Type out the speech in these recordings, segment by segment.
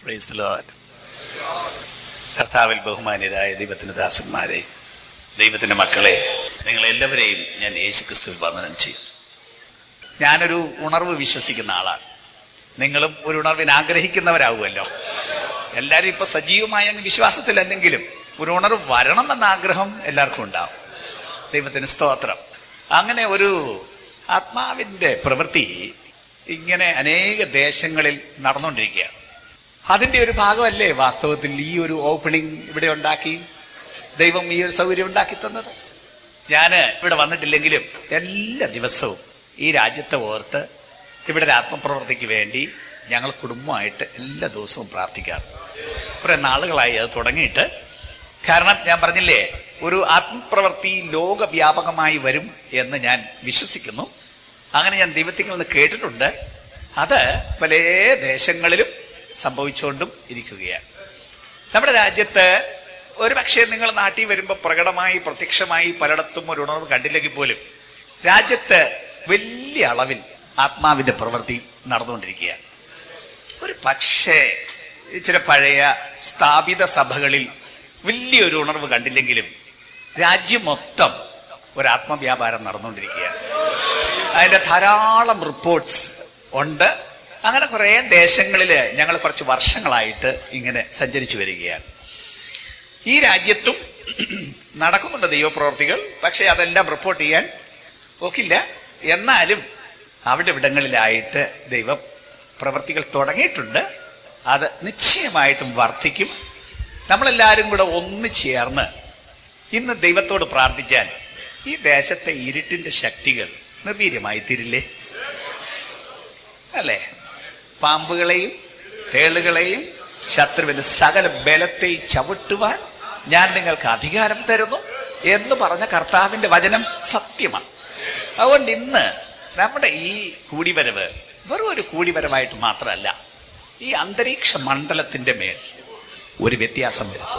Praise the Lord. കർത്താവിൽ ബഹുമാന്യരായ ദൈവത്തിന്റെ ദാസന്മാരെ ദൈവത്തിന്റെ മക്കളെ നിങ്ങളെല്ലാവരെയും ഞാൻ യേശു ക്രിസ്തുവിൽ വന്ദനം ചെയ്യും ഞാനൊരു ഉണർവ് വിശ്വസിക്കുന്ന ആളാണ് നിങ്ങളും ഒരു ഉണർവിന് ആഗ്രഹിക്കുന്നവരാകുമല്ലോ എല്ലാവരും ഇപ്പൊ സജീവമായ അങ്ങ് വിശ്വാസത്തിലല്ലെങ്കിലും ഒരു ഉണർവ് വരണമെന്ന ആഗ്രഹം എല്ലാവർക്കും ഉണ്ടാവും ദൈവത്തിന് സ്തോത്രം അങ്ങനെ ഒരു ആത്മാവിന്റെ പ്രവൃത്തി ഇങ്ങനെ അനേക ദേശങ്ങളിൽ നടന്നുകൊണ്ടിരിക്കുകയാണ് അതിന്റെ ഒരു ഭാഗമല്ലേ വാസ്തവത്തിൽ ഈ ഒരു ഓപ്പണിംഗ് ഇവിടെ ഉണ്ടാക്കി ദൈവം ഈ ഒരു സൗകര്യം ഉണ്ടാക്കി തന്നത് ഞാൻ ഇവിടെ വന്നിട്ടില്ലെങ്കിലും എല്ലാ ദിവസവും ഈ രാജ്യത്തെ ഓർത്ത് ഇവിടെ ഒരു ആത്മപ്രവർത്തിക്ക് വേണ്ടി ഞങ്ങൾ കുടുംബമായിട്ട് എല്ലാ ദിവസവും പ്രാർത്ഥിക്കാറ് കുറെ നാളുകളായി അത് തുടങ്ങിയിട്ട് കാരണം ഞാൻ പറഞ്ഞില്ലേ ഒരു ആത്മപ്രവൃത്തി ലോകവ്യാപകമായി വരും എന്ന് ഞാൻ വിശ്വസിക്കുന്നു അങ്ങനെ ഞാൻ ദൈവത്തിൽ നിന്ന് കേട്ടിട്ടുണ്ട് അത് പല ദേശങ്ങളിലും സംഭവിച്ചുകൊണ്ടും ഇരിക്കുകയാണ് നമ്മുടെ രാജ്യത്ത് ഒരു പക്ഷേ നിങ്ങൾ നാട്ടിൽ വരുമ്പോൾ പ്രകടമായി പ്രത്യക്ഷമായി പലയിടത്തും ഒരു ഉണർവ് കണ്ടില്ലെങ്കിൽ പോലും രാജ്യത്ത് വലിയ അളവിൽ ആത്മാവിന്റെ പ്രവൃത്തി നടന്നുകൊണ്ടിരിക്കുകയാണ് ഒരു പക്ഷേ ചില പഴയ സ്ഥാപിത സഭകളിൽ വലിയൊരു ഉണർവ് കണ്ടില്ലെങ്കിലും രാജ്യം മൊത്തം ഒരു ആത്മവ്യാപാരം നടന്നുകൊണ്ടിരിക്കുകയാണ് അതിന്റെ ധാരാളം റിപ്പോർട്ട്സ് ഉണ്ട് അങ്ങനെ കുറേ ദേശങ്ങളിൽ ഞങ്ങൾ കുറച്ച് വർഷങ്ങളായിട്ട് ഇങ്ങനെ സഞ്ചരിച്ചു വരികയാണ് ഈ രാജ്യത്തും നടക്കുന്നുണ്ട് ദൈവപ്രവർത്തികൾ പക്ഷെ അതെല്ലാം റിപ്പോർട്ട് ചെയ്യാൻ ഒക്കില്ല എന്നാലും അവിടെ ഇവിടങ്ങളിലായിട്ട് ദൈവ പ്രവർത്തികൾ തുടങ്ങിയിട്ടുണ്ട് അത് നിശ്ചയമായിട്ടും വർദ്ധിക്കും നമ്മളെല്ലാവരും കൂടെ ഒന്ന് ചേർന്ന് ഇന്ന് ദൈവത്തോട് പ്രാർത്ഥിച്ചാൽ ഈ ദേശത്തെ ഇരുട്ടിന്റെ ശക്തികൾ നിർവീര്യമായി തീരില്ലേ അല്ലേ പാമ്പുകളെയും തേളുകളെയും ശത്രുവിന്റെ സകല ബലത്തെയും ചവിട്ടുവാൻ ഞാൻ നിങ്ങൾക്ക് അധികാരം തരുന്നു എന്ന് പറഞ്ഞ കർത്താവിന്റെ വചനം സത്യമാണ് അതുകൊണ്ട് ഇന്ന് നമ്മുടെ ഈ കൂടിവരവ് വെറും ഒരു കൂടിവരവായിട്ട് മാത്രമല്ല ഈ അന്തരീക്ഷ മണ്ഡലത്തിന്റെ മേൽ ഒരു വ്യത്യാസം വരുത്തും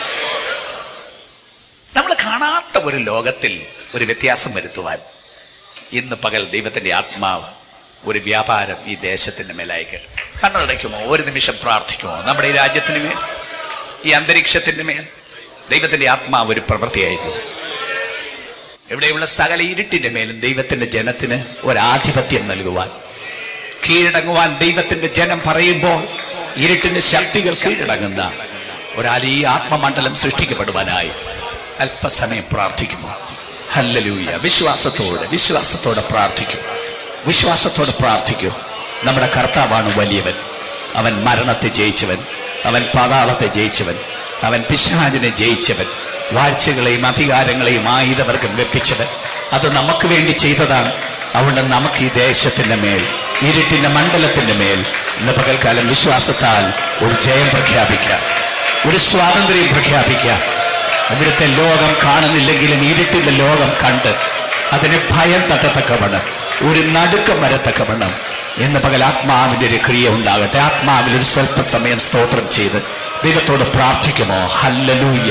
നമ്മൾ കാണാത്ത ഒരു ലോകത്തിൽ ഒരു വ്യത്യാസം വരുത്തുവാൻ ഇന്ന് പകൽ ദൈവത്തിന്റെ ആത്മാവ് ഒരു വ്യാപാരം ഈ ദേശത്തിന്റെ മേലായിക്കട്ടെ കണ്ണടയ്ക്കുമോ ഒരു നിമിഷം പ്രാർത്ഥിക്കുമോ നമ്മുടെ ഈ രാജ്യത്തിന് മേൽ ഈ അന്തരീക്ഷത്തിന്റെ മേൽ ദൈവത്തിന്റെ ആത്മാവ് ഒരു പ്രവൃത്തിയായിരിക്കും ഇവിടെയുള്ള സകല ഇരുട്ടിന്റെ മേലും ദൈവത്തിന്റെ ജനത്തിന് ഒരാധിപത്യം നൽകുവാൻ കീഴടങ്ങുവാൻ ദൈവത്തിന്റെ ജനം പറയുമ്പോൾ ഇരുട്ടിന്റെ ശക്തികൾ കീഴടങ്ങുന്ന ഒരാൾ ഈ ആത്മമണ്ഡലം സൃഷ്ടിക്കപ്പെടുവാനായി അല്പസമയം പ്രാർത്ഥിക്കുമോ ഹല്ലലൂയ വിശ്വാസത്തോടെ വിശ്വാസത്തോടെ പ്രാർത്ഥിക്കും വിശ്വാസത്തോടെ പ്രാർത്ഥിക്കൂ നമ്മുടെ കർത്താവാണ് വലിയവൻ അവൻ മരണത്തെ ജയിച്ചവൻ അവൻ പാതാളത്തെ ജയിച്ചവൻ അവൻ പിശാചിനെ ജയിച്ചവൻ വാഴ്ചകളെയും അധികാരങ്ങളെയും ആയുധവർഗം വെപ്പിച്ചവൻ അത് നമുക്ക് വേണ്ടി ചെയ്തതാണ് അതുകൊണ്ട് നമുക്ക് ഈ ദേശത്തിന്റെ മേൽ ഇരുട്ടിന്റെ മണ്ഡലത്തിന്റെ മേൽ ഇന്ന് പകൽക്കാലം വിശ്വാസത്താൽ ഒരു ജയം പ്രഖ്യാപിക്കാം ഒരു സ്വാതന്ത്ര്യം പ്രഖ്യാപിക്കാം ഇവിടുത്തെ ലോകം കാണുന്നില്ലെങ്കിലും ഇരുട്ടിന്റെ ലോകം കണ്ട് അതിന് ഭയം തട്ടത്തക്കവണ്ണം ഒരു നടുക്കം വരത്തക്കവണ്ണം എന്ന് പകൽ ആത്മാവിന്റെ ഒരു ക്രിയ ഉണ്ടാകട്ടെ ആത്മാവിൽ ഒരു സ്വല്പ സമയം സ്തോത്രം ചെയ്ത് ദൈവത്തോട് പ്രാർത്ഥിക്കുമോ ഹല്ലലൂയ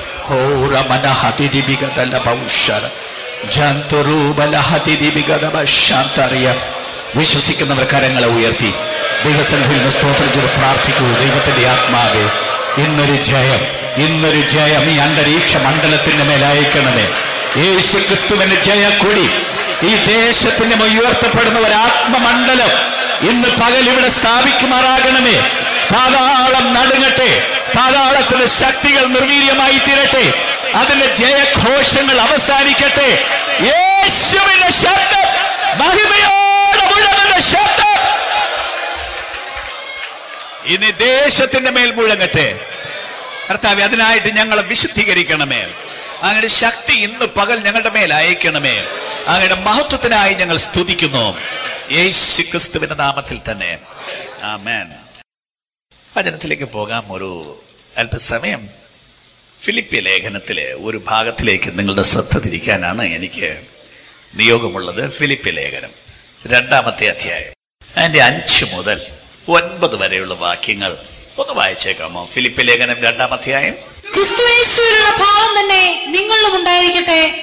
വിശ്വസിക്കുന്നവർ കരങ്ങളെ ഉയർത്തി ദൈവസന്നിധിയിൽ നിന്ന് സ്തോത്രം ചെയ്ത് പ്രാർത്ഥിക്കൂ ദൈവത്തിന്റെ ആത്മാവേ ഇന്നൊരു ജയം ഇന്നൊരു ജയം ഈ അന്തരീക്ഷ മണ്ഡലത്തിന്റെ മേലയക്കണമേ യേശു ക്രിസ്തുവിന്റെ ജയക്കൊടി ഈ ദേശത്തിന്റെ മേൽ ഉയർത്തപ്പെടുന്ന ഒരു ആത്മമണ്ഡലം ഇന്ന് പകൽ ഇവിടെ സ്ഥാപിക്കുമാറാകണമേ പാതാളം നടുങ്ങട്ടെ പാതാളത്തിന്റെ ശക്തികൾ നിർവീര്യമായി തീരട്ടെ അതിന്റെ ജയഘോഷങ്ങൾ അവസാനിക്കട്ടെ യേശുവിന്റെ ശബ്ദം മഹിമയോടെ മുഴങ്ങുന്ന ശബ്ദം ഇനി ദേശത്തിന്റെ മേൽ മുഴങ്ങട്ടെ കർത്താവ് അതിനായിട്ട് ഞങ്ങളെ വിശുദ്ധീകരിക്കണമേ അങ്ങയുടെ ശക്തി ഇന്ന് പകൽ ഞങ്ങളുടെ മേൽ അയക്കണമേ അങ്ങയുടെ മഹത്വത്തിനായി ഞങ്ങൾ സ്തുതിക്കുന്നു യേശു ക്രിസ്തുവിന്റെ നാമത്തിൽ തന്നെ ആമേൻ വചനത്തിലേക്ക് പോകാം ഒരു അല്പസമയം ഫിലിപ്പിയ ലേഖനത്തിലെ ഒരു ഭാഗത്തിലേക്ക് നിങ്ങളുടെ ശ്രദ്ധ തിരിക്കാനാണ് എനിക്ക് നിയോഗമുള്ളത് ഫിലിപ്പിയ ലേഖനം രണ്ടാമത്തെ അധ്യായം അതിന്റെ അഞ്ച് മുതൽ ഒൻപത് വരെയുള്ള വാക്യങ്ങൾ ഒന്ന് വായിച്ചേക്കാമോ ഫിലിപ്പിയ ലേഖനം രണ്ടാം അധ്യായം ക്രിസ്തുയേശുവിലുള്ള ഭാവം തന്നെ നിങ്ങളിലും ഉണ്ടായിരിക്കട്ടെ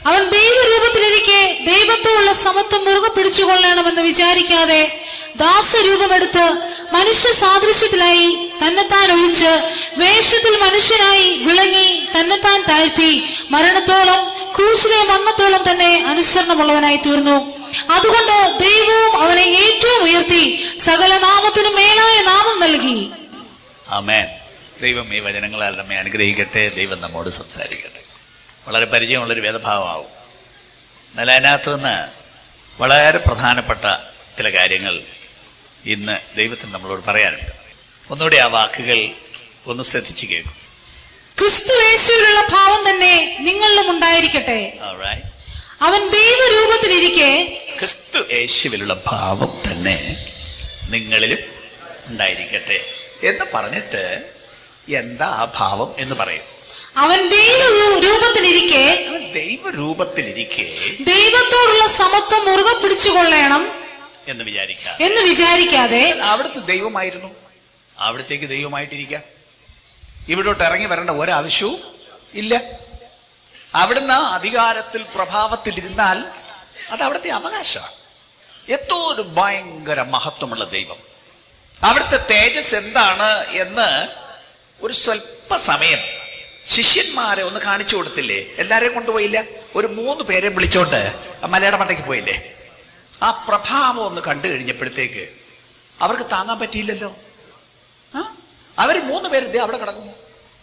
അവൻ ദൈവരൂപത്തിലിരിക്കെ ദൈവത്തോടുള്ള സമത്വം മുറുകെ പിടിച്ചുകൊള്ളണമെന്ന് വിചാരിക്കാതെ ദാസരൂപമെടുത്ത് മനുഷ്യ സാദൃശ്യത്തിലായി തന്നെത്താൻ ഒഴിച്ച് വേഷത്തിൽ മനുഷ്യനായി വിളങ്ങി തന്നെത്താൻ താഴ്ത്തി മരണത്തോളം ക്രൂശിലെ മരണത്തോളം തന്നെ അനുസരണമുള്ളവനായി തീർന്നു അതുകൊണ്ട് ദൈവവും അവനെ ഏറ്റവും ഉയർത്തി സകല നാമത്തിനും മേലായ നാമം നൽകി ആമേൻ ദൈവം ഈ വചനങ്ങളാൽ നമ്മെ അനുഗ്രഹിക്കട്ടെ ദൈവം നമ്മോട് സംസാരിക്കട്ടെ വളരെ പരിചയമുള്ളൊരു വേദഭാവമാവും എന്നാൽ അതിനകത്ത് നിന്ന് വളരെ പ്രധാനപ്പെട്ട ചില കാര്യങ്ങൾ ഇന്ന് ദൈവത്തിന് നമ്മളോട് പറയാനുണ്ട് ഒന്നുകൂടി ആ വാക്കുകൾ ഒന്ന് ശ്രദ്ധിച്ച് കേൾക്കും ക്രിസ്തു യേശുവിലുള്ള ഭാവം തന്നെ നിങ്ങളിലും ഉണ്ടായിരിക്കട്ടെ Alright. അവൻ ദൈവരൂപത്തിലിരിക്കെ ക്രിസ്തു യേശുവിലുള്ള ഭാവം തന്നെ നിങ്ങളിലും ഉണ്ടായിരിക്കട്ടെ എന്ന് പറഞ്ഞിട്ട് എന്താ ആ ഭാവം എന്ന് പറയും അവൻ ദൈവ രൂപത്തിലിരിക്കെ അവൻ ദൈവരൂപത്തിലിരിക്കെ ദൈവത്തോടുള്ള സമത്വം മുറുകെ പിടിച്ചുകൊള്ളണം എന്ന് വിചാരിക്കാം എന്ന് വിചാരിക്കാതെ അവിടുത്തെ ദൈവമായിരുന്നു അവിടത്തേക്ക് ദൈവമായിട്ടിരിക്കാം ഇവിടോട്ട് ഇറങ്ങി വരേണ്ട ഒരാവശ്യവും ഇല്ല അവിടുന്ന് അധികാരത്തിൽ പ്രഭാവത്തിലിരുന്നാൽ അത് അവിടുത്തെ അവകാശമാണ് എന്തോ ഒരു ഭയങ്കര മഹത്വമുള്ള ദൈവം അവിടുത്തെ തേജസ് എന്താണ് എന്ന് ഒരു സ്വല്പ സമയം ശിഷ്യന്മാരെ ഒന്ന് കാണിച്ചു കൊടുത്തില്ലേ എല്ലാരെയും കൊണ്ടുപോയില്ല ഒരു മൂന്ന് പേരെ വിളിച്ചോണ്ട് ആ മലയുടെ മണ്ടയ്ക്ക് പോയില്ലേ ആ പ്രഭാവം ഒന്ന് കണ്ടു കഴിഞ്ഞപ്പോഴത്തേക്ക് അവർക്ക് താങ്ങാൻ പറ്റിയില്ലല്ലോ ആ അവർ മൂന്ന് പേര് ദേ അവിടെ കിടക്കുന്നു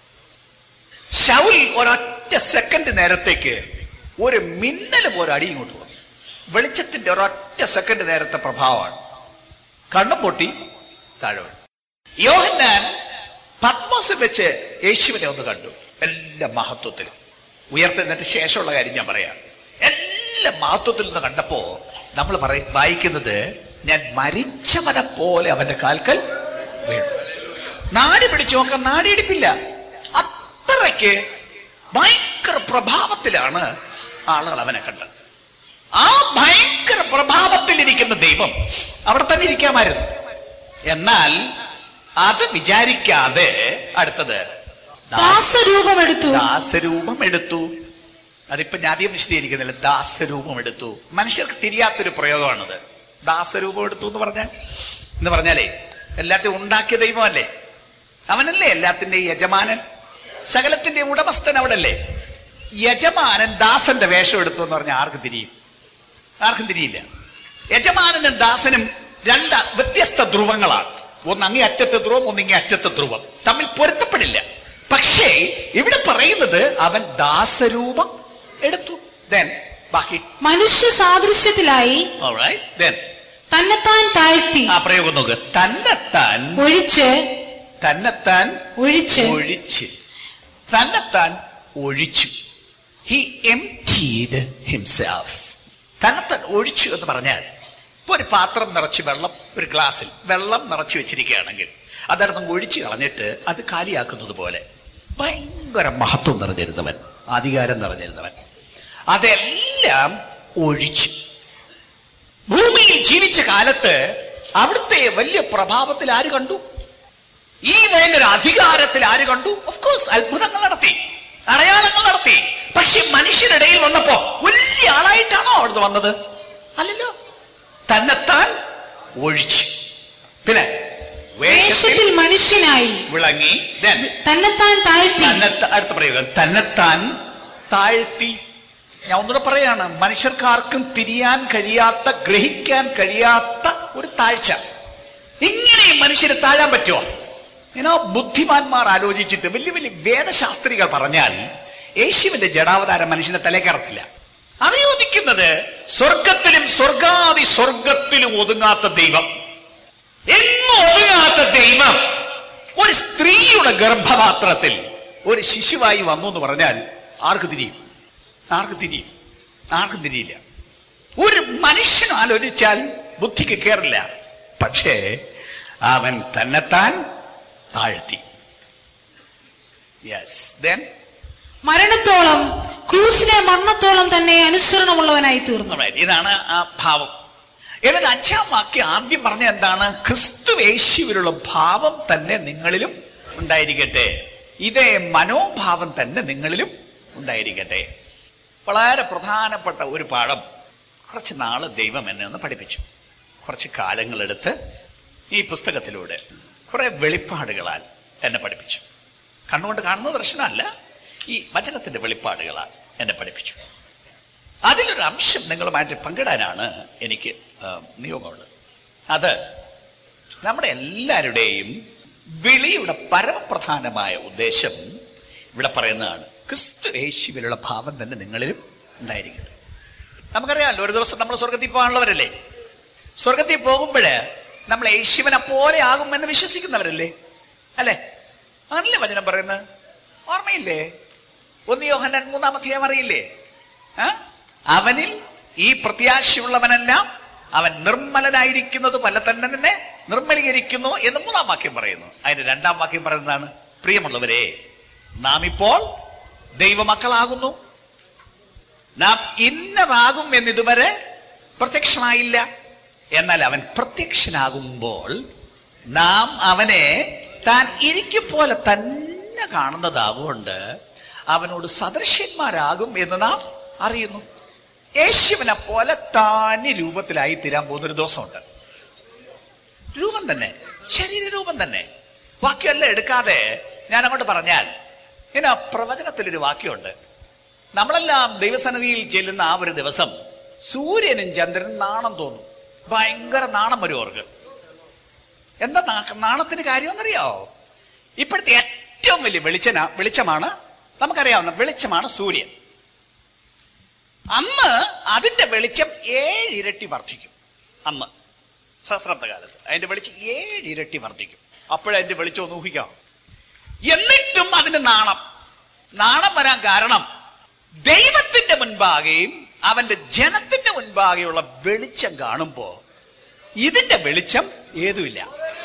ഷൗൽ ഒരൊറ്റ സെക്കൻഡ് നേരത്തേക്ക് ഒരു മിന്നൽ പോലെ അടി ഇങ്ങോട്ട് വന്നു വെളിച്ചത്തിന്റെ ഒരൊറ്റ സെക്കൻഡ് നേരത്തെ പ്രഭാവമാണ് കണ്ണും പൊട്ടി താഴെ വീണു. യോഹന്നാൻ പത്മോസിൽ വെച്ച് യേശുവിനെ ഒന്ന് കണ്ടു എല്ലാ മഹത്വത്തിലും ഉയർത്തെന്നിട്ട് ശേഷമുള്ള കാര്യം ഞാൻ പറയാം എല്ലാ മഹത്വത്തിൽ നിന്ന് കണ്ടപ്പോ നമ്മൾ പറയും വായിക്കുന്നത് ഞാൻ മരിച്ചവനെ പോലെ അവന്റെ കാൽക്കൽ വീണു നാടി പിടിച്ചു നോക്കാൻ നാടിയിടിപ്പില്ല അത്രയ്ക്ക് ഭയങ്കര പ്രഭാവത്തിലാണ് ആളുകൾ അവനെ കണ്ടത് ആ ഭയങ്കര പ്രഭാവത്തിലിരിക്കുന്ന ദൈവം അവിടെ തന്നെ ഇരിക്കാമായിരുന്നു എന്നാൽ അത് വിചാരിക്കാതെ അടുത്തത് ദാസ- ദാസരൂപമെടുത്തു ദാസരൂപം എടുത്തു അതിപ്പോ ഞാൻ അധികം വിശദീകരിക്കുന്നില്ല ദാസരൂപം എടുത്തു മനുഷ്യർക്ക് തിരിയാത്തൊരു പ്രയോഗമാണത് ദാസരൂപം എടുത്തു എന്ന് പറഞ്ഞാൽ എന്ന് പറഞ്ഞാലേ എല്ലാத்தைയും ഉണ്ടാക്കിയ ദൈവമല്ലേ അവനല്ലേ എല്ലാത്തിന്റെയും യജമാനൻ സകലത്തിന്റെ ഉടമസ്ഥൻ അവിടല്ലേ യജമാനൻ ദാസന്റെ വേഷം എടുത്തു എന്ന് പറഞ്ഞാൽ ആർക്ക് തിരിയും ആർക്കും തിരിയില്ല യജമാനനും ദാസനും രണ്ട് വ്യത്യസ്ത ധ്രുവങ്ങളാണ് ഒന്ന് അങ്ങേ അറ്റത്തെ ധ്രുവം ഒന്ന് ഇങ്ങേ അറ്റത്തെ ധ്രുവം തമ്മിൽ പൊരുത്തപ്പെടില്ല പക്ഷേ ഇവിടെ പറയുന്നത് അവൻ ദാസരൂപം എടുത്തു ദെൻ ബാക്കി മനുഷ്യ സാദൃശ്യത്തിലായി alright, then തന്നെത്താൻ താഴ്ത്തി ആ പ്രയോഗം നോക്ക് തന്നെത്താൻ ഒഴിച്ച് തന്നെത്താൻ ഒഴിച്ച് ഒഴിച്ച് തന്നെത്താൻ ഒഴിച്ചു ഹി എംറ്റീഡ് ഹിംസെൽഫ് തന്നെത്താൻ ഒഴിച്ചു എന്ന് പറഞ്ഞാൽ ഇപ്പൊ ഒരു പാത്രം നിറച്ച് വെള്ളം ഒരു ഗ്ലാസ്സിൽ വെള്ളം നിറച്ച് വെച്ചിരിക്കുകയാണെങ്കിൽ അതടുത്ത് ഒഴിച്ചു കളഞ്ഞിട്ട് അത് കാലിയാക്കുന്നത് പോലെ ഭയങ്കര മഹത്വം നിറഞ്ഞിരുന്നവൻ അധികാരം നിറഞ്ഞിരുന്നവൻ അതെല്ലാം ഒഴിച്ചു ഭൂമിയിൽ ജീവിച്ച കാലത്ത് അവിടുത്തെ വലിയ പ്രഭാവത്തിൽ ആര് കണ്ടു ഈ ഭയങ്കര അധികാരത്തിൽ ആര് കണ്ടു ഓഫ് കോഴ്സ് അത്ഭുതങ്ങൾ നടത്തി അടയാളങ്ങൾ നടത്തി പക്ഷെ മനുഷ്യരിടയിൽ വന്നപ്പോ വലിയ ആളായിട്ടാണോ അവിടുന്ന് വന്നത് അല്ലല്ലോ തന്നെത്താൻ ഒഴിച്ചു പിന്നെ വേഷത്തിൽ വേഷത്തിൽ മനുഷ്യനായി വിളങ്ങി then തന്നെത്താൻ താഴ്ത്തി തന്നെത്ത അടുത്ത പ്രയോഗം തന്നെത്താൻ താഴ്ത്തി ഞാൻ ഒന്നുകൂടെ പറയാണ് മനുഷ്യർക്കാർക്കും തിരിയാൻ കഴിയാത്ത ഗ്രഹിക്കാൻ കഴിയാത്ത ഒരു താഴ്ച ഇങ്ങനെ മനുഷ്യന് താഴാൻ പറ്റുമോ ഇനോ ബുദ്ധിമാന്മാർ ആലോചിച്ചിട്ട് വലിയ വലിയ വേദശാസ്ത്രികൾ പറഞ്ഞാൽ യേശുവിന്റെ ജഡാവതാരം മനുഷ്യനെ തലേക്കറത്തില്ല അവയോദിക്കുന്നത് സ്വർഗത്തിലും സ്വർഗാദി സ്വർഗത്തിലും ഒതുങ്ങാത്ത ദൈവം എങ്ങും ഒതുങ്ങാത്ത ദൈവം ഒരു സ്ത്രീയുടെ ഗർഭപാത്രത്തിൽ ഒരു ശിശുവായി വന്നു എന്ന് പറഞ്ഞാൽ ആർക്ക് തിരിയും ആർക്ക് തിരിയും ആർക്കും തിരിയില്ല ഒരു മനുഷ്യൻ ആലോചിച്ചാൽ ബുദ്ധിക്ക് കയറില്ല പക്ഷേ അവൻ തന്നെത്താൻ താഴ്ത്തി യെസ് ദെൻ മരണത്തോളം ക്രൂസിലെ മരണത്തോളം തന്നെ അനുസരണമുള്ളവനായി തീർന്നു Alright, ഇതാണ് ആ ഭാവം എന്നിട്ട് അഞ്ചാം വാക്യം ആദ്യം പറഞ്ഞ എന്താണ് ക്രിസ്തു യേശുവിലുള്ള ഭാവം തന്നെ നിങ്ങളിലും ഉണ്ടായിരിക്കട്ടെ ഇതേ മനോഭാവം തന്നെ നിങ്ങളിലും ഉണ്ടായിരിക്കട്ടെ വളരെ പ്രധാനപ്പെട്ട ഒരു പാഠം കുറച്ച് നാള് ദൈവം എന്നെ ഒന്ന് പഠിപ്പിച്ചു കുറച്ച് കാലങ്ങളെടുത്ത് ഈ പുസ്തകത്തിലൂടെ കുറെ വെളിപ്പാടുകളാൽ എന്നെ പഠിപ്പിച്ചു കണ്ണുകൊണ്ട് കാണുന്ന ദർശനമല്ല ഈ വചനത്തിന്റെ വെളിപ്പാടുകളാൽ എന്നെ പഠിപ്പിച്ചു അതിലൊരു അംശം നിങ്ങളുമായിട്ട് പങ്കിടാനാണ് എനിക്ക് ആ, നിയോഗമുള്ളത് അത് നമ്മുടെ എല്ലാവരുടെയും വിളിയുടെ പരമപ്രധാനമായ ഉദ്ദേശം ഇവിടെ പറയുന്നതാണ് ക്രിസ്തു യേശുവിലുള്ള ഭാവം തന്നെ നിങ്ങളിലും ഉണ്ടായിരിക്കട്ടെ നമുക്കറിയാമല്ലോ ഒരു ദിവസം നമ്മൾ സ്വർഗത്തിൽ പോകാനുള്ളവരല്ലേ സ്വർഗത്തിൽ പോകുമ്പോഴ് നമ്മൾ യേശുവിനെ പോലെ ആകുമെന്ന് വിശ്വസിക്കുന്നവരല്ലേ അല്ലേ അങ്ങനല്ലേ വചനം പറയുന്നത് ഓർമ്മയില്ലേ ഒന്ന് യോഹന്നാൻ മൂന്നാമധ്യായം അറിയില്ലേ ആ? അവനിൽ ഈ പ്രത്യാശയുള്ളവനെല്ലാം അവൻ നിർമ്മലനായിരിക്കുന്നത് പോലെ തന്നെ തന്നെ നിർമ്മലീകരിക്കുന്നു എന്ന് മൂന്നാം വാക്യം പറയുന്നു അതിന്റെ രണ്ടാം വാക്യം പറയുന്നതാണ് പ്രിയമുള്ളവരെ നാം ഇപ്പോൾ ദൈവമക്കളാകുന്നു നാം ഇന്നതാകും എന്നിതുവരെ പ്രത്യക്ഷമായില്ല എന്നാൽ അവൻ പ്രത്യക്ഷനാകുമ്പോൾ നാം അവനെ താൻ ഇരിക്കും പോലെ തന്നെ കാണുന്നതാവുകൊണ്ട് അവനോട് സദൃശ്യന്മാരാകും എന്ന് നാം അറിയുന്നു യേശുവിനെ പോലെ താനി രൂപത്തിലായി തീരാൻ പോകുന്നൊരു ദിവസമുണ്ട് രൂപം തന്നെ ശരീര രൂപം തന്നെ വാക്യമല്ല എടുക്കാതെ ഞാൻ അങ്ങോട്ട് പറഞ്ഞാൽ ഇനി പ്രവചനത്തിലൊരു വാക്യമുണ്ട് നമ്മളെല്ലാം ദൈവസന്നിധിയിൽ ചെല്ലുന്ന ആ ഒരു ദിവസം സൂര്യനും ചന്ദ്രനും നാണം തോന്നും ഭയങ്കര നാണം വരും അവർക്ക് എന്താ നാ- നാണത്തിന് കാര്യമെന്നറിയാവോ ഇപ്പോഴത്തെ ഏറ്റവും വലിയ വെളിച്ചന വെളിച്ചമാണ് നമുക്കറിയാവുന്ന വെളിച്ചമാണ് സൂര്യൻ അന്ന് അതിന്റെ വെളിച്ചം ഏഴിരട്ടി വർദ്ധിക്കും അന്ന് സഹസ്രാബ്ദ കാലത്ത് അതിന്റെ വെളിച്ചം ഏഴിരട്ടി വർദ്ധിക്കും അപ്പോഴതിന്റെ വെളിച്ചം ഒന്ന് ഊഹിക്കാം എന്നിട്ടും അതിന് നാണം നാണം വരാൻ കാരണം ദൈവത്തിന്റെ മുൻപാകെയും അവന്റെ ജനത്തിന്റെ മുൻപാകെയുള്ള വെളിച്ചം കാണുമ്പോ ഇതിന്റെ വെളിച്ചം ഏതുമില്ല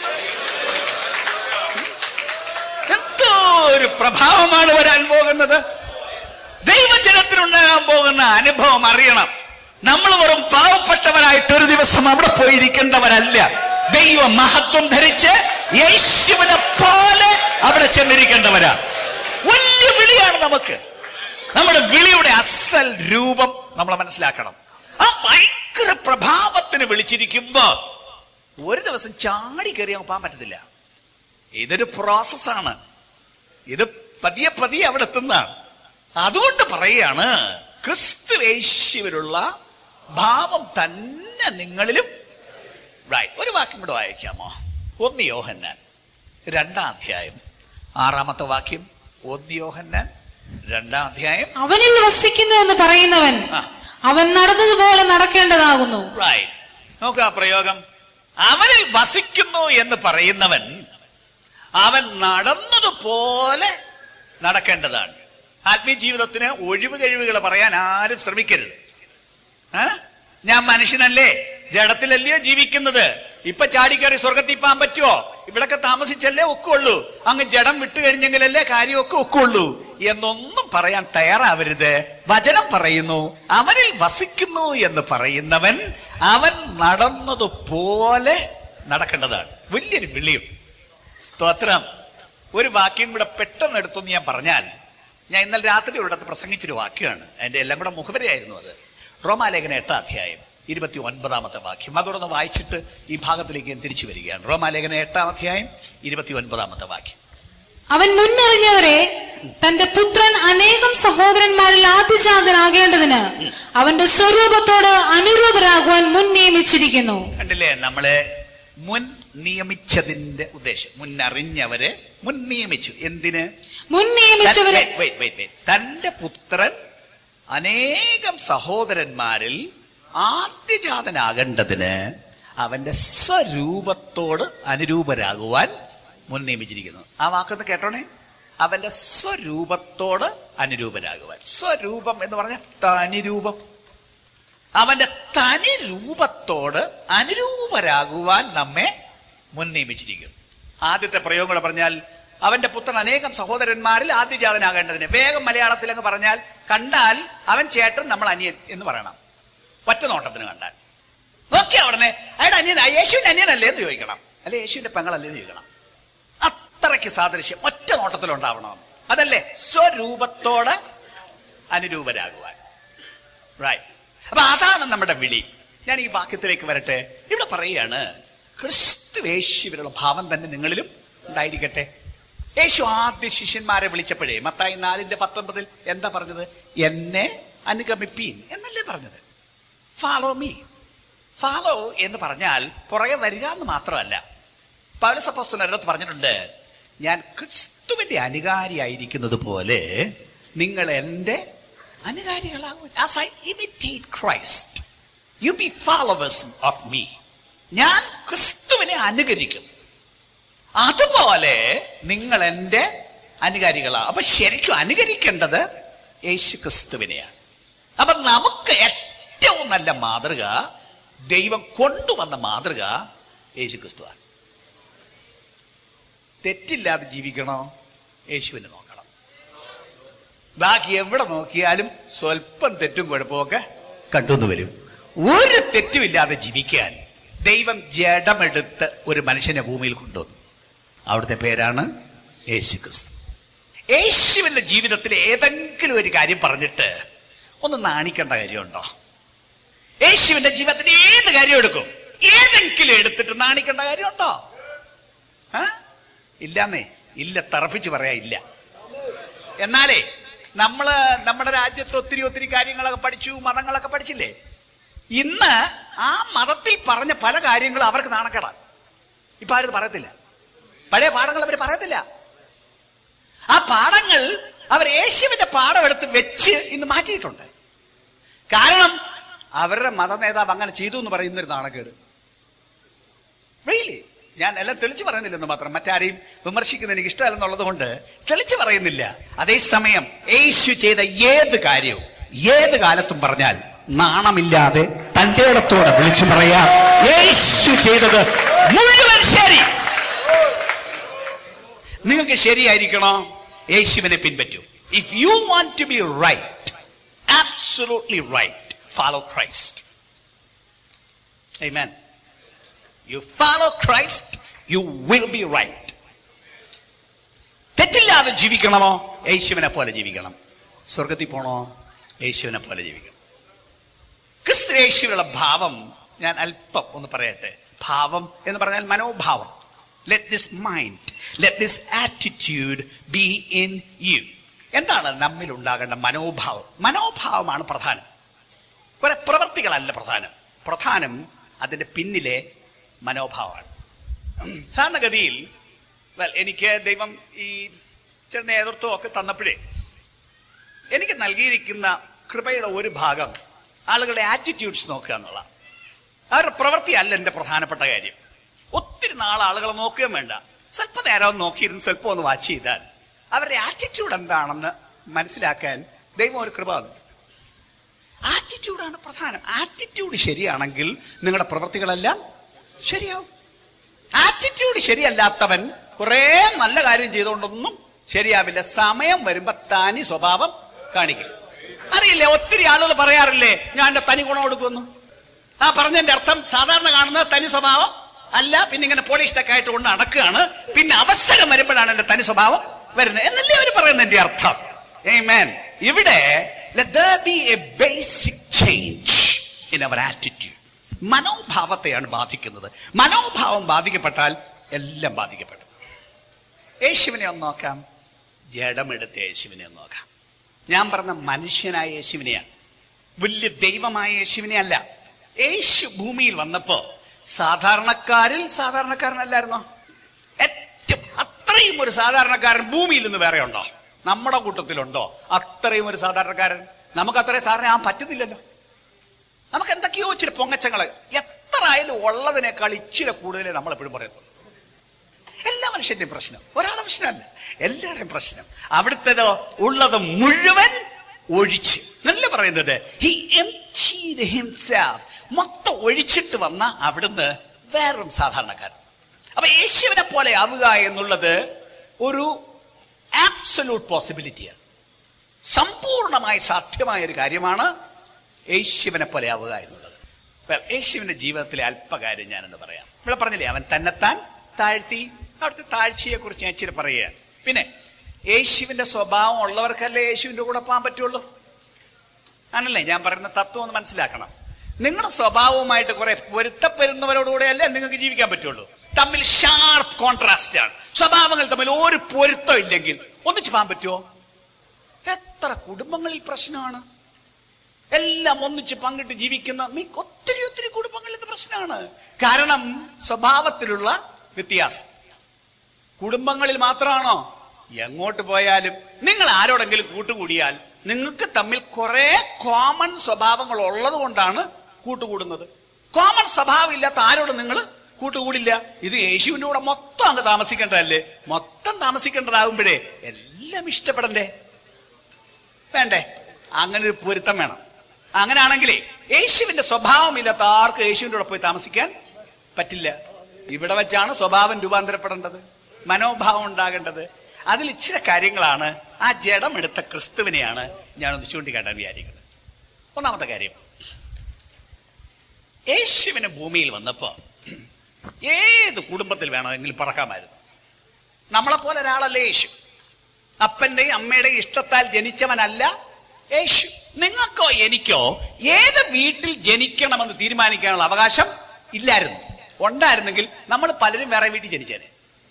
എന്തോ ഒരു പ്രഭാവമാണ് വരാൻ പോകുന്നത് ദൈവജനത്തിനുണ്ടാകാൻ പോകുന്ന അനുഭവം അറിയണം നമ്മൾ വെറും പാവപ്പെട്ടവരായിട്ട് ഒരു ദിവസം അവിടെ പോയിരിക്കേണ്ടവരല്ല ദൈവ മഹത്വം ധരിച്ച് യേശുവിനെ പോലെ അവിടെ ചെന്നിരിക്കേണ്ടവരാണ് വലിയ വിളിയാണ് നമുക്ക് നമ്മുടെ വിളിയുടെ അസൽ രൂപം നമ്മൾ മനസ്സിലാക്കണം ആ ഭയങ്കര പ്രഭാവത്തിന് വിളിച്ചിരിക്കുമ്പോ ഒരു ദിവസം ചാടി കയറി അങ്ങ് പോകാൻ പറ്റത്തില്ല ഇതൊരു പ്രോസസ്സാണ് ഇത് പതിയെ പതിയെ അവിടെ എത്തുന്നതാണ് അതുകൊണ്ട് പറയുകയാണ് ക്രിസ്തു യേശുവിലുള്ള ഭാവം തന്നെ നിങ്ങളിലും Right. ഒരു വാക്യം കൂടെ വായിക്കാമോ ഒന്ന് യോഹന്നാൻ രണ്ടാം അധ്യായം ആറാമത്തെ വാക്യം ഒന്ന് യോഹന്നാൻ രണ്ടാം അധ്യായം അവനിൽ വസിക്കുന്നു എന്ന് പറയുന്നവൻ ആ. അവൻ നടന്നതുപോലെ നടക്കേണ്ടതാകുന്നു റൈറ്റ് നോക്കുക ആ പ്രയോഗം അവനിൽ വസിക്കുന്നു എന്ന് പറയുന്നവൻ അവൻ നടന്നതുപോലെ നടക്കേണ്ടതാണ് ആത്മീയ ജീവിതത്തിന് ഒഴിവ് കഴിവുകൾ പറയാൻ ആരും ശ്രമിക്കരുത് ആ? ഞാൻ മനുഷ്യനല്ലേ ജഡത്തിലല്ലയോ ജീവിക്കുന്നത് ഇപ്പൊ ചാടിക്കയറി സ്വർഗത്തിൽ പോകാൻ പറ്റുമോ ഇവിടൊക്കെ താമസിച്ചല്ലേ ഒക്കുള്ളൂ അങ്ങ് ജഡം വിട്ടു കഴിഞ്ഞെങ്കിലല്ലേ കാര്യമൊക്കെ ഒക്കുള്ളൂ എന്നൊന്നും പറയാൻ തയ്യാറാവരുത് വചനം പറയുന്നു അവനിൽ വസിക്കുന്നു എന്ന് പറയുന്നവൻ അവൻ നടന്നതുപോലെ നടക്കേണ്ടതാണ് വലിയൊരു വിളിയും സ്തോത്രം ഒരു വാക്യം കൂടെ പെട്ടെന്ന് എടുത്തെന്ന് ഞാൻ പറഞ്ഞാൽ ഞാൻ ഇന്നലെ രാത്രി ഇവിടുത്തെ പ്രസംഗിച്ചൊരു വാക്യമാണ് അതിന്റെ എല്ലാം കൂടെ മുഖവരയായിരുന്നു അത് റോമാലേഖന എട്ടാം അധ്യായം ഇരുപത്തി ഒൻപതാമത്തെ വാക്യം അതോടൊന്ന് വായിച്ചിട്ട് ഈ ഭാഗത്തിലേക്ക് ഞാൻ തിരിച്ചു വരികയാണ് റോമാലേഖന എട്ടാം അധ്യായം ഇരുപത്തി ഒൻപതാമത്തെ വാക്യം അവൻ മുന്നറിഞ്ഞവരെ തന്റെ പുത്രൻ അനേകം സഹോദരന്മാരിൽ ആദ്യജാതനാകേണ്ടതിന് അവന്റെ സ്വരൂപത്തോട് അനുരൂപരാകുവാൻ മുൻ നിയമിച്ചിരിക്കുന്നു കണ്ടില്ലേ നമ്മളെ മുൻ നിയമിച്ചതിന്റെ ഉദ്ദേശം മുന്നറിഞ്ഞവരെ മുൻ നിയമിച്ചു എന്തിന് മുൻ നിയമിച്ചവരെ Wait, wait, wait, wait. തന്റെ പുത്രൻ അനേകം സഹോദരന്മാരിൽ ആദ്യജാതനാകേണ്ടതിന് അവന്റെ സ്വരൂപത്തോട് അനുരൂപരാകുവാൻ മുൻ നിയമിച്ചിരിക്കുന്നു ആ വാക്കൊന്ന് കേട്ടോണേ അവന്റെ സ്വരൂപത്തോട് അനുരൂപരാകുവാൻ സ്വരൂപം എന്ന് പറഞ്ഞ തനിരൂപം അവന്റെ തനി രൂപത്തോട് അനുരൂപരാകുവാൻ നമ്മെ മുൻ നിയമിച്ചിരിക്കുന്നു ആദ്യത്തെ പ്രയോഗം കൂടെ പറഞ്ഞാൽ അവന്റെ പുത്രൻ അനേകം സഹോദരന്മാരിൽ ആദ്യജാതനാകേണ്ടതിന് വേഗം മലയാളത്തിൽ അങ്ങ് പറഞ്ഞാൽ കണ്ടാൽ അവൻ ചേട്ടൻ നമ്മൾ അനിയൻ എന്ന് പറയണം ഒറ്റ നോട്ടത്തിന് കണ്ടാൽ നോക്കിയ ഉടനെ അയാളുടെ അനിയൻ യേശുവിന്റെ അനിയനല്ലേ എന്ന് ചോദിക്കണം അല്ലെ യേശുവിന്റെ പെങ്ങളല്ലേ എന്ന് ചോദിക്കണം അത്രയ്ക്ക് സാദൃശ്യം ഒറ്റ നോട്ടത്തിലുണ്ടാവണം അതല്ലേ സ്വരൂപത്തോട് അനുരൂപരാകുവാൻ റൈറ്റ് അപ്പൊ അതാണ് നമ്മുടെ വിളി ഞാൻ ഈ വാക്യത്തിലേക്ക് വരട്ടെ ഇവിടെ പറയുകയാണ് ക്രിസ്തു യേശുവിനുള്ള ഭാവം തന്നെ നിങ്ങളിലും ഉണ്ടായിരിക്കട്ടെ യേശു ആദ്യ ശിഷ്യന്മാരെ വിളിച്ചപ്പോഴേ മത്തായി നാലിന്റെ പത്തൊമ്പതിൽ എന്താ പറഞ്ഞത് എന്നെ അനുഗമിപ്പീൻ എന്നല്ലേ പറഞ്ഞത് ഫാളോ മീ ഫാളോ എന്ന് പറഞ്ഞാൽ പുറകെ വരിക എന്ന് മാത്രമല്ല പൗലസപ്പോസ്തലൻ ഒരിടത്ത് പറഞ്ഞിട്ടുണ്ട് ഞാൻ ക്രിസ്തുവിന്റെ അനുകാരിയായിരിക്കുന്നത് പോലെ നിങ്ങൾ എൻ്റെ അനുകാരികളാകും as I imitate Christ you be followers of me ഞാൻ ക്രിസ്തുവിനെ അനുകരിക്കും അതുപോലെ നിങ്ങൾ എൻ്റെ അനുകാരികളാണ് അപ്പൊ ശരിക്കും അനുകരിക്കേണ്ടത് യേശു ക്രിസ്തുവിനെയാണ് അപ്പൊ നമുക്ക് ഏറ്റവും നല്ല മാതൃക ദൈവം കൊണ്ടുവന്ന മാതൃക യേശു ക്രിസ്തുവാണ് തെറ്റില്ലാതെ ജീവിക്കണോ യേശുവിനെ നോക്കണം ബാക്കി എവിടെ നോക്കിയാലും സ്വല്പം തെറ്റും കുഴപ്പമൊക്കെ കണ്ടുവന്ന് വരും ഒരു തെറ്റുമില്ലാതെ ജീവിക്കാൻ ദൈവം ജഡമെടുത്ത് ഒരു മനുഷ്യനെ ഭൂമിയിൽ കൊണ്ടുവന്നു അവിടുത്തെ പേരാണ് യേശു ക്രിസ്തു യേശുവിന്റെ ജീവിതത്തിൽ ഏതെങ്കിലും ഒരു കാര്യം പറഞ്ഞിട്ട് ഒന്ന് നാണിക്കേണ്ട കാര്യമുണ്ടോ യേശുവിന്റെ ജീവിതത്തിൽ ഏത് കാര്യം എടുക്കും ഏതെങ്കിലും എടുത്തിട്ട് നാണിക്കേണ്ട കാര്യമുണ്ടോ ആ? ഇല്ലാന്നേ ഇല്ല തറപ്പിച്ച് പറയാ ഇല്ല എന്നാലേ നമ്മള് നമ്മുടെ രാജ്യത്ത് ഒത്തിരി ഒത്തിരി കാര്യങ്ങളൊക്കെ പഠിച്ചു മതങ്ങളൊക്കെ പഠിച്ചില്ലേ ഇന്ന് ആ മതത്തിൽ പറഞ്ഞ പല കാര്യങ്ങളും അവർക്ക് നാണക്കേടാണ് ഇപ്പൊ ആരും പറയത്തില്ല പഴയ പാഠങ്ങൾ അവർ പറയത്തില്ല ആ പാഠങ്ങൾ അവർ യേശുവിന്റെ പാഠം എടുത്ത് വെച്ച് ഇന്ന് മാറ്റിയിട്ടുണ്ട് കാരണം അവരുടെ മത നേതാവ് അങ്ങനെ ചെയ്തു എന്ന് പറയുന്നൊരു നാണക്കേട് റിയലി ഞാൻ എല്ലാം തെളിച്ചു പറയുന്നില്ലെന്ന് മാത്രം മറ്റാരെയും വിമർശിക്കുന്നത് എനിക്ക് ഇഷ്ടമല്ലെന്നുള്ളത് കൊണ്ട് തെളിച്ചു പറയുന്നില്ല അതേസമയം യേശു ചെയ്ത ഏത് കാര്യവും ഏത് കാലത്തും പറഞ്ഞാൽ നാണമില്ലാതെ തന്റെ ഇടത്തോടെ വിളിച്ചു പറയാം യേശു ചെയ്തത് മുഴുവൻ ശരി നിങ്ങൾക്ക് ശരിയായിരിക്കണോ യേശുവിനെ പിൻപറ്റൂ if you want to be right absolutely right follow Christ Amen. You follow Christ, you will be right. തെറ്റില്ലാതെ ജീവിക്കണമോ യേശുവിനെ പോലെ ജീവിക്കണം സ്വർഗത്തിൽ പോണോ യേശുവിനെ പോലെ ജീവിക്കണം ക്രിസ്തു യേശുവിനുള്ള ഭാവം ഞാൻ അല്പം ഒന്ന് പറയട്ടെ ഭാവം എന്ന് പറഞ്ഞാൽ മനോഭാവം let this mind let this attitude be in you എന്താണ് നമ്മിൽ ഉണ്ടാകേണ്ട മനോഭാവം മനോഭാവമാണ് പ്രധാനം കുറെ പ്രവൃത്തികളല്ല പ്രധാനം പ്രധാനം അതിന്റെ പിന്നിലെ മനോഭാവമാണ് സാധാരണഗതിയിൽ well, എനിക്ക് ദൈവം ഈ ചില നേതൃത്വം ഒക്കെ തന്നപ്പോഴേ എനിക്ക് നൽകിയിരിക്കുന്ന കൃപയുടെ ഒരു ഭാഗം ആളുകളുടെ ആറ്റിറ്റ്യൂഡ്സ് നോക്കുക എന്നുള്ള അവരുടെ പ്രവൃത്തി അല്ല എൻ്റെ പ്രധാനപ്പെട്ട കാര്യം ഒത്തിരി നാൾ ആളുകളെ നോക്കുകയും വേണ്ട സ്വല്പ നേരം ഒന്ന് നോക്കിയിരുന്ന് സ്വല്പം ഒന്ന് വാച്ച് ചെയ്താൽ അവരുടെ ആറ്റിറ്റ്യൂഡ് എന്താണെന്ന് മനസ്സിലാക്കാൻ ദൈവം ഒരു കൃപ തന്നു ആറ്റിറ്റ്യൂഡാണ് പ്രധാനം ആറ്റിറ്റ്യൂഡ് ശരിയാണെങ്കിൽ നിങ്ങളുടെ പ്രവൃത്തികളെല്ലാം ശരിയാവും ആറ്റിറ്റ്യൂഡ് ശരിയല്ലാത്തവൻ കുറെ നല്ല കാര്യം ചെയ്തുകൊണ്ടൊന്നും ശരിയാവില്ല സമയം വരുമ്പോ തനി സ്വഭാവം കാണിക്കും അറിയില്ലേ ഒത്തിരി ആളുകൾ പറയാറില്ലേ ഞാൻ എന്റെ തനി ഗുണം കൊടുക്കുന്നു ആ പറഞ്ഞതിന്റെ അർത്ഥം സാധാരണ കാണുന്ന തനി സ്വഭാവം അല്ല പിന്നെ ഇങ്ങനെ പോളിഷ് ഒക്കെ ആയിട്ട് കൊണ്ട് നടക്കുകയാണ് പിന്നെ അവസരം വരുമ്പോഴാണ് എന്റെ തനി സ്വഭാവം വരുന്നത് എന്നല്ലേ അവർ പറയുന്നതിന്റെ അർത്ഥം Amen. ഇവിടെ let there be a basic change in our attitude. മനോഭാവത്തെയാണ് ബാധിക്കുന്നത് മനോഭാവം ബാധിക്കപ്പെട്ടാൽ എല്ലാം ബാധിക്കപ്പെടും യേശുവിനെ ഒന്ന് നോക്കാം ജഡമെടുത്ത യേശുവിനെ ഒന്ന് നോക്കാം ഞാൻ പറഞ്ഞ മനുഷ്യനായ യേശുവിനെയാണ് വലിയ ദൈവമായ യേശുവിനെ അല്ല യേശു ഭൂമിയിൽ വന്നപ്പോ സാധാരണക്കാരിൽ സാധാരണക്കാരനല്ലായിരുന്നോ ഏറ്റവും അത്രയും ഒരു സാധാരണക്കാരൻ ഭൂമിയിൽ നിന്ന് വേറെ ഉണ്ടോ നമ്മുടെ കൂട്ടത്തിലുണ്ടോ അത്രയും ഒരു സാധാരണക്കാരൻ നമുക്ക് അത്രയും സാധാരണ ആ പറ്റുന്നില്ലല്ലോ നമുക്ക് എന്തൊക്കെയോ ഇച്ചിരി പൊങ്ങച്ചങ്ങള് എത്ര ആയാലും ഉള്ളതിനേക്കാൾ ഇച്ചിരി കൂടുതലേ നമ്മൾ എപ്പോഴും പറയത്തുള്ളൂ എല്ലാ മനുഷ്യന്റെയും പ്രശ്നം ഒരാളുടെ പ്രശ്നമല്ല എല്ലാവരുടെയും പ്രശ്നം അവിടുത്തേതോ ഉള്ളത് മുഴുവൻ ഒഴിച്ച് നല്ല പറയുന്നത് ഹി emptied himself മൊത്തം ഒഴിച്ചിട്ട് വന്ന അവിടുന്ന് വേറൊരു സാധാരണക്കാരൻ അപ്പൊ യേശുവിനെ പോലെ ആവുക എന്നുള്ളത് ഒരു ആബ്സൊല്യൂട്ട് പോസിബിലിറ്റിയാണ് സമ്പൂർണമായി സാധ്യമായ ഒരു കാര്യമാണ് യേശുവിനെ പോലെ ആവുക എന്നുള്ളത് Well, യേശുവിന്റെ ജീവിതത്തിലെ അല്പകാര്യം ഞാനെന്ന് പറയാം ഇവിടെ പറഞ്ഞില്ലേ അവൻ തന്നെത്താൻ താഴ്ത്തി അവിടുത്തെ താഴ്ചയെ കുറിച്ച് ഞാൻ ഇച്ചിരി പറയുകയാണ് പിന്നെ യേശുവിന്റെ സ്വഭാവം ഉള്ളവർക്കല്ലേ യേശുവിന്റെ കൂടെ പോകാൻ പറ്റുള്ളൂ ആണല്ലേ ഞാൻ പറയുന്ന തത്വം ഒന്ന് മനസ്സിലാക്കണം നിങ്ങളുടെ സ്വഭാവവുമായിട്ട് കുറെ പൊരുത്തപ്പെടുന്നവരോടുകൂടെയല്ലേ നിങ്ങൾക്ക് ജീവിക്കാൻ പറ്റുള്ളൂ തമ്മിൽ ഷാർപ്പ് കോൺട്രാസ്റ്റ് ആണ് സ്വഭാവങ്ങൾ തമ്മിൽ ഒരു പൊരുത്തം ഇല്ലെങ്കിൽ ഒന്നിച്ചു പോകാൻ പറ്റുമോ എത്ര കുടുംബങ്ങളിൽ പ്രശ്നമാണ് എല്ലാം ഒന്നിച്ച് പങ്കിട്ട് ജീവിക്കുന്ന മി- ഒത്തിരി ഒത്തിരി കുടുംബങ്ങളിൽ ഇത് പ്രശ്നമാണ് കാരണം സ്വഭാവത്തിലുള്ള വ്യത്യാസം കുടുംബങ്ങളിൽ മാത്രമാണോ എങ്ങോട്ട് പോയാലും നിങ്ങൾ ആരോടെങ്കിലും കൂട്ടുകൂടിയാൽ നിങ്ങൾക്ക് തമ്മിൽ കുറെ കോമൺ സ്വഭാവങ്ങൾ ഉള്ളത് കൊണ്ടാണ് കൂട്ടുകൂടുന്നത് കോമൺ സ്വഭാവം ഇല്ലാത്ത ആരോടും നിങ്ങൾ കൂട്ടുകൂടില്ല ഇത് യേശുവിന്റെ കൂടെ മൊത്തം അങ്ങ് താമസിക്കേണ്ടതല്ലേ മൊത്തം താമസിക്കേണ്ടതാകുമ്പോഴേ എല്ലാം ഇഷ്ടപ്പെടണ്ടേ വേണ്ടേ അങ്ങനെ ഒരു പൊരുത്തം വേണം അങ്ങനെയാണെങ്കിലേ യേശുവിന്റെ സ്വഭാവം ഇല്ലാത്ത ആർക്ക് യേശുവിന്റെ കൂടെ പോയി താമസിക്കാൻ പറ്റില്ല ഇവിടെ വെച്ചാണ് സ്വഭാവം രൂപാന്തരപ്പെടേണ്ടത് മനോഭാവം ഉണ്ടാകേണ്ടത് അതിൽ ഇച്ചിരി കാര്യങ്ങളാണ് ആ ജഡം എടുത്ത ക്രിസ്തുവിനെയാണ് ഞാനൊന്ന് ചൂണ്ടിക്കാട്ടാൻ വിചാരിക്കുന്നത് ഒന്നാമത്തെ കാര്യം യേശുവിന് ഭൂമിയിൽ വന്നപ്പോ ഏത് കുടുംബത്തിൽ വേണമെങ്കിലും പറക്കാമായിരുന്നു നമ്മളെ പോലെ ഒരാളല്ല യേശു അപ്പന്റെയും അമ്മയുടെയും ഇഷ്ടത്താൽ ജനിച്ചവനല്ല യേശു നിങ്ങൾക്കോ എനിക്കോ ഏത് വീട്ടിൽ ജനിക്കണമെന്ന് തീരുമാനിക്കാനുള്ള അവകാശം ഇല്ലായിരുന്നു ഉണ്ടായിരുന്നെങ്കിൽ നമ്മൾ പലരും വേറെ വീട്ടിൽ ജനിച്ചേനെ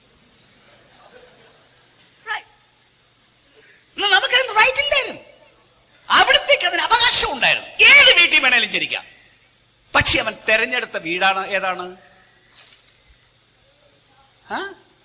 Right. എന്നാൽ നമുക്കതിന് റൈറ്റ് ഇല്ലായിരുന്നു അവിടത്തേക്ക് അതിന് അവകാശം ഉണ്ടായിരുന്നു ഏത് വീട്ടിൽ വേണേലും ജനിക്കാം പക്ഷെ അവൻ തെരഞ്ഞെടുത്ത വീടാണ് ഏതാണ് ആ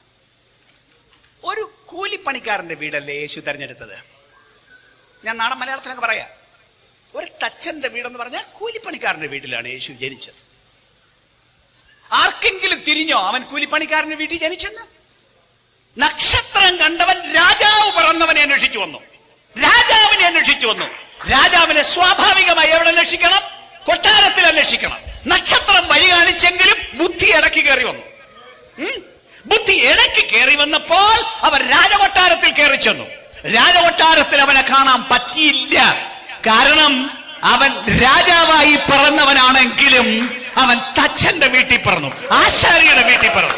ഒരു കൂലിപ്പണിക്കാരന്റെ വീടല്ലേ യേശു തെരഞ്ഞെടുത്തത് ഞാൻ നാടൻ മലയാളത്തിലൊക്കെ പറയാം ഒരു തച്ചന്റെ വീടെന്ന് പറഞ്ഞാൽ കൂലിപ്പണിക്കാരന്റെ വീട്ടിലാണ് യേശു ജനിച്ചത് ആർക്കെങ്കിലും തിരിഞ്ഞോ അവൻ കൂലിപ്പണിക്കാരന്റെ വീട്ടിൽ ജനിച്ചെന്ന് നക്ഷത്രം കണ്ടവൻ രാജാവ് പിറന്നവനെ അന്വേഷിച്ചു വന്നു രാജാവിനെ അന്വേഷിച്ചു വന്നു രാജാവിനെ സ്വാഭാവികമായി എവിടെ അന്വേഷിക്കണം കൊട്ടാരത്തിൽ അന്വേഷിക്കണം നക്ഷത്രം വഴി കാണിച്ചെങ്കിലും ബുദ്ധി ഇടയ്ക്ക് കയറി വന്നു ഉം? ബുദ്ധി ഇടയ്ക്ക് കയറി വന്നപ്പോൾ അവൻ രാജകൊട്ടാരത്തിൽ കയറി ചെന്നു രാജകൊട്ടാരത്തിൽ അവനെ കാണാൻ പറ്റിയില്ല കാരണം അവൻ രാജാവായി പിറന്നവനാണെങ്കിലും അവൻ തച്ചന്റെ വീട്ടിൽ പിറന്നു ആശാരിയുടെ വീട്ടിൽ പിറന്നു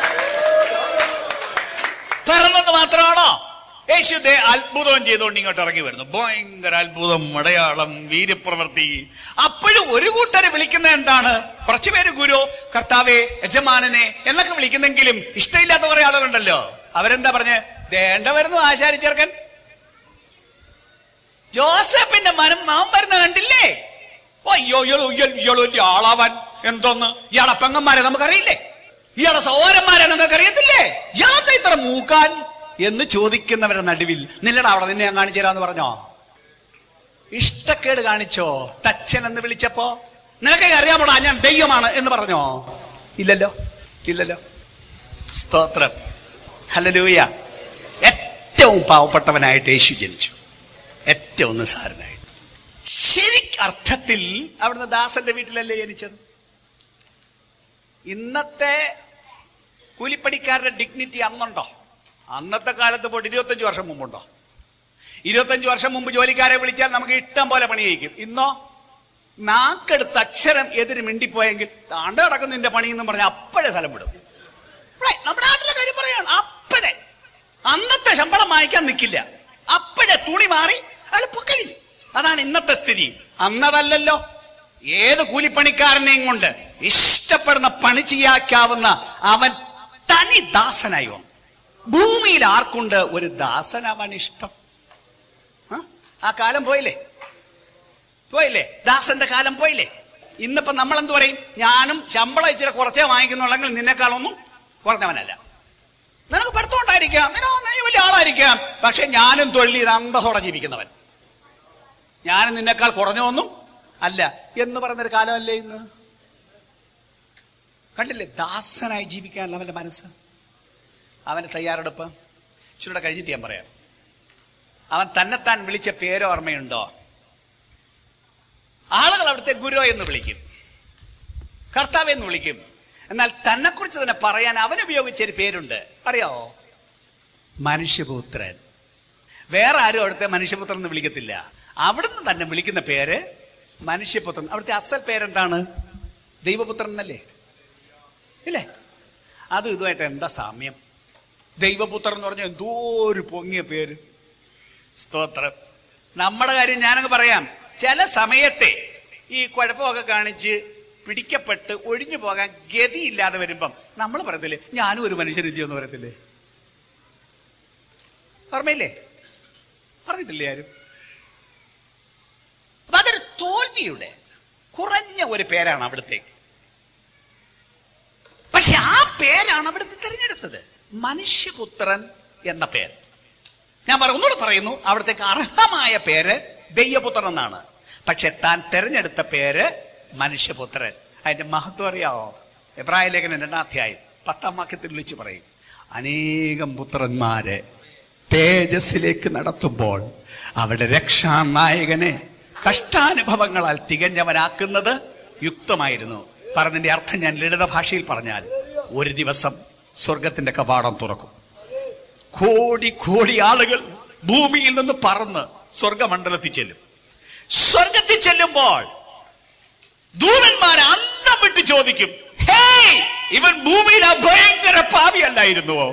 പിറന്നത് മാത്രമാണോ യേശു ദേ അത്ഭുതം ചെയ്തുകൊണ്ട് ഇങ്ങോട്ട് ഇറങ്ങി വരുന്നു ഭയങ്കര അത്ഭുതം അടയാളം വീര്യപ്രവൃത്തി അപ്പോഴും ഒരു കൂട്ടരെ വിളിക്കുന്ന എന്താണ് കുറച്ചുപേര് ഗുരു കർത്താവെ യജമാനനെ എന്നൊക്കെ വിളിക്കുന്നെങ്കിലും ഇഷ്ടമില്ലാത്ത കുറെ ആളുകളുണ്ടല്ലോ അവരെന്താ പറഞ്ഞ് ദേണ്ട വരുന്നു ആശാരി ചെറുക്കൻ ജോസഫിന്റെ മനം മാം വരുന്ന കണ്ടില്ലേ ഓ അയ്യോ ഇയാളോ ഇയാളോ വലിയ ആളാവാൻ എന്തോന്ന് ഇയാളെ പെങ്ങന്മാരെ നമുക്കറിയില്ലേ ഇയാളെ സഹോദരന്മാരെ നമുക്ക് അറിയത്തില്ലേ ഇയാളത്തെ ഇത്ര മൂക്കാൻ എന്ന് ചോദിക്കുന്നവരുടെ നടുവിൽ നില്ലടാ അവിടെ നിന്നെ ഞാൻ കാണിച്ചു തരാന്ന് പറഞ്ഞോ ഇഷ്ടക്കേട് കാണിച്ചോ തച്ചൻ എന്ന് വിളിച്ചപ്പോ നിനക്കൊക്കെ അറിയാമോടാ ഞാൻ ദൈവമാണ് എന്ന് പറഞ്ഞോ ഇല്ലല്ലോ ഇല്ലല്ലോ സ്തോത്രം ഹല്ലേലൂയ ഏറ്റവും പാവപ്പെട്ടവനായിട്ട് യേശു ജനിച്ചു ഏറ്റവും നിസ്സാരനായിട്ട് ശരിക്ക് അർത്ഥത്തിൽ അവിടുന്ന് ദാസന്റെ വീട്ടിലല്ലേ ജനിച്ചത് ഇന്നത്തെ കൂലിപ്പണിക്കാരുടെ ഡിഗ്നിറ്റി അന്നുണ്ടോ അന്നത്തെ കാലത്ത് പോയിട്ട് ഇരുപത്തഞ്ച് വർഷം മുമ്പുണ്ടോ ഇരുപത്തഞ്ച് വർഷം മുമ്പ് ജോലിക്കാരെ വിളിച്ചാൽ നമുക്ക് ഇഷ്ടം പോലെ പണി ചെയ്യിക്കും ഇന്നോ നാക്കെടുത്ത് അക്ഷരം എതിര് മിണ്ടിപ്പോയെങ്കിൽ താണ്ട കിടക്കുന്ന നിന്റെ പണി എന്നും പറഞ്ഞാൽ അപ്പോഴേ സ്ഥലം വിടും Right, നമ്മുടെ നാട്ടിലെ കാര്യം പറയാണ് അപ്പഴേ അന്നത്തെ ശമ്പളം വാങ്ങിക്കാൻ നിൽക്കില്ല അപ്പോഴേ തുണി മാറി അയാൾ പൊക്കഴിഞ്ഞു അതാണ് ഇന്നത്തെ സ്ഥിതി അന്നതല്ലല്ലോ ഏത് കൂലിപ്പണിക്കാരനെയും കൊണ്ട് ഇഷ്ടപ്പെടുന്ന പണി ചെയ്യാക്കാവുന്ന അവൻ തനി ദാസനായി വന്നു ഭൂമിയിൽ ആർക്കുണ്ട് ഒരു ദാസനാവാൻ ഇഷ്ടം ആ? ആ കാലം പോയില്ലേ പോയില്ലേ ദാസന്റെ കാലം പോയില്ലേ ഇന്നിപ്പോ നമ്മൾ എന്ത് പറയും ഞാനും ശമ്പളം ഇച്ചിരി കുറച്ചേ വാങ്ങിക്കുന്നുള്ളെങ്കിൽ നിന്നെക്കാളൊന്നും കുറഞ്ഞവനല്ല നിനക്ക് പഠിത്തം ഉണ്ടായിരിക്കാം നിനക്ക് നീ വലിയ ആളായിരിക്കാം പക്ഷെ ഞാനും തൊഴിൽ ചെയ്ത് അന്തസ്സോടെ ജീവിക്കുന്നവൻ ഞാനും നിന്നെക്കാൾ കുറഞ്ഞൊന്നും അല്ല എന്ന് പറയുന്നൊരു കാലമല്ലേ ഇന്ന് കണ്ടില്ലേ ദാസനായി ജീവിക്കാനുള്ള അവന്റെ മനസ്സ് അവന്റെ തയ്യാറെടുപ്പ് ഇച്ചിരൂടെ കഴിഞ്ഞിട്ട് ഞാൻ പറയാം അവൻ തന്നെത്താൻ വിളിച്ച പേര് ഓർമ്മയുണ്ടോ ആളുകൾ അവിടുത്തെ ഗുരു എന്ന് വിളിക്കും കർത്താവ് എന്ന് വിളിക്കും എന്നാൽ തന്നെക്കുറിച്ച് തന്നെ പറയാൻ അവൻ ഉപയോഗിച്ച ഒരു പേരുണ്ട് അറിയാവോ മനുഷ്യപുത്രൻ വേറെ ആരും അവിടുത്തെ മനുഷ്യപുത്രൻ എന്ന് വിളിക്കത്തില്ല അവിടുന്ന് തന്നെ വിളിക്കുന്ന പേര് മനുഷ്യപുത്രൻ അവിടുത്തെ അസൽ പേരെന്താണ് ദൈവപുത്രൻ എന്നല്ലേ ഇല്ലേ അതും ഇതുമായിട്ട് എന്താ സാമ്യം ദൈവപുത്രൻ എന്ന് പറഞ്ഞാൽ എന്തോ ഒരു പൊങ്ങിയ പേര് സ്തോത്രം നമ്മുടെ കാര്യം ഞാനങ്ങ് പറയാം ചില സമയത്തെ ഈ കുഴപ്പമൊക്കെ കാണിച്ച് പിടിക്കപ്പെട്ട് ഒഴിഞ്ഞു പോകാൻ ഗതിയില്ലാതെ വരുമ്പം നമ്മൾ പറയത്തില്ലേ ഞാനും ഒരു മനുഷ്യനില്ലയോ എന്ന് പറയത്തില്ലേ ഓർമ്മയില്ലേ പറഞ്ഞിട്ടില്ലേ ആരും അപ്പൊ അതൊരു തോൽവിയുടെ കുറഞ്ഞ ഒരു പേരാണ് അവിടത്തേക്ക് പക്ഷെ ആ പേരാണ് അവിടുത്തെ തിരഞ്ഞെടുത്തത് മനുഷ്യപുത്രൻ എന്ന പേര് ഞാൻ പറ ഒന്നുകൂടെ പറയുന്നു അവിടത്തേക്ക് അർഹമായ പേര് ദൈവപുത്രൻ എന്നാണ് പക്ഷെ താൻ തിരഞ്ഞെടുത്ത പേര് മനുഷ്യപുത്രൻ അതിന്റെ മഹത്വം അറിയാവോ എബ്രായ ലേഖനം രണ്ടാം അധ്യായം പത്താം വാക്യത്തിൽ വിളിച്ചു പറയും അനേകം പുത്രന്മാരെ തേജസ്സിലേക്ക് നടത്തുമ്പോൾ അവരുടെ രക്ഷാനായകനെ കഷ്ടാനുഭവങ്ങളാൽ തികഞ്ഞവനാക്കുന്നത് യുക്തമായിരുന്നു പറഞ്ഞതിന്റെ അർത്ഥം ഞാൻ ലളിത ഭാഷയിൽ പറഞ്ഞാൽ ഒരു ദിവസം സ്വർഗത്തിന്റെ കവാടം തുറക്കും കോടി കോടി ആളുകൾ ഭൂമിയിൽ നിന്ന് പറന്ന് സ്വർഗമണ്ഡലത്തിൽ ചെല്ലും സ്വർഗത്തിൽ ചെല്ലുമ്പോൾ ദൂതന്മാർ അന്നം വിട്ട് ചോദിക്കും ഹേയ് ഇവൻ ഭൂമിയിൽ ആ ഭയങ്കര പാവിയല്ലായിരുന്നുവോ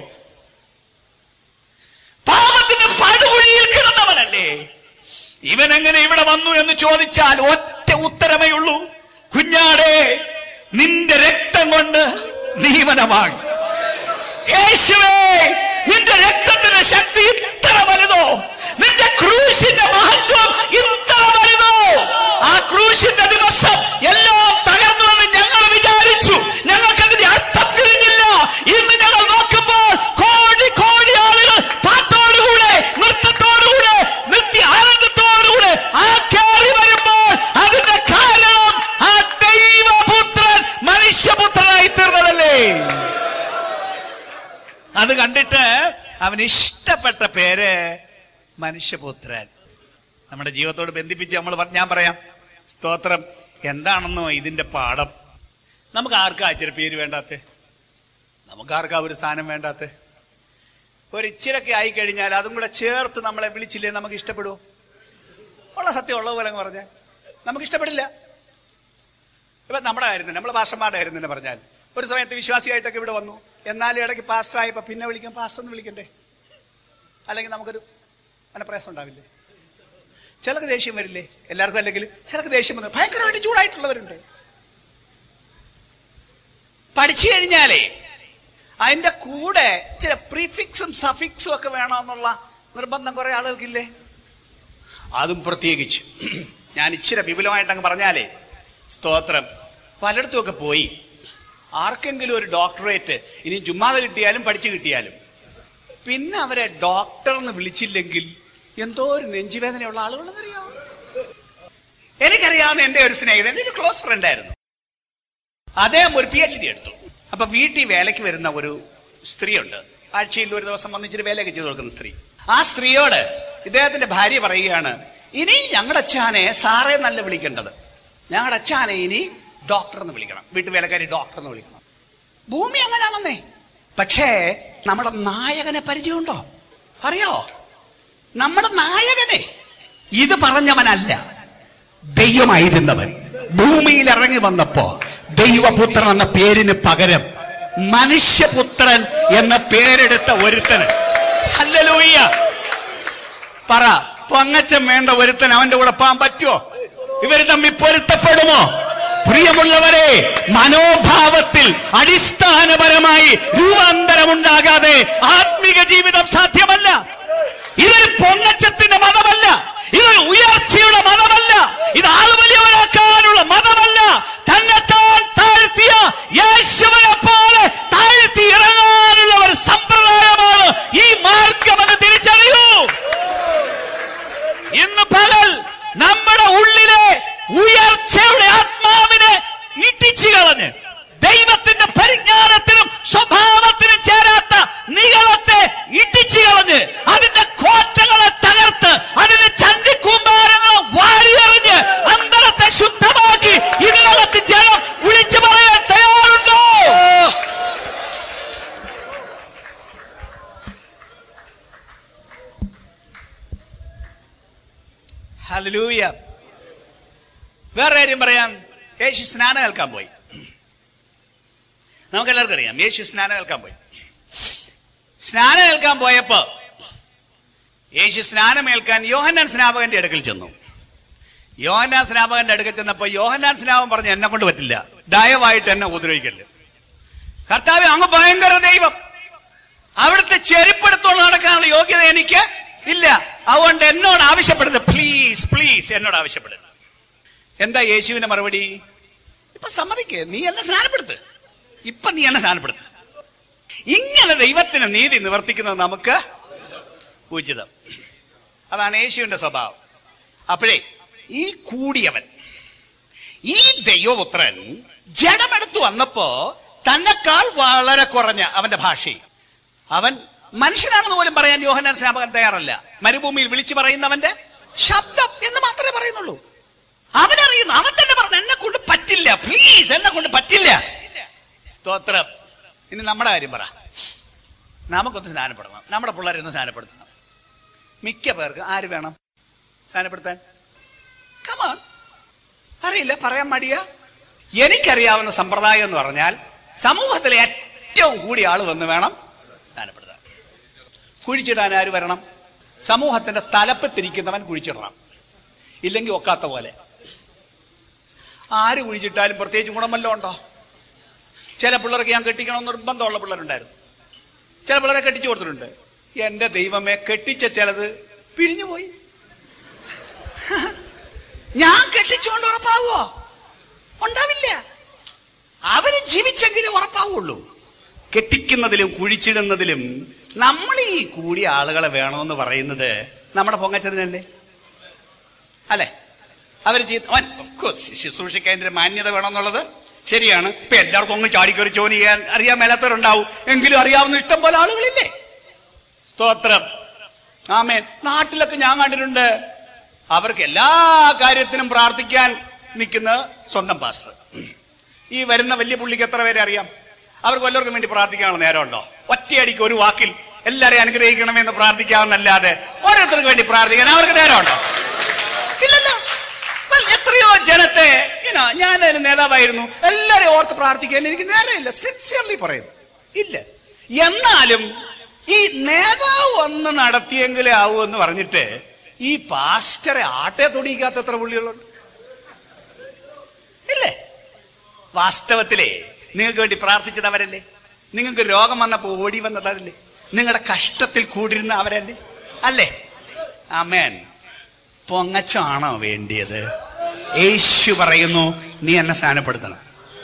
പാപത്തിന്റെ പടുകുഴിയിൽ കിടന്നവനല്ലേ ഇവൻ എങ്ങനെ ഇവിടെ വന്നു എന്ന് ചോദിച്ചാൽ ഒറ്റ ഉത്തരമേ ഉള്ളൂ കുഞ്ഞാടേ നിന്റെ രക്തം കൊണ്ട് നീവനമാണ് യേശുവേ നിന്റെ രക്തത്തിന്റെ ശക്തി ഇത്ര വലുതോ നിന്റെ ക്രൂശിന്റെ മഹത്വം ഇത്ര വലുതോ ആ ക്രൂശിന്റെ ദിവസം എല്ലാം തകർന്നുവെന്ന് ഞങ്ങൾ വിചാരിച്ചു ഞങ്ങൾക്ക് അതിന്റെ അർത്ഥം തിരിഞ്ഞില്ല ഇന്ന് ഞങ്ങൾ നോക്കുമ്പോൾ കോടി കോടി ആളുകൾ പാട്ടോടുകൂടെ നൃത്തത്തോടുകൂടെ നൃത്യ ആനന്ദത്തോടുകൂടെ ആ കയറി വരുമ്പോൾ അതിന്റെ കാരണം ആ ദൈവപുത്രൻ മനുഷ്യപുത്രനായി തീർന്നതല്ലേ അത് കണ്ടിട്ട് അവന് ഇഷ്ടപ്പെട്ട പേര് മനുഷ്യപുത്രൻ നമ്മുടെ ജീവിതത്തോട് ബന്ധിപ്പിച്ച് നമ്മൾ പറ- ഞാൻ പറയാം സ്തോത്രം എന്താണെന്നോ ഇതിന്റെ പാഠം നമുക്ക് ആർക്കാ ഇച്ചിരി പേര് വേണ്ടാത്ത നമുക്ക് ആർക്കാ ഒരു സ്ഥാനം വേണ്ടാത്ത ഒരു ഇച്ചിരൊക്കെ ആയി കഴിഞ്ഞാൽ അതും കൂടെ ചേർത്ത് നമ്മളെ വിളിച്ചില്ലേ നമുക്ക് ഇഷ്ടപ്പെടുമോ ഉള്ള സത്യം ഉള്ള പോലെ അങ്ങ് പറഞ്ഞാൽ നമുക്ക് ഇഷ്ടപ്പെടില്ല ഇപ്പൊ നമ്മുടെ കാര്യം തന്നെ നമ്മളെ ഭാഷന്മാരുടെ കാര്യം തന്നെ പറഞ്ഞാൽ ഒരു സമയത്ത് വിശ്വാസിയായിട്ടൊക്കെ ഇവിടെ വന്നു എന്നാലും ഇടയ്ക്ക് പാസ്റ്റർ ആയപ്പോ പിന്നെ വിളിക്കാൻ പാസ്റ്റർ എന്ന് വിളിക്കണ്ടേ അല്ലെങ്കിൽ നമുക്കൊരു മനപ്രയാസം ഉണ്ടാവില്ലേ ചിലക്ക് ദേഷ്യം വരില്ലേ എല്ലാവർക്കും അല്ലെങ്കിൽ ചിലക്ക് ദേഷ്യം വന്നു ഭയങ്കരമായിട്ട് ചൂടായിട്ടുള്ളവരുണ്ട് പഠിച്ചു കഴിഞ്ഞാലേ അതിന്റെ കൂടെ ചില പ്രീഫിക്സും സഫിക്സും ഒക്കെ വേണമെന്നുള്ള നിർബന്ധം കുറെ ആളുകൾക്കില്ലേ അതും പ്രത്യേകിച്ച് ഞാൻ ഇച്ചിരി വിപുലമായിട്ട് അങ്ങ് പറഞ്ഞാലേ സ്തോത്രം പലയിടത്തുമൊക്കെ പോയി ആർക്കെങ്കിലും ഒരു ഡോക്ടറേറ്റ് ഇനി ചുമ്മാതെ കിട്ടിയാലും പഠിച്ചു കിട്ടിയാലും പിന്നെ അവരെ ഡോക്ടർ എന്ന് വിളിച്ചില്ലെങ്കിൽ എന്തോ ഒരു നെഞ്ചുവേദനയുള്ള ആളുകളെന്നറിയാമോ എനിക്കറിയാവുന്ന എന്റെ ഒരു സ്നേഹിതൻ എന്റെ ഒരു ക്ലോസ് ഫ്രണ്ട് ആയിരുന്നു അദ്ദേഹം ഒരു പി എച്ച് ഡി എടുത്തു അപ്പൊ വീട്ടിൽ വേലയ്ക്ക് വരുന്ന ഒരു സ്ത്രീയുണ്ട് ആഴ്ചയിൽ ഒരു ദിവസം വന്നിച്ചിട്ട് വേലയൊക്കെ ചെയ്തു കൊടുക്കുന്ന സ്ത്രീ ആ സ്ത്രീയോട് ഇദ്ദേഹത്തിന്റെ ഭാര്യ പറയുകയാണ് ഇനി ഞങ്ങളുടെ അച്ഛാനെ സാറേ നല്ല വിളിക്കേണ്ടത് ഞങ്ങളുടെ അച്ഛാനെ ഇനി ഡോക്ടർ എന്ന് വിളിക്കണം വീട്ടു വേലക്കാരി ഡോക്ടർ എന്ന് വിളിക്കണം ഭൂമി അങ്ങനെയാണെന്നേ പക്ഷേ നമ്മുടെ നായകനെ പരിചയമുണ്ടോ അറിയോ നമ്മുടെ നായകനെ ഇത് പറഞ്ഞവനല്ല ദൈവമായിരുന്നവൻ ഭൂമിയിൽ ഇറങ്ങി വന്നപ്പോ ദൈവപുത്രൻ എന്ന പേരിന് പകരം മനുഷ്യപുത്രൻ എന്ന പേരെടുത്ത ഒരുത്തന് ഹല്ലേലൂയ പറ പൊങ്ങച്ചം വേണ്ട ഒരുത്തൻ അവന്റെ കൂടെ പോകാൻ പറ്റുമോ ഇവർ തമ്മിൽ പൊരുത്തപ്പെടുമോ പ്രിയമുള്ളവരെ മനോഭാവത്തിൽ അടിസ്ഥാനപരമായി രൂപാന്തരമുണ്ടാകാതെ ആത്മീക ജീവിതം സാധ്യമല്ല ഇതൊരു പൊങ്ങച്ചത്തിന്റെ മതമല്ല ഇതൊരു ഉയർച്ചയുടെ മതമല്ല ഇത് ആൾ വലിയവനാക്കാനുള്ള മതമല്ല തന്നെത്താൻ താഴ്ത്തിയ യേശുവിനെ പോലെ താഴ്ത്തി ഇറങ്ങാനുള്ള ഒരു സമ്പ്രദായമാണ് ഈ മാർഗമെന്ന് തിരിച്ചറിയൂ ഇന്ന് പകൽ നമ്മുടെ ഉള്ളിലെ ഉയർച്ചയുടെ ആത്മാവിനെ ഇടിച്ചു കളഞ്ഞ് ദൈവത്തിന്റെ പരിജ്ഞാനത്തിനും സ്വഭാവത്തിനും ചേരാത്ത നികളത്തെ ഇടിച്ചു കളഞ്ഞ് അതിന്റെ കോറ്റകളെ തകർത്ത് അതിന്റെ ചന്തിക്കൂമ്പാരങ്ങളെ വാരിയെറിഞ്ഞ് അന്തരത്തെ ശുദ്ധമാക്കി ഇതിനകത്ത് ജനം വിളിച്ചു പറയാൻ തയ്യാറുണ്ടോ ഹല്ലേലൂയ വേറെ കാര്യം പറയാം യേശു സ്നാനം കേൾക്കാൻ പോയി നമുക്ക് എല്ലാവർക്കും അറിയാം യേശു സ്നാനം കേൾക്കാൻ പോയി സ്നാനം കേൾക്കാൻ പോയപ്പോ യേശു സ്നാനം ഏൽക്കാൻ യോഹന്നാൻ സ്നാപകന്റെ അടുക്കൽ ചെന്നു യോഹന്നാൻ സ്നാപകന്റെ അടുക്കൽ ചെന്നപ്പോ യോഹന്നാൻ സ്നാപം പറഞ്ഞു എന്നെ കൊണ്ട് പറ്റില്ല ദയവായിട്ട് എന്നെ ഉപദ്രവിക്കല്ലേ കർത്താവ് അങ്ങ് ഭയങ്കര ദൈവം അവിടുത്തെ ചെരുപ്പെടുത്തോളം നടക്കാനുള്ള യോഗ്യത എനിക്ക് ഇല്ല അതുകൊണ്ട് എന്നോട് ആവശ്യപ്പെടുന്നത് പ്ലീസ് പ്ലീസ് എന്നോട് ആവശ്യപ്പെടുന്നത് എന്താ യേശുവിന്റെ മറുപടി ഇപ്പൊ സമ്മതിക്ക് നീ എന്നെ സ്നാനപ്പെടുത്ത് ഇപ്പൊ നീ എന്നെ സ്നാനപ്പെടുത്ത് ഇങ്ങനെ ദൈവത്തിന് നീതി നിവർത്തിക്കുന്നത് നമുക്ക് ഉചിതം അതാണ് യേശുവിന്റെ സ്വഭാവം അപ്പോഴേ ഈ കൂടിയവൻ ഈ ദൈവപുത്രൻ ജഡമെടുത്തു വന്നപ്പോ തന്നെക്കാൾ വളരെ കുറഞ്ഞ അവന്റെ ഭാഷയിൽ അവൻ മനുഷ്യനാണെന്ന് പോലും പറയാൻ യോഹന്നാൻ സ്നാപകൻ തയ്യാറല്ല മരുഭൂമിയിൽ വിളിച്ചു പറയുന്നവന്റെ ശബ്ദം എന്ന് മാത്രമേ പറയുന്നുള്ളൂ അവനറിയുന്നു അവൻ തന്നെ പറഞ്ഞു എന്നെ കൊണ്ട് പറ്റില്ല പ്ലീസ് എന്നെ കൊണ്ട് പറ്റില്ല സ്തോത്രം ഇനി നമ്മുടെ കാര്യം പറ നമുക്കൊന്ന് സ്നാനപ്പെടണം നമ്മുടെ പിള്ളേരെ ഒന്ന് സ്നാനപ്പെടുത്തണം മിക്ക പേർക്ക് ആര് വേണം സ്നാനപ്പെടുത്താൻ കമാൺ അറിയില്ല പറയാൻ മടിയ എനിക്കറിയാവുന്ന സമ്പ്രദായം എന്ന് പറഞ്ഞാൽ സമൂഹത്തിലെ ഏറ്റവും കൂടിയ ആള് വന്ന് വേണം സ്നാനപ്പെടുത്താൻ കുഴിച്ചിടാൻ ആര് വരണം സമൂഹത്തിന്റെ തലപ്പത്തിരിക്കുന്നവൻ കുഴിച്ചിടണം ഇല്ലെങ്കിൽ ഒക്കാത്ത പോലെ ആര് കുഴിച്ചിട്ടാലും പ്രത്യേകിച്ച് ഗുണമല്ലോ ഉണ്ടോ ചില പിള്ളേർക്ക് ഞാൻ കെട്ടിക്കണമെന്ന് നിർബന്ധമുള്ള പിള്ളേരുണ്ടായിരുന്നു ചില പിള്ളേരെ കെട്ടിച്ചു കൊടുത്തിട്ടുണ്ട് എന്റെ ദൈവമേ കെട്ടിച്ച ചിലത് പിരിഞ്ഞുപോയി ഞാൻ കെട്ടിച്ചുകൊണ്ട് ഉറപ്പാവോ ഉണ്ടാവില്ല അവര് ജീവിച്ചെങ്കിലും ഉറപ്പാവുള്ളൂ കെട്ടിക്കുന്നതിലും കുഴിച്ചിടുന്നതിലും നമ്മൾ ഈ കൂടിയ ആളുകളെ വേണമെന്ന് പറയുന്നത് നമ്മുടെ പൊങ്ങച്ചതിനല്ലേ അല്ലെ അവർ ശുശ്രൂഷിക്കാൻ്റെ മാന്യത വേണമെന്നുള്ളത് ശരിയാണ് ഇപ്പൊ എല്ലാവർക്കും ഒന്ന് ചാടിക്കറി ജോലി ചെയ്യാൻ അറിയാൻ മേലാത്തവരുണ്ടാവും എങ്കിലും അറിയാവുന്ന ഇഷ്ടം പോലെ ആളുകളില്ലേ സ്തോത്രം ആമേ നാട്ടിലൊക്കെ ഞാൻ കണ്ടിട്ടുണ്ട് അവർക്ക് എല്ലാ കാര്യത്തിനും പ്രാർത്ഥിക്കാൻ നിൽക്കുന്ന സ്വന്തം പാസ്റ്റർ ഈ വരുന്ന വലിയ പുള്ളിക്ക് എത്ര പേരെ അറിയാം അവർക്ക് വല്ലവർക്കും വേണ്ടി പ്രാർത്ഥിക്കാനുള്ള നേരമുണ്ടോ ഒറ്റയടിക്ക് ഒരു വാക്കിൽ എല്ലാരെയും അനുഗ്രഹിക്കണമെന്ന് പ്രാർത്ഥിക്കാവുന്നല്ലാതെ ഓരോരുത്തർക്ക് വേണ്ടി പ്രാർത്ഥിക്കാൻ അവർക്ക് നേരമുണ്ടോ ഇല്ലല്ലോ Well, എത്രയോ ജനത്തെ ഇനോ ഞാൻ ഒരു നേതാവായിരുന്നു എല്ലാരെയും ഓർത്ത് പ്രാർത്ഥിക്കാൻ എനിക്ക് നേരമില്ല സിൻസിയർലി പറയുന്നു ഇല്ല എന്നാലും ഈ നേതാവ് ഒന്ന് നടത്തിയെങ്കിലേ ആവൂ എന്ന് പറഞ്ഞിട്ട് ഈ പാസ്റ്ററെ ആട്ടെ തൊടിയിക്കാത്ത എത്ര പുള്ളികളുണ്ട് ഇല്ലേ വാസ്തവത്തിലേ നിങ്ങൾക്ക് വേണ്ടി പ്രാർത്ഥിച്ചത് അവരല്ലേ നിങ്ങൾക്ക് രോഗം വന്നപ്പോ ഓടി വന്നത് അതല്ലേ നിങ്ങളുടെ കഷ്ടത്തിൽ കൂടിരുന്ന അവരല്ലേ അല്ലേ അമേൻ പൊങ്ങച്ചാണോ വേണ്ടിയത് യേശു പറയുന്നു നീ എന്നെ സ്നാനപ്പെടുത്തണം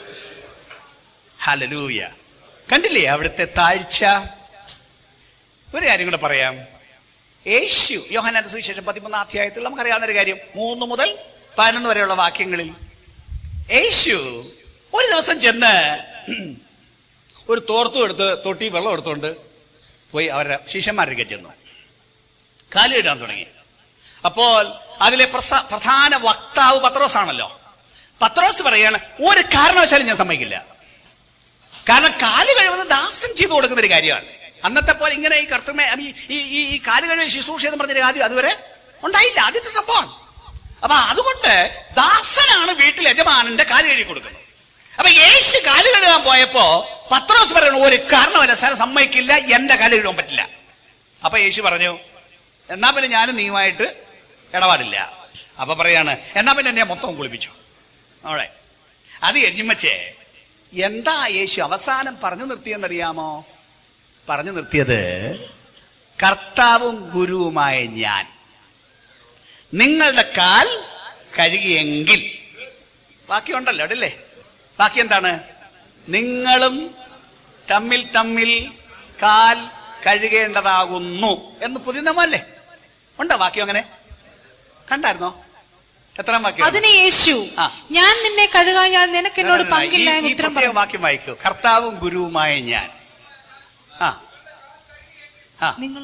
ഹലലൂയ കണ്ടില്ലേ അവിടുത്തെ താഴ്ച ഒരു കാര്യം കൂടെ പറയാം യേശു യോഹനാന്റെ സുവിശേഷം പതിമൂന്നാം അധ്യായത്തിൽ നമുക്കറിയാവുന്ന ഒരു കാര്യം മൂന്ന് മുതൽ പതിനൊന്ന് വരെയുള്ള വാക്യങ്ങളിൽ യേശു ഒരു ദിവസം ചെന്ന് ഒരു തോർത്തും എടുത്ത് തൊട്ടി വെള്ളം എടുത്തുകൊണ്ട് പോയി അവരുടെ ശിഷ്യന്മാരൊക്കെ ചെന്നു കാലിടാൻ തുടങ്ങി അപ്പോൾ അതിലെ പ്രസ- പ്രധാന വക്താവ് പത്രോസ് ആണല്ലോ പത്രോസ് പറയാണ് ഒരു കാരണവശാലും ഞാൻ സമ്മതിക്കില്ല കാരണം കാല് കഴിവുന്നത് ദാസൻ ചെയ്തു കൊടുക്കുന്ന ഒരു കാര്യമാണ് അന്നത്തെ പോലെ ഇങ്ങനെ ഈ കർത്തമേ ഈ ഈ- ഈ ഈ കാല് കഴിവ് ശുശ്രൂഷ എന്ന് പറഞ്ഞൊരു ആദ്യം അതുവരെ ഉണ്ടായില്ല ആദ്യത്തെ സംഭവമാണ് അപ്പൊ അതുകൊണ്ട് ദാസനാണ് വീട്ടിൽ യജമാനന്റെ കാല് കഴുകി കൊടുക്കുന്നത് അപ്പൊ യേശു കാല് കഴുകാൻ പോയപ്പോ പത്രോസ് പറയണു ഒരു കാരണമല്ല സാർ സമ്മതിക്കില്ല എന്റെ കാല് കഴുകാൻ പറ്റില്ല അപ്പൊ യേശു പറഞ്ഞു എന്നാ പിന്നെ ഞാനും നീയുമായിട്ട് ഇടപാടില്ല അപ്പൊ പറയാണ് എന്നാ പിന്നെ എന്നെ മൊത്തം കുളിപ്പിച്ചു അവിടെ അത് കഴിഞ്ഞുമ്മച്ചേ എന്താ യേശു അവസാനം പറഞ്ഞു നിർത്തിയെന്നറിയാമോ പറഞ്ഞു നിർത്തിയത് കർത്താവും ഗുരുവുമായ ഞാൻ നിങ്ങളുടെ കാൽ കഴുകിയെങ്കിൽ ബാക്കിയുണ്ടല്ലോ അടല്ലേ ബാക്കി എന്താണ് നിങ്ങളും തമ്മിൽ തമ്മിൽ കാൽ കഴുകേണ്ടതാകുന്നു എന്ന് പുതിയ നിയമമല്ലേ ഉണ്ടോ വാക്യം അങ്ങനെ കണ്ടായിരുന്നോ എത്രാം വാക്യം അതിന് യേശു ആ. ഞാൻ നിന്നെ കഴുകാൻ നിനക്ക് എന്നോട് പങ്കില്ല എന്ന് ഈ ഉത്തരം പ്രത്യേക പറഞ്ഞു വാക്യം വായിക്കൂ കർത്താവും ഗുരുവുമായ ഞാൻ ആ ആ നിങ്ങൾ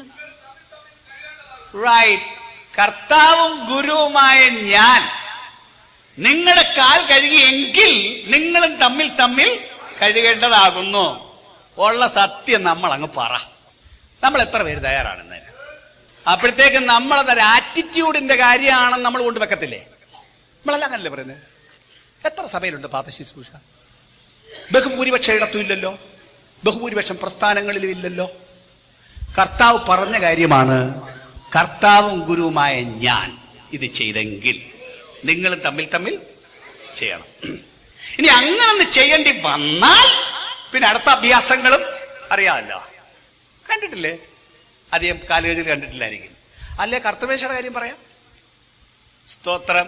റൈറ്റ് കർത്താവും ഗുരുവുമായ ഞാൻ നിങ്ങളുടെ കാൽ കഴുകിയെങ്കിൽ നിങ്ങളും തമ്മിൽ തമ്മിൽ കഴുകേണ്ടതാകുന്നു ഉള്ള സത്യം നമ്മൾ അങ്ങ് പറ നമ്മൾ എത്ര പേര് തയ്യാറാണെന്നതിന് അപ്പോഴത്തേക്ക് നമ്മളതൊരു ആറ്റിറ്റ്യൂഡിന്റെ കാര്യമാണെന്ന് നമ്മൾ കൊണ്ട് വെക്കത്തില്ലേ നമ്മളെല്ലാം അങ്ങനല്ലേ പറയുന്നത് എത്ര സഭയിലുണ്ട് പാതശുശ്രൂഷ ബഹുഭൂരിപക്ഷം ഇടത്തും ഇല്ലല്ലോ ബഹുഭൂരിപക്ഷം പ്രസ്ഥാനങ്ങളിലും ഇല്ലല്ലോ കർത്താവ് പറഞ്ഞ കാര്യമാണ് കർത്താവും ഗുരുവുമായ ഞാൻ ഇത് ചെയ്തെങ്കിൽ നിങ്ങളും തമ്മിൽ തമ്മിൽ ചെയ്യണം ഇനി അങ്ങനെ ഒന്ന് ചെയ്യേണ്ടി വന്നാൽ പിന്നെ അടുത്ത അഭ്യാസങ്ങളും അറിയാമല്ലോ കണ്ടിട്ടില്ലേ അധികം കാലുകളിൽ കണ്ടിട്ടില്ലായിരിക്കും അല്ലേ കർത്തവേശയുടെ കാര്യം പറയാം സ്തോത്രം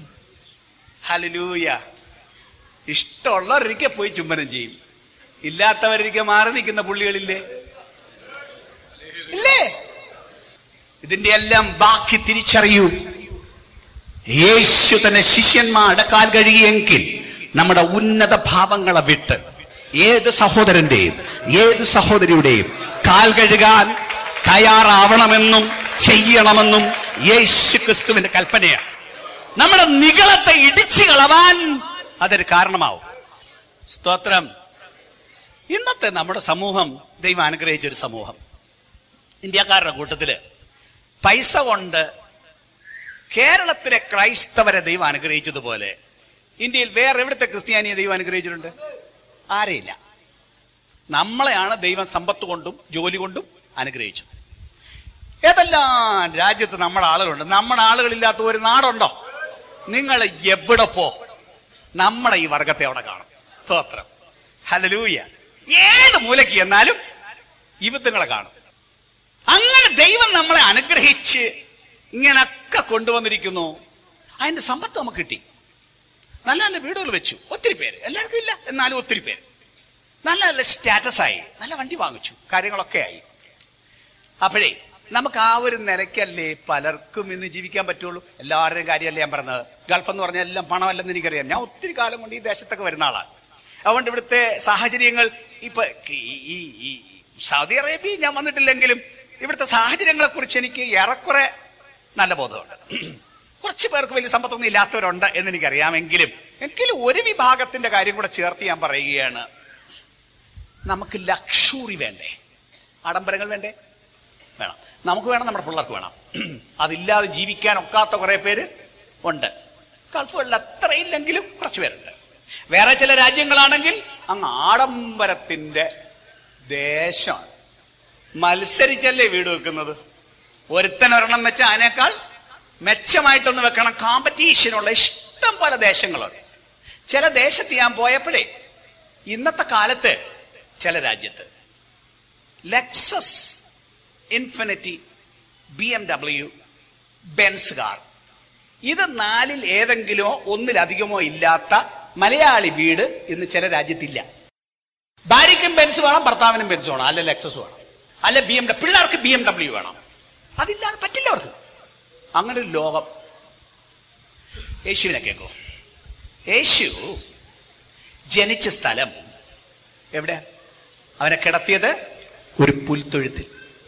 ഹലലൂയ ഇഷ്ടമുള്ളവരൊരിക്കൽ പോയി ചുംബനം ചെയ്യും ഇല്ലാത്തവരൊരിക്കൽ മാറി നിൽക്കുന്ന പുള്ളികളില്ലേ ഇല്ലേ ഇതിന്റെ എല്ലാം ബാക്കി തിരിച്ചറിയൂ യേശു തന്നെ ശിഷ്യന്മാരുടെ കാൽ കഴുകിയെങ്കിൽ നമ്മുടെ ഉന്നത ഭാവങ്ങളെ വിട്ട് ഏത് സഹോദരന്റെയും ഏത് സഹോദരിയുടെയും കാൽ കഴുകാൻ തയ്യാറാവണമെന്നും ചെയ്യണമെന്നും യേശു ക്രിസ്തുവിന്റെ കൽപ്പനയാണ് നമ്മുടെ നികളത്തെ ഇടിച്ചു കളവാൻ അതൊരു കാരണമാവും സ്തോത്രം ഇന്നത്തെ നമ്മുടെ സമൂഹം ദൈവം അനുഗ്രഹിച്ച ഒരു സമൂഹം ഇന്ത്യക്കാരുടെ കൂട്ടത്തില് പൈസ കൊണ്ട് കേരളത്തിലെ ക്രൈസ്തവരെ ദൈവം അനുഗ്രഹിച്ചതുപോലെ ഇന്ത്യയിൽ വേറെ എവിടുത്തെ ക്രിസ്ത്യാനിയെ ദൈവം അനുഗ്രഹിച്ചിട്ടുണ്ട് ആരെയില്ല നമ്മളെയാണ് ദൈവം സമ്പത്ത് കൊണ്ടും ജോലി കൊണ്ടും അനുഗ്രഹിച്ചത് ഏതെല്ലാം രാജ്യത്ത് നമ്മുടെ ആളുകളുണ്ട് നമ്മുടെ ആളുകളില്ലാത്ത ഒരു നാടുണ്ടോ നിങ്ങൾ എവിടെ പോ നമ്മുടെ ഈ വർഗത്തെ അവിടെ കാണും സ്തോത്രം ഹലലൂയ ഏത് മൂലയ്ക്ക് എന്നാലും ഇവിത്തുങ്ങളെ കാണും അങ്ങനെ ദൈവം നമ്മളെ അനുഗ്രഹിച്ച് ഇങ്ങനൊക്കെ കൊണ്ടുവന്നിരിക്കുന്നു അതിന്റെ സമ്പത്ത് നമുക്ക് കിട്ടി നല്ല നല്ല വീടുകൾ വെച്ചു ഒത്തിരി പേര് എല്ലാവർക്കും ഇല്ല എന്നാലും ഒത്തിരി പേര് നല്ല നല്ല സ്റ്റാറ്റസ് ആയി നല്ല വണ്ടി വാങ്ങിച്ചു കാര്യങ്ങളൊക്കെ ആയി അപ്പോഴേ നമുക്ക് ആ ഒരു നിലയ്ക്കല്ലേ പലർക്കും ഇന്ന് ജീവിക്കാൻ പറ്റുള്ളൂ എല്ലാവരുടെയും കാര്യമല്ലേ ഞാൻ പറഞ്ഞത് ഗൾഫ് എന്ന് പറഞ്ഞാൽ എല്ലാം പണമല്ലെന്ന് എനിക്കറിയാം ഞാൻ ഒത്തിരി കാലം കൊണ്ട് ഈ ദേശത്തൊക്കെ വരുന്ന ആളാണ് അതുകൊണ്ട് ഇവിടുത്തെ സാഹചര്യങ്ങൾ ഇപ്പൊ ഈ- ഈ ഈ സൗദി അറേബ്യ ഞാൻ വന്നിട്ടില്ലെങ്കിലും ഇവിടുത്തെ സാഹചര്യങ്ങളെ കുറിച്ച് എനിക്ക് ഏറെക്കുറെ നല്ല ബോധമുണ്ട് കുറച്ച് പേർക്ക് വലിയ സമ്പത്തൊന്നും ഇല്ലാത്തവരുണ്ട് എന്ന് എനിക്കറിയാമെങ്കിലും എങ്കിലും ഒരു വിഭാഗത്തിന്റെ കാര്യം കൂടെ ചേർത്ത് ഞാൻ പറയുകയാണ് നമുക്ക് ലക്ഷൂറി വേണ്ടേ ആഡംബരങ്ങൾ വേണ്ടേ വേണം നമുക്ക് വേണം നമ്മുടെ പിള്ളേർക്ക് വേണം അതില്ലാതെ ജീവിക്കാൻ ഒക്കാത്ത കുറെ പേര് ഉണ്ട് ഗൾഫുകളിൽ അത്ര ഇല്ലെങ്കിലും കുറച്ച് പേരുണ്ട് വേറെ ചില രാജ്യങ്ങളാണെങ്കിൽ അങ്ങ് ആഡംബരത്തിന്റെ ദേശമാണ് മത്സരിച്ചല്ലേ വീട് വെക്കുന്നത് ഒരുത്തൻ ഒരെണ്ണം വെച്ച അതിനേക്കാൾ മെച്ചമായിട്ടൊന്ന് വെക്കണം കോമ്പറ്റീഷനുള്ള ഇഷ്ടം പോലെ ദേശങ്ങളുണ്ട് ചില ദേശത്ത് ഞാൻ പോയപ്പോഴേ ഇന്നത്തെ കാലത്ത് ചില രാജ്യത്ത് Lexus Infiniti B M W Benz car ഇത് നാലിൽ ഏതെങ്കിലുമോ ഒന്നിലധികമോ ഇല്ലാത്ത മലയാളി വീട് ഇന്ന് ചില രാജ്യത്തില്ല ഭാര്യയ്ക്കും ബെൻസ് വേണം ഭർത്താവിനും ബെൻസ് വേണം അല്ലെ ലെക്സസ് വേണം അല്ലെ ബി എം പിള്ളേർക്ക് ബി എം ഡബ്ല്യു വേണം അതില്ലാതെ പറ്റില്ല അവർക്ക് അങ്ങനെ ഒരു ലോകം യേശുവിനെ കേൾക്കൂ യേശു ജനിച്ച സ്ഥലം എവിടെ അവനെ കിടത്തിയത് ഒരു പുൽത്തൊഴുത്തിൽ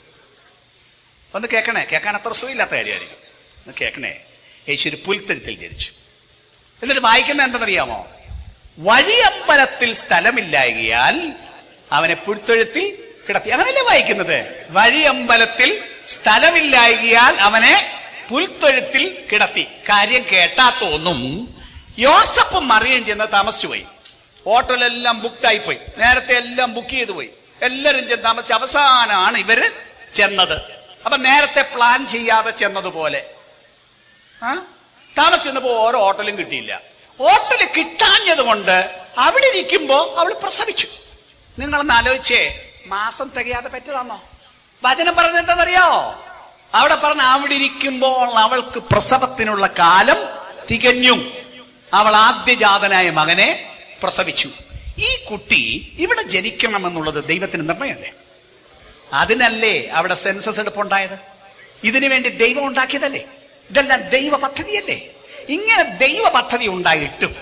ഒന്ന് കേൾക്കണേ കേൾക്കാൻ അത്ര സുഖമില്ലാത്ത കാര്യമായിരിക്കും ഒന്ന് കേൾക്കണേ യേശു ഒരു പുൽത്തൊഴുത്തിൽ ജനിച്ചു എന്നിട്ട് വായിക്കുന്ന എന്തെന്നറിയാമോ വഴിയമ്പലത്തിൽ സ്ഥലമില്ലായകയാൽ അവനെ പുൽത്തൊഴുത്തിൽ കിടത്തി അങ്ങനെയല്ലേ വായിക്കുന്നത് വഴിയമ്പലത്തിൽ സ്ഥലമില്ലായകയാൽ അവനെ പുൽത്തൊഴുത്തിൽ കിടത്തി കാര്യം കേട്ടാത്തൊന്നും യോസഫും മറിയം ചെന്ന് താമസിച്ചു പോയി ഹോട്ടലെല്ലാം ബുക്ക്ഡ് ആയി പോയി നേരത്തെ എല്ലാം ബുക്ക് ചെയ്തു പോയി എല്ലാവരും ചെന്ന് താമസിച്ച് അവസാനമാണ് ഇവര് ചെന്നത് അപ്പൊ നേരത്തെ പ്ലാൻ ചെയ്യാതെ ചെന്നതുപോലെ ആ? താമസിച്ച് ചെന്നപ്പോ ഓരോ ഹോട്ടലും കിട്ടിയില്ല ഹോട്ടൽ കിട്ടാഞ്ഞത് കൊണ്ട് അവിടെ ഇരിക്കുമ്പോ അവൾ പ്രസവിച്ചു നിങ്ങളൊന്ന് ആലോചിച്ചേ മാസം തികയാതെ പറ്റതാന്നോ വചനം പറഞ്ഞത് എന്താണെന്നറിയോ അവിടെ പറഞ്ഞ അവിടെ ഇരിക്കുമ്പോൾ അവൾക്ക് പ്രസവത്തിനുള്ള കാലം തികഞ്ഞു അവൾ ആദ്യജാതനായ മകനെ പ്രസവിച്ചു ഈ കുട്ടി ഇവിടെ ജനിക്കണമെന്നുള്ളത് ദൈവത്തിന് നിർണയമല്ലേ അതിനല്ലേ അവിടെ സെൻസസ് എടുപ്പുണ്ടായത് ഇതിനു വേണ്ടി ദൈവം ഉണ്ടാക്കിയതല്ലേ ഇതെല്ലാം ദൈവ പദ്ധതിയല്ലേ ഇങ്ങനെ ദൈവ പദ്ധതി ഉണ്ടായിട്ടും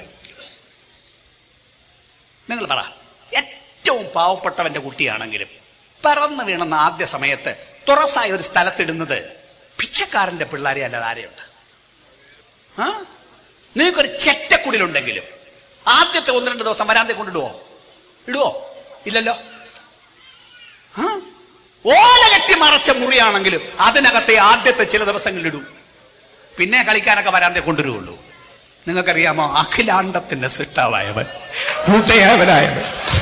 നിങ്ങൾ പറ ഏറ്റവും പാവപ്പെട്ടവന്റെ കുട്ടിയാണെങ്കിലും പറന്നു വീണെന്ന ആദ്യ സമയത്ത് തുറസായ ഒരു സ്ഥലത്തിടുന്നത് പിച്ചക്കാരന്റെ പിള്ളേരെ അല്ലാതെ ആരെയുണ്ട് ആ നിങ്ങൾക്കൊരു ചെറ്റക്കുടിലുണ്ടെങ്കിലും ആദ്യത്തെ ഒന്ന് രണ്ട് ദിവസം വരാന്തെ കൊണ്ടിടുവോ ഇടുവോ ഇല്ലല്ലോ ആ? ഓല കെട്ടി മറച്ച മുറിയാണെങ്കിലും അതിനകത്തെ ആദ്യത്തെ ചില ദിവസങ്ങളിൽ ഇടൂ പിന്നെ കളിക്കാനൊക്കെ വരാന്തെ കൊണ്ടുവരുള്ളൂ നിങ്ങൾക്കറിയാമോ അഖിലാണ്ടത്തിന്റെ സിട്ടാവായവൻ കൂട്ടയാവനായവൻ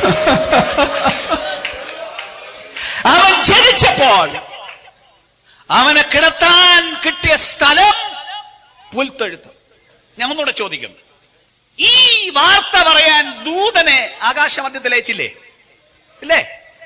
അവൻ ജനിച്ചപ്പോൾ അവനെ കിടത്താൻ കിട്ടിയ സ്ഥലം പുൽത്തൊഴുത്ത് ഞാൻ ഒന്നുകൂടെ ചോദിക്കുന്നു ഈ വാർത്ത പറയാൻ ദൂതനെ ആകാശമധ്യത്തിൽ അയച്ചില്ലേ ഇല്ലേ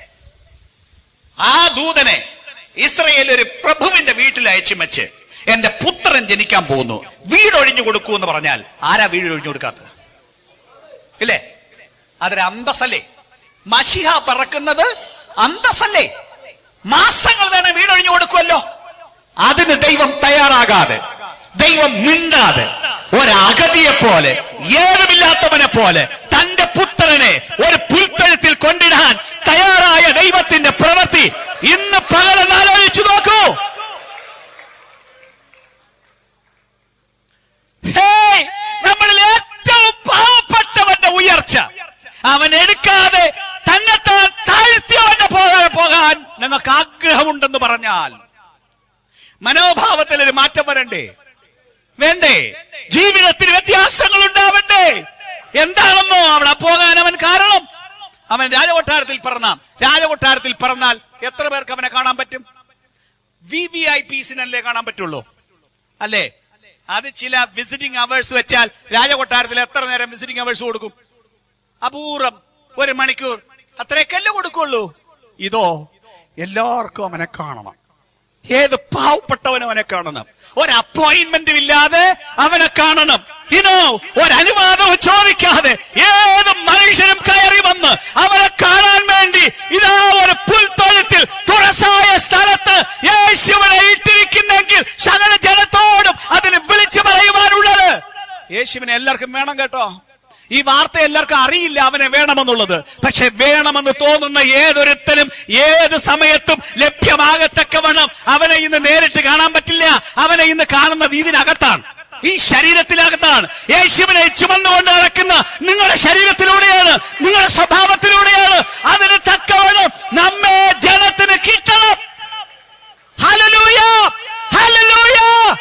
ആ ദൂതനെ ഇസ്രയേൽ ഒരു പ്രഭുവിന്റെ വീട്ടിൽ അയച്ചു വെച്ച് എന്റെ പുത്രൻ ജനിക്കാൻ പോകുന്നു വീടൊഴിഞ്ഞു കൊടുക്കൂ എന്ന് പറഞ്ഞാൽ ആരാ വീട് ഒഴിഞ്ഞു കൊടുക്കാത്തത് ഇല്ലേ അതൊരു അന്തസ്സല്ലേ മഷിഹ പറക്കുന്നത് അന്തസ്സല്ലേ മാസങ്ങൾ വേണേ വീടൊഴിഞ്ഞു കൊടുക്കുമല്ലോ അതിന് ദൈവം തയ്യാറാകാതെ ദൈവം മിണ്ടാതെ ഒരഗതിയെ പോലെ ഏതുമില്ലാത്തവനെ പോലെ തന്റെ പുത്രനെ ഒരു പുൽത്തഴുത്തിൽ കൊണ്ടിടാൻ തയ്യാറായ ദൈവത്തിന്റെ പ്രവൃത്തി ഇന്ന് പകലെന്ന് ആലോചിച്ചു നോക്കൂ ഹേയ്, നമ്മളിൽ ഏറ്റവും പാവപ്പെട്ടവന്റെ ഉയർച്ച അവൻ എടുക്കാതെ തന്നെത്താൻ താഴ്ത്തിയവന്റെ പോകാൻ പോകാൻ നിങ്ങൾക്ക് ആഗ്രഹമുണ്ടെന്ന് പറഞ്ഞാൽ മനോഭാവത്തിൽ ഒരു മാറ്റം വരണ്ടേ വേണ്ടേ ജീവിതത്തിന് വ്യത്യാസങ്ങൾ ഉണ്ടാവണ്ടേ എന്താണെന്നോ അവിടെ പോകാൻ അവൻ കാരണം അവൻ രാജകൊട്ടാരത്തിൽ പറഞ്ഞാം രാജകൊട്ടാരത്തിൽ പറഞ്ഞാൽ എത്ര പേർക്ക് അവനെ കാണാൻ പറ്റും വി വി ഐ പീസിനല്ലേ കാണാൻ പറ്റുള്ളൂ അല്ലേ അത് ചില വിസിറ്റിംഗ് അവേഴ്സ് വെച്ചാൽ രാജകൊട്ടാരത്തിൽ എത്ര നേരം വിസിറ്റിംഗ് അവേഴ്സ് കൊടുക്കും അപൂർവം ഒരു മണിക്കൂർ അത്രയൊക്കെയല്ലേ കൊടുക്കുള്ളൂ ഇതോ എല്ലാവർക്കും അവനെ കാണണം ഏത് പാവപ്പെട്ടവനും അവനെ കാണണം ഒരു അപ്പോയിന്റ്മെന്റും ഇല്ലാതെ അവനെ കാണണം ഇനോ ഒരു അനുവാദവും ചോദിക്കാതെ ഏത് മനുഷ്യനും കയറി വന്ന് അവനെ കാണാൻ വേണ്ടി ഇതാ ഒരു പുൽത്തൊഴുത്തിൽ തുറസായ സ്ഥലത്ത് യേശുവിനെ ഇട്ടിരിക്കുന്നെങ്കിൽ സകല ജനത്തോടും അതിന് വിളിച്ചു പറയുവാനുള്ളത് യേശുവിനെ എല്ലാവർക്കും വേണം കേട്ടോ ഈ വാർത്ത എല്ലാവർക്കും അറിയില്ല അവനെ വേണമെന്നുള്ളത് പക്ഷെ വേണമെന്ന് തോന്നുന്ന ഏതൊരുത്തനും ഏത് സമയത്തും ലഭ്യമാകത്തക്കവണ്ണം അവനെ ഇന്ന് നേരിട്ട് കാണാൻ പറ്റില്ല അവനെ ഇന്ന് കാണുന്ന വീതിനകത്താണ് ഈ ശരീരത്തിനകത്താണ് യേശുവിനെ ചുമന്നുകൊണ്ട് നടക്കുന്ന നിങ്ങളുടെ ശരീരത്തിലൂടെയാണ് നിങ്ങളുടെ സ്വഭാവത്തിലൂടെയാണ് അതിന് തക്കവണ്ണം നമ്മെ ജനത്തിന് കിട്ടണം ഹല്ലേലൂയ ഹല്ലേലൂയ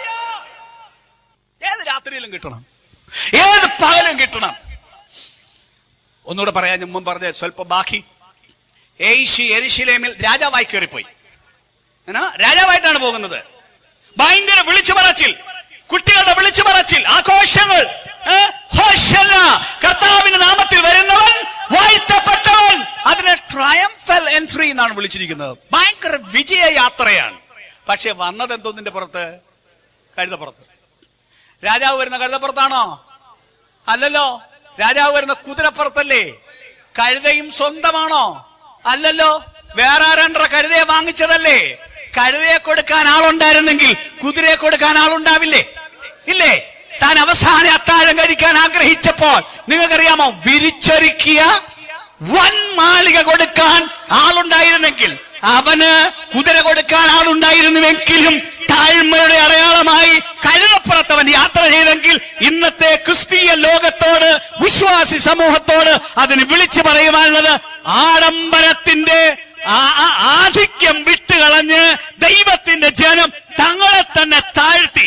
ഏത് രാത്രിയിലും കിട്ടണം ഏത് പകലും കിട്ടണം ഒന്നുകൂടെ പറയാൻ ഞാൻ മുമ്പ് പറഞ്ഞ സ്വല്പം ബാക്കി ഏഷി എരിശിലേമിൽ രാജാവായി കയറിപ്പോയി എന്നാ രാജാവായിട്ടാണ് പോകുന്നത് ഭയങ്കര വിളിച്ചു പറച്ചിൽ കുട്ടികളുടെ വിളിച്ചു പറച്ചിൽ ആഘോഷങ്ങൾ ഏ? ഹോശന്ന, കർത്താവിന്റെ നാമത്തിൽ വരുന്നവൻ വാഴ്ത്തപ്പെട്ടവൻ അതിനെ ട്രയംഫൽ എൻട്രി എന്നാണ് വിളിച്ചിരിക്കുന്നത് ഭയങ്കര വിജയ യാത്രയാണ് പക്ഷെ വന്നത് എന്തോന്നിന്റെ പുറത്ത് കഴുതപ്പുറത്ത് രാജാവ് വരുന്ന കഴുതപ്പുറത്താണോ അല്ലല്ലോ രാജാവ് വരുന്ന കുതിരപ്പുറത്തല്ലേ കഴുതയും സ്വന്തമാണോ അല്ലല്ലോ വേറെ ആരണ്ടര കഴുതയെ വാങ്ങിച്ചതല്ലേ കഴുതയെ കൊടുക്കാൻ ആളുണ്ടായിരുന്നെങ്കിൽ കുതിരയെ കൊടുക്കാൻ ആളുണ്ടാവില്ലേ ഇല്ലേ താൻ അവസാന അത്താഴം കഴിക്കാൻ ആഗ്രഹിച്ചപ്പോൾ നിങ്ങൾക്കറിയാമോ വിരിച്ചൊരുക്കിയ വൻ മാളിക കൊടുക്കാൻ ആളുണ്ടായിരുന്നെങ്കിൽ അവന് കുതിര കൊടുക്കാൻ ആളുണ്ടായിരുന്നുവെങ്കിലും താഴ്മയുടെ അടയാളമായി കഴുതപ്പുറത്തവൻ യാത്ര ചെയ്തെങ്കിൽ ഇന്നത്തെ ക്രിസ്തീയ ലോകത്തോട് വിശ്വാസി സമൂഹത്തോട് അതിന് വിളിച്ചു പറയുവാനുള്ളത് ആഡംബരത്തിന്റെ ആ- ആ- ആധിക്യം വിട്ടുകളഞ്ഞ് ദൈവത്തിന്റെ ജനം തങ്ങളെ തന്നെ താഴ്ത്തി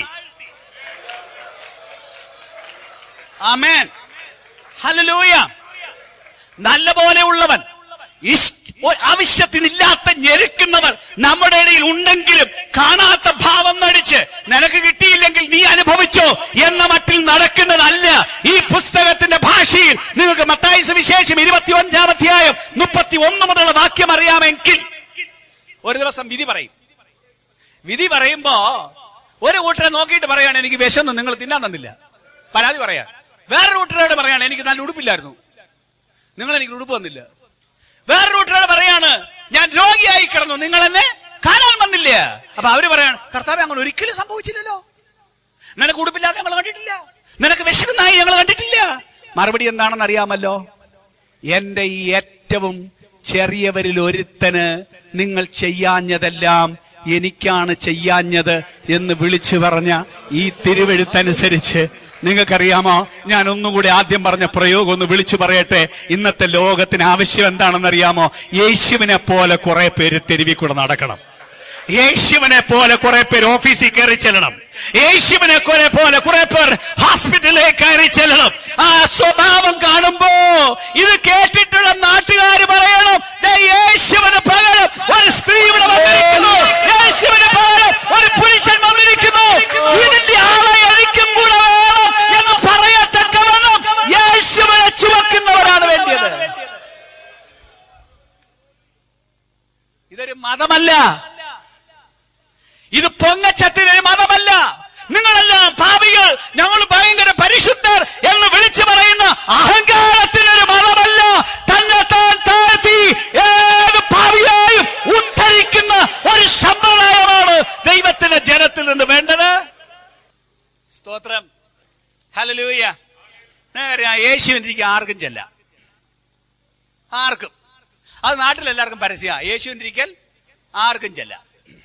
ആമേൻ ഹല്ലേലൂയ നല്ല പോലെ ഉള്ളവൻ ഇഷ്- ഒ- ആവശ്യത്തിനില്ലാത്ത ഞെരുക്കുന്നവർ നമ്മുടെ ഇടയിൽ ഉണ്ടെങ്കിലും കാണാത്ത ഭാവം നടിച്ച് നിനക്ക് കിട്ടിയില്ലെങ്കിൽ നീ അനുഭവിച്ചോ എന്ന മട്ടിൽ നടക്കുന്നതല്ല ഈ പുസ്തകത്തിന്റെ ഭാഷയിൽ നിങ്ങൾക്ക് മത്തായി സുവിശേഷം ഇരുപത്തി ഒഞ്ചാം അധ്യായം മുപ്പത്തി ഒന്ന് മുതലുള്ള വാക്യം അറിയാമെങ്കിൽ ഒരു ദിവസം വിധി പറയും വിധി പറയുമ്പോ ഒരു കൂട്ടരെ നോക്കിയിട്ട് പറയാണ് എനിക്ക് വിശന്ന് നിങ്ങൾ തിന്നാൻ തന്നില്ല പരാതി പറയാൻ വേറെ കൂട്ടരോട് പറയാണ് എനിക്ക് നല്ല ഉടുപ്പില്ലായിരുന്നു നിങ്ങൾ എനിക്ക് ഉടുപ്പ് വന്നില്ല വേറെ കൂട്ടരോട് പറയാണ് ഞാൻ രോഗിയായി കിടന്നു നിങ്ങൾ എന്നെ കാണാൻ വന്നില്ല അപ്പൊ അവര് പറയാണ് കർത്താവ് അങ്ങനെ ഒരിക്കലും സംഭവിച്ചില്ലല്ലോ നിനക്ക് ഉടുപ്പില്ലാതെ ഞങ്ങൾ കണ്ടിട്ടില്ല നിനക്ക് വിശക്കുന്നായി ഞങ്ങൾ കണ്ടിട്ടില്ല മറുപടി എന്താണെന്ന് അറിയാമല്ലോ എന്റെ ഈ ഏറ്റവും ചെറിയവരിൽ ഒരുത്തന് നിങ്ങൾ ചെയ്യാഞ്ഞതെല്ലാം എനിക്കാണ് ചെയ്യാഞ്ഞത് എന്ന് വിളിച്ചു പറഞ്ഞ ഈ തിരുവെഴുത്തനുസരിച്ച് നിങ്ങൾക്കറിയാമോ ഞാൻ ഒന്നുകൂടി ആദ്യം പറഞ്ഞ പ്രയോഗം ഒന്ന് വിളിച്ചു പറയട്ടെ ഇന്നത്തെ ലോകത്തിന് ആവശ്യം എന്താണെന്ന് അറിയാമോ യേശുവിനെ പോലെ കുറെ പേര് തെരുവിൽ കൂടെ നടക്കണം യേശുവിനെ പോലെ കുറെ പേര് ഓഫീസിൽ കയറി ചെല്ലണം യേശുവിനെ കുറെ പോലെ കുറെ പേർ ഹോസ്പിറ്റലിലേക്ക് കയറി ചെല്ലണം ആ സ്വഭാവം കാണുമ്പോ ഇത് കേട്ടിട്ടുള്ള നാട്ടുകാർ പറയണം "ദേ യേശുവിന് പകരം ഒരു സ്ത്രീ ഇവിടെ വന്നിരിക്കുന്നു യേശുവിന് പകരം ഒരു പുരുഷൻ വന്നിരിക്കുന്നു ഇതിന്റെ ആളെ എനിക്കും കൂടെ വേണം എന്ന് ഇതൊരു മതമല്ല ഇത് പൊങ്ങച്ചത്തിനൊരു മതമല്ല നിങ്ങളെല്ലാം പാപികൾ ഞങ്ങൾ ഭയങ്കര പരിശുദ്ധർ എന്ന് വിളിച്ചു പറയുന്ന അഹങ്കാരത്തിനൊരു മതമല്ല തന്നെ താൻ താഴ്ത്തി ഏത് പാപിയായും ഉദ്ധരിക്കുന്ന ഒരു സമ്പ്രദായമാണ് ദൈവത്തിന്റെ ജനത്തിൽ നിന്ന് വേണ്ടത് സ്തോത്രം ഹലലൂയ നേരെ യേശുവിന്റെ ഇരിക്കുക ആർക്കും ചെല്ലാം ആർക്കും അത് നാട്ടിലെല്ലാവർക്കും പരസ്യ യേശുവിന്റെ ഇരിക്കൽ ആർക്കും ചെല്ലാം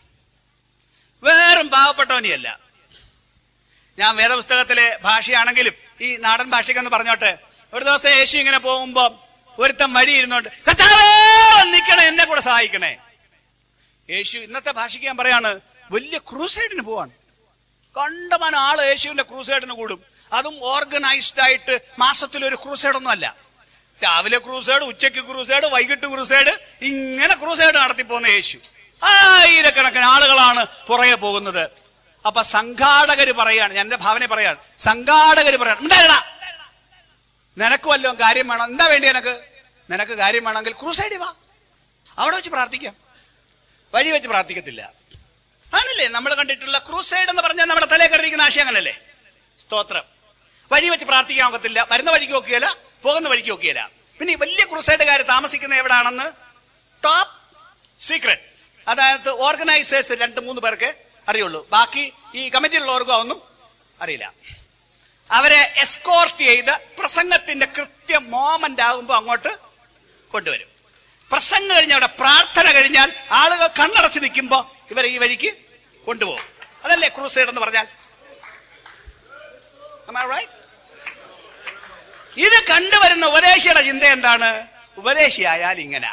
വേറും പാവപ്പെട്ടവനെയല്ല ഞാൻ വേദപുസ്തകത്തിലെ ഭാഷയാണെങ്കിലും ഈ നാടൻ ഭാഷയ്ക്കെന്ന് പറഞ്ഞോട്ടെ ഒരു ദിവസം യേശു ഇങ്ങനെ പോകുമ്പോ ഒരുത്തൻ വഴി ഇരുന്നോണ്ട് കർത്താവേ നിക്കണേ എന്നെ കൂടെ സഹായിക്കണേ യേശു ഇന്നത്തെ ഭാഷയ്ക്ക് ഞാൻ പറയാണ് വലിയ ക്രൂസൈഡിന് പോവാണ് കണ്ടമാന ആള് യേശുവിന്റെ ക്രൂസൈഡിന് കൂടും അതും ഓർഗനൈസ്ഡ് ആയിട്ട് മാസത്തിൽ ഒരു ക്രൂസൈഡ് ഒന്നും അല്ല രാവിലെ ക്രൂസൈഡ് ഉച്ചയ്ക്ക് ക്രൂസൈഡ് വൈകിട്ട് ക്രൂസൈഡ് ഇങ്ങനെ ക്രൂസൈഡ് നടത്തി പോകുന്ന യേശു ആയിരക്കണക്കിന് ആളുകളാണ് പുറകെ പോകുന്നത് അപ്പൊ സംഘാടകര് പറയാണ് ഞാൻ എന്റെ ഭാവന പറയാണ് സംഘാടകര് പറയാണ് എന്താ നിനക്ക് വല്ലതും കാര്യം വേണം എന്താ വേണ്ടി നിനക്ക് നിനക്ക് കാര്യം വേണമെങ്കിൽ ക്രൂസൈഡിൽ വാ അവിടെ വെച്ച് പ്രാർത്ഥിക്കാം വഴി വെച്ച് പ്രാർത്ഥിക്കത്തില്ല ആണല്ലേ നമ്മൾ കണ്ടിട്ടുള്ള ക്രൂസൈഡ് എന്ന് പറഞ്ഞാൽ നമ്മുടെ തലേ കയറിയിരിക്കുന്ന ആശയം അങ്ങനല്ലേ സ്തോത്രം വഴി വെച്ച് പ്രാർത്ഥിക്കാൻ ഒക്കത്തില്ല വരുന്ന വഴിക്ക് നോക്കിയല്ല പോകുന്ന വഴിക്ക് നോക്കിയല്ല പിന്നെ ഈ വലിയ ക്രൂസൈഡുകാർ താമസിക്കുന്ന എവിടാണെന്ന് ടോപ്പ് സീക്രട്ട് അതായത് ഓർഗനൈസേഴ്സ് രണ്ട് മൂന്ന് പേർക്ക് അറിയുള്ളൂ ബാക്കി ഈ കമ്മിറ്റിയിലുള്ളവർക്കും ഒന്നും അറിയില്ല അവരെ എസ്കോർട്ട് ചെയ്ത് പ്രസംഗത്തിന്റെ കൃത്യ മോമെന്റ് ആകുമ്പോൾ അങ്ങോട്ട് കൊണ്ടുവരും പ്രസംഗം കഴിഞ്ഞ അവിടെ പ്രാർത്ഥന കഴിഞ്ഞാൽ ആളുകൾ കണ്ണടച്ച് നിൽക്കുമ്പോ ഇവരെ ഈ വഴിക്ക് കൊണ്ടുപോകും അതല്ലേ ക്രൂസൈഡ് എന്ന് പറഞ്ഞാൽ Am I right? ഇത് കണ്ടുവരുന്ന ഉപദേശിയുടെ ചിന്ത എന്താണ് ഉപദേശിയായാൽ ഇങ്ങനെ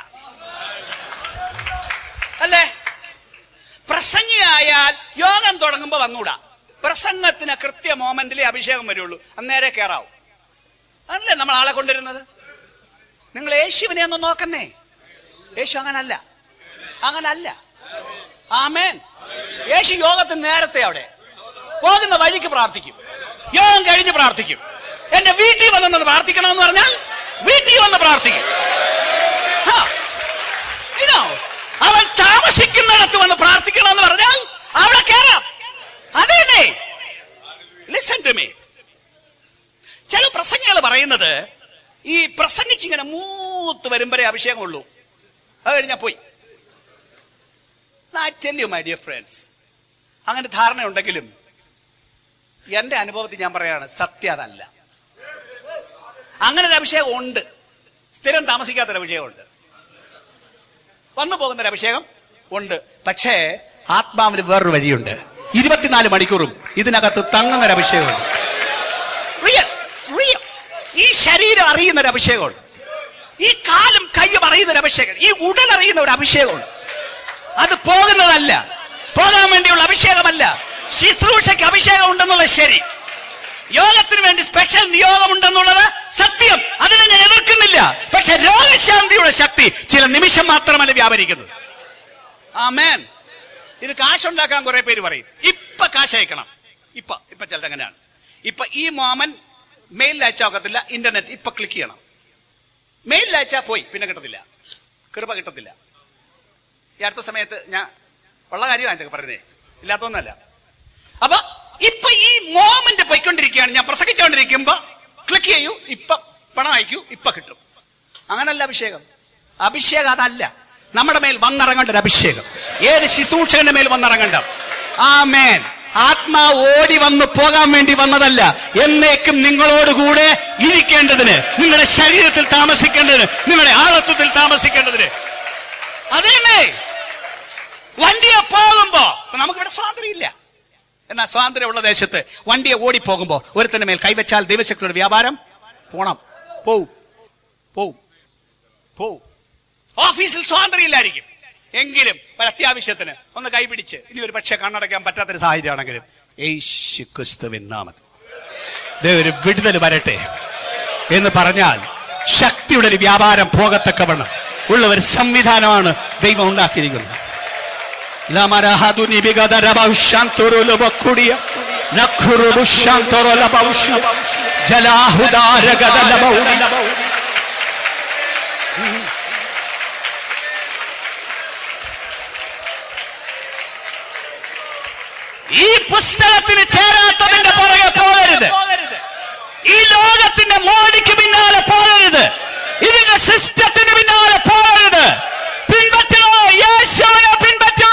അല്ലേ പ്രസംഗിയായാൽ യോഗം തുടങ്ങുമ്പോ വന്നൂടാ പ്രസംഗത്തിന് കൃത്യ മോമെന്റിലെ അഭിഷേകം വരുള്ളൂ അന്നേരെ കയറാവും അതല്ലേ നമ്മൾ ആളെ കൊണ്ടുവരുന്നത് നിങ്ങൾ യേശുവിനെ ഒന്ന് നോക്കുന്നേ യേശു അങ്ങനല്ല അങ്ങനല്ല ആമേൻ യേശു യോഗത്തിന് നേരത്തെ അവിടെ പോകുന്ന വഴിക്ക് പ്രാർത്ഥിക്കും യോഗം കഴിഞ്ഞ് പ്രാർത്ഥിക്കും എന്റെ വീട്ടിൽ വന്നെന്ന് പ്രാർത്ഥിക്കണമെന്ന് പറഞ്ഞാൽ വീട്ടിൽ വന്ന് പ്രാർത്ഥിക്കും ഹാ. You know, അവൻ താമസിക്കുന്നിടത്ത് വന്ന് പ്രാർത്ഥിക്കണമെന്ന് പറഞ്ഞാൽ അവിടെ കയറാം അതേന്നെ ലിസൺ ടു മീ ചില പ്രസംഗികൾ പറയുന്നത് ഈ പ്രസംഗിച്ചിങ്ങനെ മൂത്ത് വരുമ്പോഴേ അഭിഷേകമുള്ളൂ അത് കഴിഞ്ഞാൽ പോയി I tell you my dear friends അങ്ങനെ ധാരണയുണ്ടെങ്കിലും എന്റെ അനുഭവത്തിൽ ഞാൻ പറയാണ് സത്യം അതല്ല അങ്ങനെ ഒരു അഭിഷേകം ഉണ്ട് സ്ഥിരം താമസിക്കാത്തൊരു അഭിഷേകമുണ്ട് വന്നു പോകുന്ന ഒരു അഭിഷേകം ഉണ്ട് പക്ഷേ ആത്മാവിന് വേറൊരു വഴിയുണ്ട് ഇരുപത്തിനാല് മണിക്കൂറും ഇതിനകത്ത് തങ്ങുന്ന ഒരു അഭിഷേകമുണ്ട് റിയൽ റിയൽ ഈ ശരീരം അറിയുന്ന ഒരു അഭിഷേകമുണ്ട് ഈ കാലും കൈയും അറിയുന്ന ഒരു അഭിഷേകം ഈ ഉടൽ അറിയുന്ന ഒരു അഭിഷേകമുണ്ട് അത് പോകുന്നതല്ല പോകാൻ വേണ്ടിയുള്ള അഭിഷേകമല്ല ശുശ്രൂഷയ്ക്ക് അഭിഷേകം ഉണ്ടെന്നുള്ള ശരി യോഗത്തിന് വേണ്ടി സ്പെഷ്യൽ നിയോഗം ഉണ്ടെന്നുള്ളത് സത്യം അതിനെ ഞാൻ എതിർക്കുന്നില്ല പക്ഷെ രോഗശാന്തിയുടെ ശക്തി ചില നിമിഷം മാത്രമല്ല വ്യാപരിക്കുന്നത് ആമേൻ ഇത് കാശുണ്ടാക്കാൻ കുറെ പേര് പറയും ഇപ്പൊ കാശ് അയക്കണം ഇപ്പൊ ഇപ്പൊ ചിലത് അങ്ങനെയാണ് ഇപ്പൊ ഈ മോമൻ മെയിലിൽ അയച്ചാൽ ഒക്കത്തില്ല ഇന്റർനെറ്റ് ഇപ്പൊ ക്ലിക്ക് ചെയ്യണം മെയിലിൽ അയച്ചാൽ പോയി പിന്നെ കിട്ടത്തില്ല കൃപ കിട്ടത്തില്ല ഈ അടുത്ത സമയത്ത് ഞാൻ ഉള്ള കാര്യമാണ് ഇതൊക്കെ പറയുന്നേ ഇല്ലാത്തൊന്നല്ല അപ്പൊ ഇപ്പൊ ഈ മോമെന്റ് പോയിക്കൊണ്ടിരിക്കുകയാണ് ഞാൻ പ്രസംഗിച്ചുകൊണ്ടിരിക്കുമ്പോ ക്ലിക്ക് ചെയ്യൂ ഇപ്പൊ പണം അയക്കൂ ഇപ്പൊ കിട്ടും അങ്ങനല്ല അഭിഷേകം അഭിഷേകം അതല്ല നമ്മുടെ മേൽ വന്നിറങ്ങേണ്ട ഒരു അഭിഷേകം ഏത് ശുശ്രൂഷകന്റെ മേൽ വന്നിറങ്ങണ്ട ആ മേൻ ആത്മാവ് ഓടി വന്ന് പോകാൻ വേണ്ടി വന്നതല്ല എന്നേക്കും നിങ്ങളോടുകൂടെ ഇരിക്കേണ്ടതിന് നിങ്ങളുടെ ശരീരത്തിൽ താമസിക്കേണ്ടതിന് നിങ്ങളുടെ ആളത്വത്തിൽ താമസിക്കേണ്ടതിന് അതേമേ വണ്ടിയെ പോകുമ്പോ ഇപ്പൊ നമുക്കിവിടെ സ്വാതന്ത്ര്യം ഇല്ല എന്നാൽ സ്വാതന്ത്ര്യമുള്ള ദേശത്ത് വണ്ടിയെ ഓടിപ്പോകുമ്പോ ഒരുത്തന്റെ മേൽ കൈവച്ചാൽ ദൈവശക്തിയുടെ വ്യാപാരം പോണം പോവും പോവും പോവും ഓഫീസിൽ സ്വാതന്ത്ര്യം ഇല്ലായിരിക്കും എങ്കിലും ഒരു അത്യാവശ്യത്തിന് ഒന്ന് കൈപിടിച്ച് ഇനി ഒരു പക്ഷേ കണ്ണടയ്ക്കാൻ പറ്റാത്തൊരു സാഹചര്യമാണെങ്കിലും യേശു ക്രിസ്തുവിൻ നാമത്തിൽ ദേ ഒരു വിടുതൽ വരട്ടെ എന്ന് പറഞ്ഞാൽ ശക്തിയുടെ ഒരു വ്യാപാരം പോകത്തക്കവണ്ണം ഉള്ള ഒരു സംവിധാനമാണ് ദൈവം ഉണ്ടാക്കിയിരിക്കുന്നത് Lamarahaduni bigadarabaushantoro lobakudia. Nakurubushantoro labaushi. Jalahudara gadalabaudi. ഈ പുസ്തകത്തിന് ചേരാത്തതിന്റെ പുറകെ പോകരുത് ഈ ലോകത്തിന്റെ മോടിക്ക് പിന്നാലെ പോകരുത് ഇതിന്റെ സിസ്റ്റത്തിന് പിന്നാലെ പോകരുത് പിൻപറ്റണോ യേശുവിനെ പിൻപറ്റോ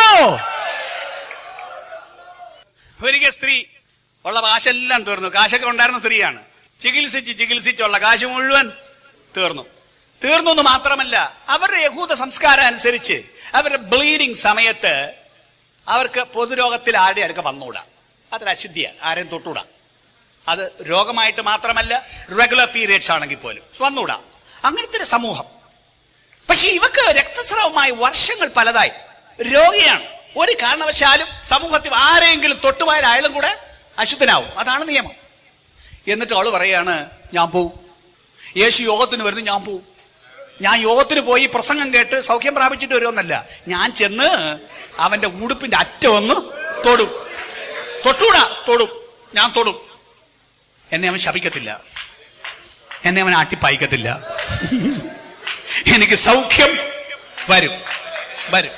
ഒരിക്കൽ സ്ത്രീ ഉള്ള കാശെല്ലാം തീർന്നു കാശൊക്കെ ഉണ്ടായിരുന്ന സ്ത്രീയാണ് ചികിത്സിച്ച് ചികിത്സിച്ചുള്ള കാശ് മുഴുവൻ തീർന്നു തീർന്നു എന്ന് മാത്രമല്ല അവരുടെ യഹൂദ സംസ്കാരം അനുസരിച്ച് അവരുടെ ബ്ലീഡിങ് സമയത്ത് അവർക്ക് പൊതുരോഗത്തിൽ ആരുടെ അടുക്ക വന്നുകൂടാ അതൊരു അശുദ്ധിയാണ് ആരെയും തൊട്ടുകൂടാ അത് രോഗമായിട്ട് മാത്രമല്ല റെഗുലർ പീരിയഡ്സ് ആണെങ്കിൽ പോലും വന്നുകൂടാ അങ്ങനത്തെ ഒരു സമൂഹം പക്ഷെ ഇവക്ക് രക്തസ്രാവമായി വർഷങ്ങൾ പലതായി രോഗിയാണ് ഒരു കാരണവശാലും സമൂഹത്തിൽ ആരെങ്കിലും തൊട്ടുപോയാൽ അയാളും കൂടെ അശുദ്ധനാവും അതാണ് നിയമം എന്നിട്ട് അവള് പറയാണ് ഞാൻ പോവും യേശു യോഗത്തിന് വരുന്നു ഞാൻ പോവും ഞാൻ യോഗത്തിന് പോയി പ്രസംഗം കേട്ട് സൗഖ്യം പ്രാപിച്ചിട്ട് വരുമെന്നല്ല ഞാൻ ചെന്ന് അവന്റെ ഉടുപ്പിന്റെ അറ്റം ഒന്ന് തൊടും തൊട്ടൂടാ തൊടും ഞാൻ തൊടും എന്നെ അവൻ ശപിക്കത്തില്ല എന്നെ അവൻ ആട്ടിപ്പായിക്കത്തില്ല എനിക്ക് സൗഖ്യം വരും വരും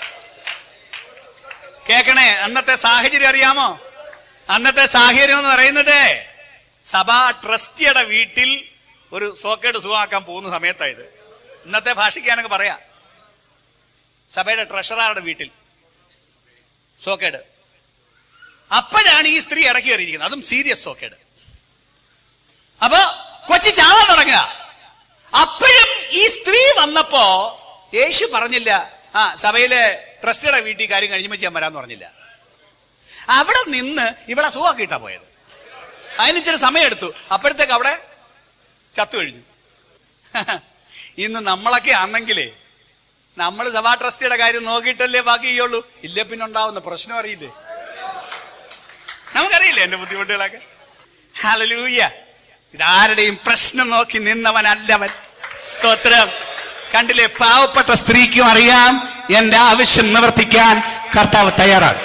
കേക്കണേ അന്നത്തെ സാഹചര്യം അറിയാമോ അന്നത്തെ സാഹചര്യം എന്ന് പറയുന്നത് സഭാ ട്രസ്റ്റിയുടെ വീട്ടിൽ ഒരു സോക്കേട് സുഖമാക്കാൻ പോകുന്ന സമയത്തായത് ഇന്നത്തെ ഭാഷയ്ക്കാനൊക്കെ പറയാം സഭയുടെ ട്രഷറാറുടെ വീട്ടിൽ സോക്കേട് അപ്പോഴാണ് ഈ സ്ത്രീ ഇടയ്ക്ക് കയറിയിരിക്കുന്നത് അതും സീരിയസ് സോക്കേട് അപ്പൊ കൊച്ചി ചാവാൻ തുടങ്ങുക അപ്പോഴും ഈ സ്ത്രീ വന്നപ്പോ യേശു പറഞ്ഞില്ല ആ സഭയിലെ ട്രസ്റ്റിയുടെ വീട്ടിൽ കാര്യം കഴിഞ്ഞു ഞാൻ വരാന്ന് പറഞ്ഞില്ല അവിടെ നിന്ന് ഇവിടെ സുഖമാക്കിയിട്ടാ പോയത് അതിന് ഇച്ചിരി സമയം എടുത്തു അപ്പോഴത്തേക്ക് അവിടെ ചത്തു കഴിഞ്ഞു ഇന്ന് നമ്മളൊക്കെ ആണെങ്കിലേ നമ്മൾ സഭാ ട്രസ്റ്റിയുടെ കാര്യം നോക്കിയിട്ടല്ലേ ബാക്കി ചെയ്യുള്ളൂ ഇല്ല പിന്നെ ഉണ്ടാവുന്ന പ്രശ്നം അറിയില്ലേ നമുക്കറിയില്ലേ എന്റെ ബുദ്ധിമുട്ടുകളൊക്കെ ഹലലൂയ ഇതാരുടെയും പ്രശ്നം നോക്കി നിന്നവനല്ലവൻ സ്തോത്രം കണ്ടില്ലേ പാവപ്പെട്ട സ്ത്രീക്കും അറിയാം എന്റെ ആവശ്യം നിവർത്തിക്കാൻ കർത്താവ് തയ്യാറാണ്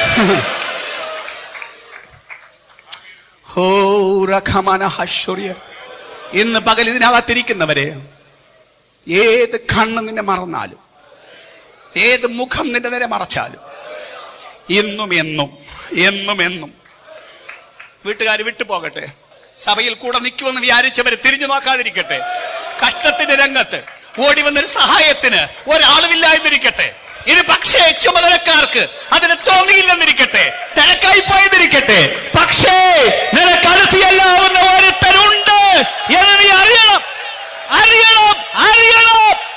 ഹോ റഖമന ഹശ്വര്യ ഇന്ന് പകൽ ഇതിനകത്തിരിക്കുന്നവരെ ഏത് കണ്ണ് നിന്നെ മറന്നാലും ഏത് മുഖം നിന്റെ നേരെ മറച്ചാലും ഇന്നും എന്നും എന്നും എന്നും വീട്ടുകാർ വിട്ടുപോകട്ടെ സഭയിൽ കൂടെ നിൽക്കുമെന്ന് വിചാരിച്ചവര് തിരിഞ്ഞു നോക്കാതിരിക്കട്ടെ കഷ്ടത്തിന്റെ രംഗത്ത് ഓടി വന്നൊരു സഹായത്തിന് ഒരാളുമില്ലായിരുന്നിരിക്കട്ടെ ഇനി പക്ഷേ ചുമതലക്കാർക്ക് അതിന് തോന്നിയില്ലെന്നിരിക്കട്ടെ തിരക്കായി പോയതിരിക്കട്ടെ പക്ഷേ നിനക്കടുത്തിയല്ലാവുന്ന ഒരുത്തരുണ്ട് എന്ന് നീ അറിയണം അറിയണം അറിയണം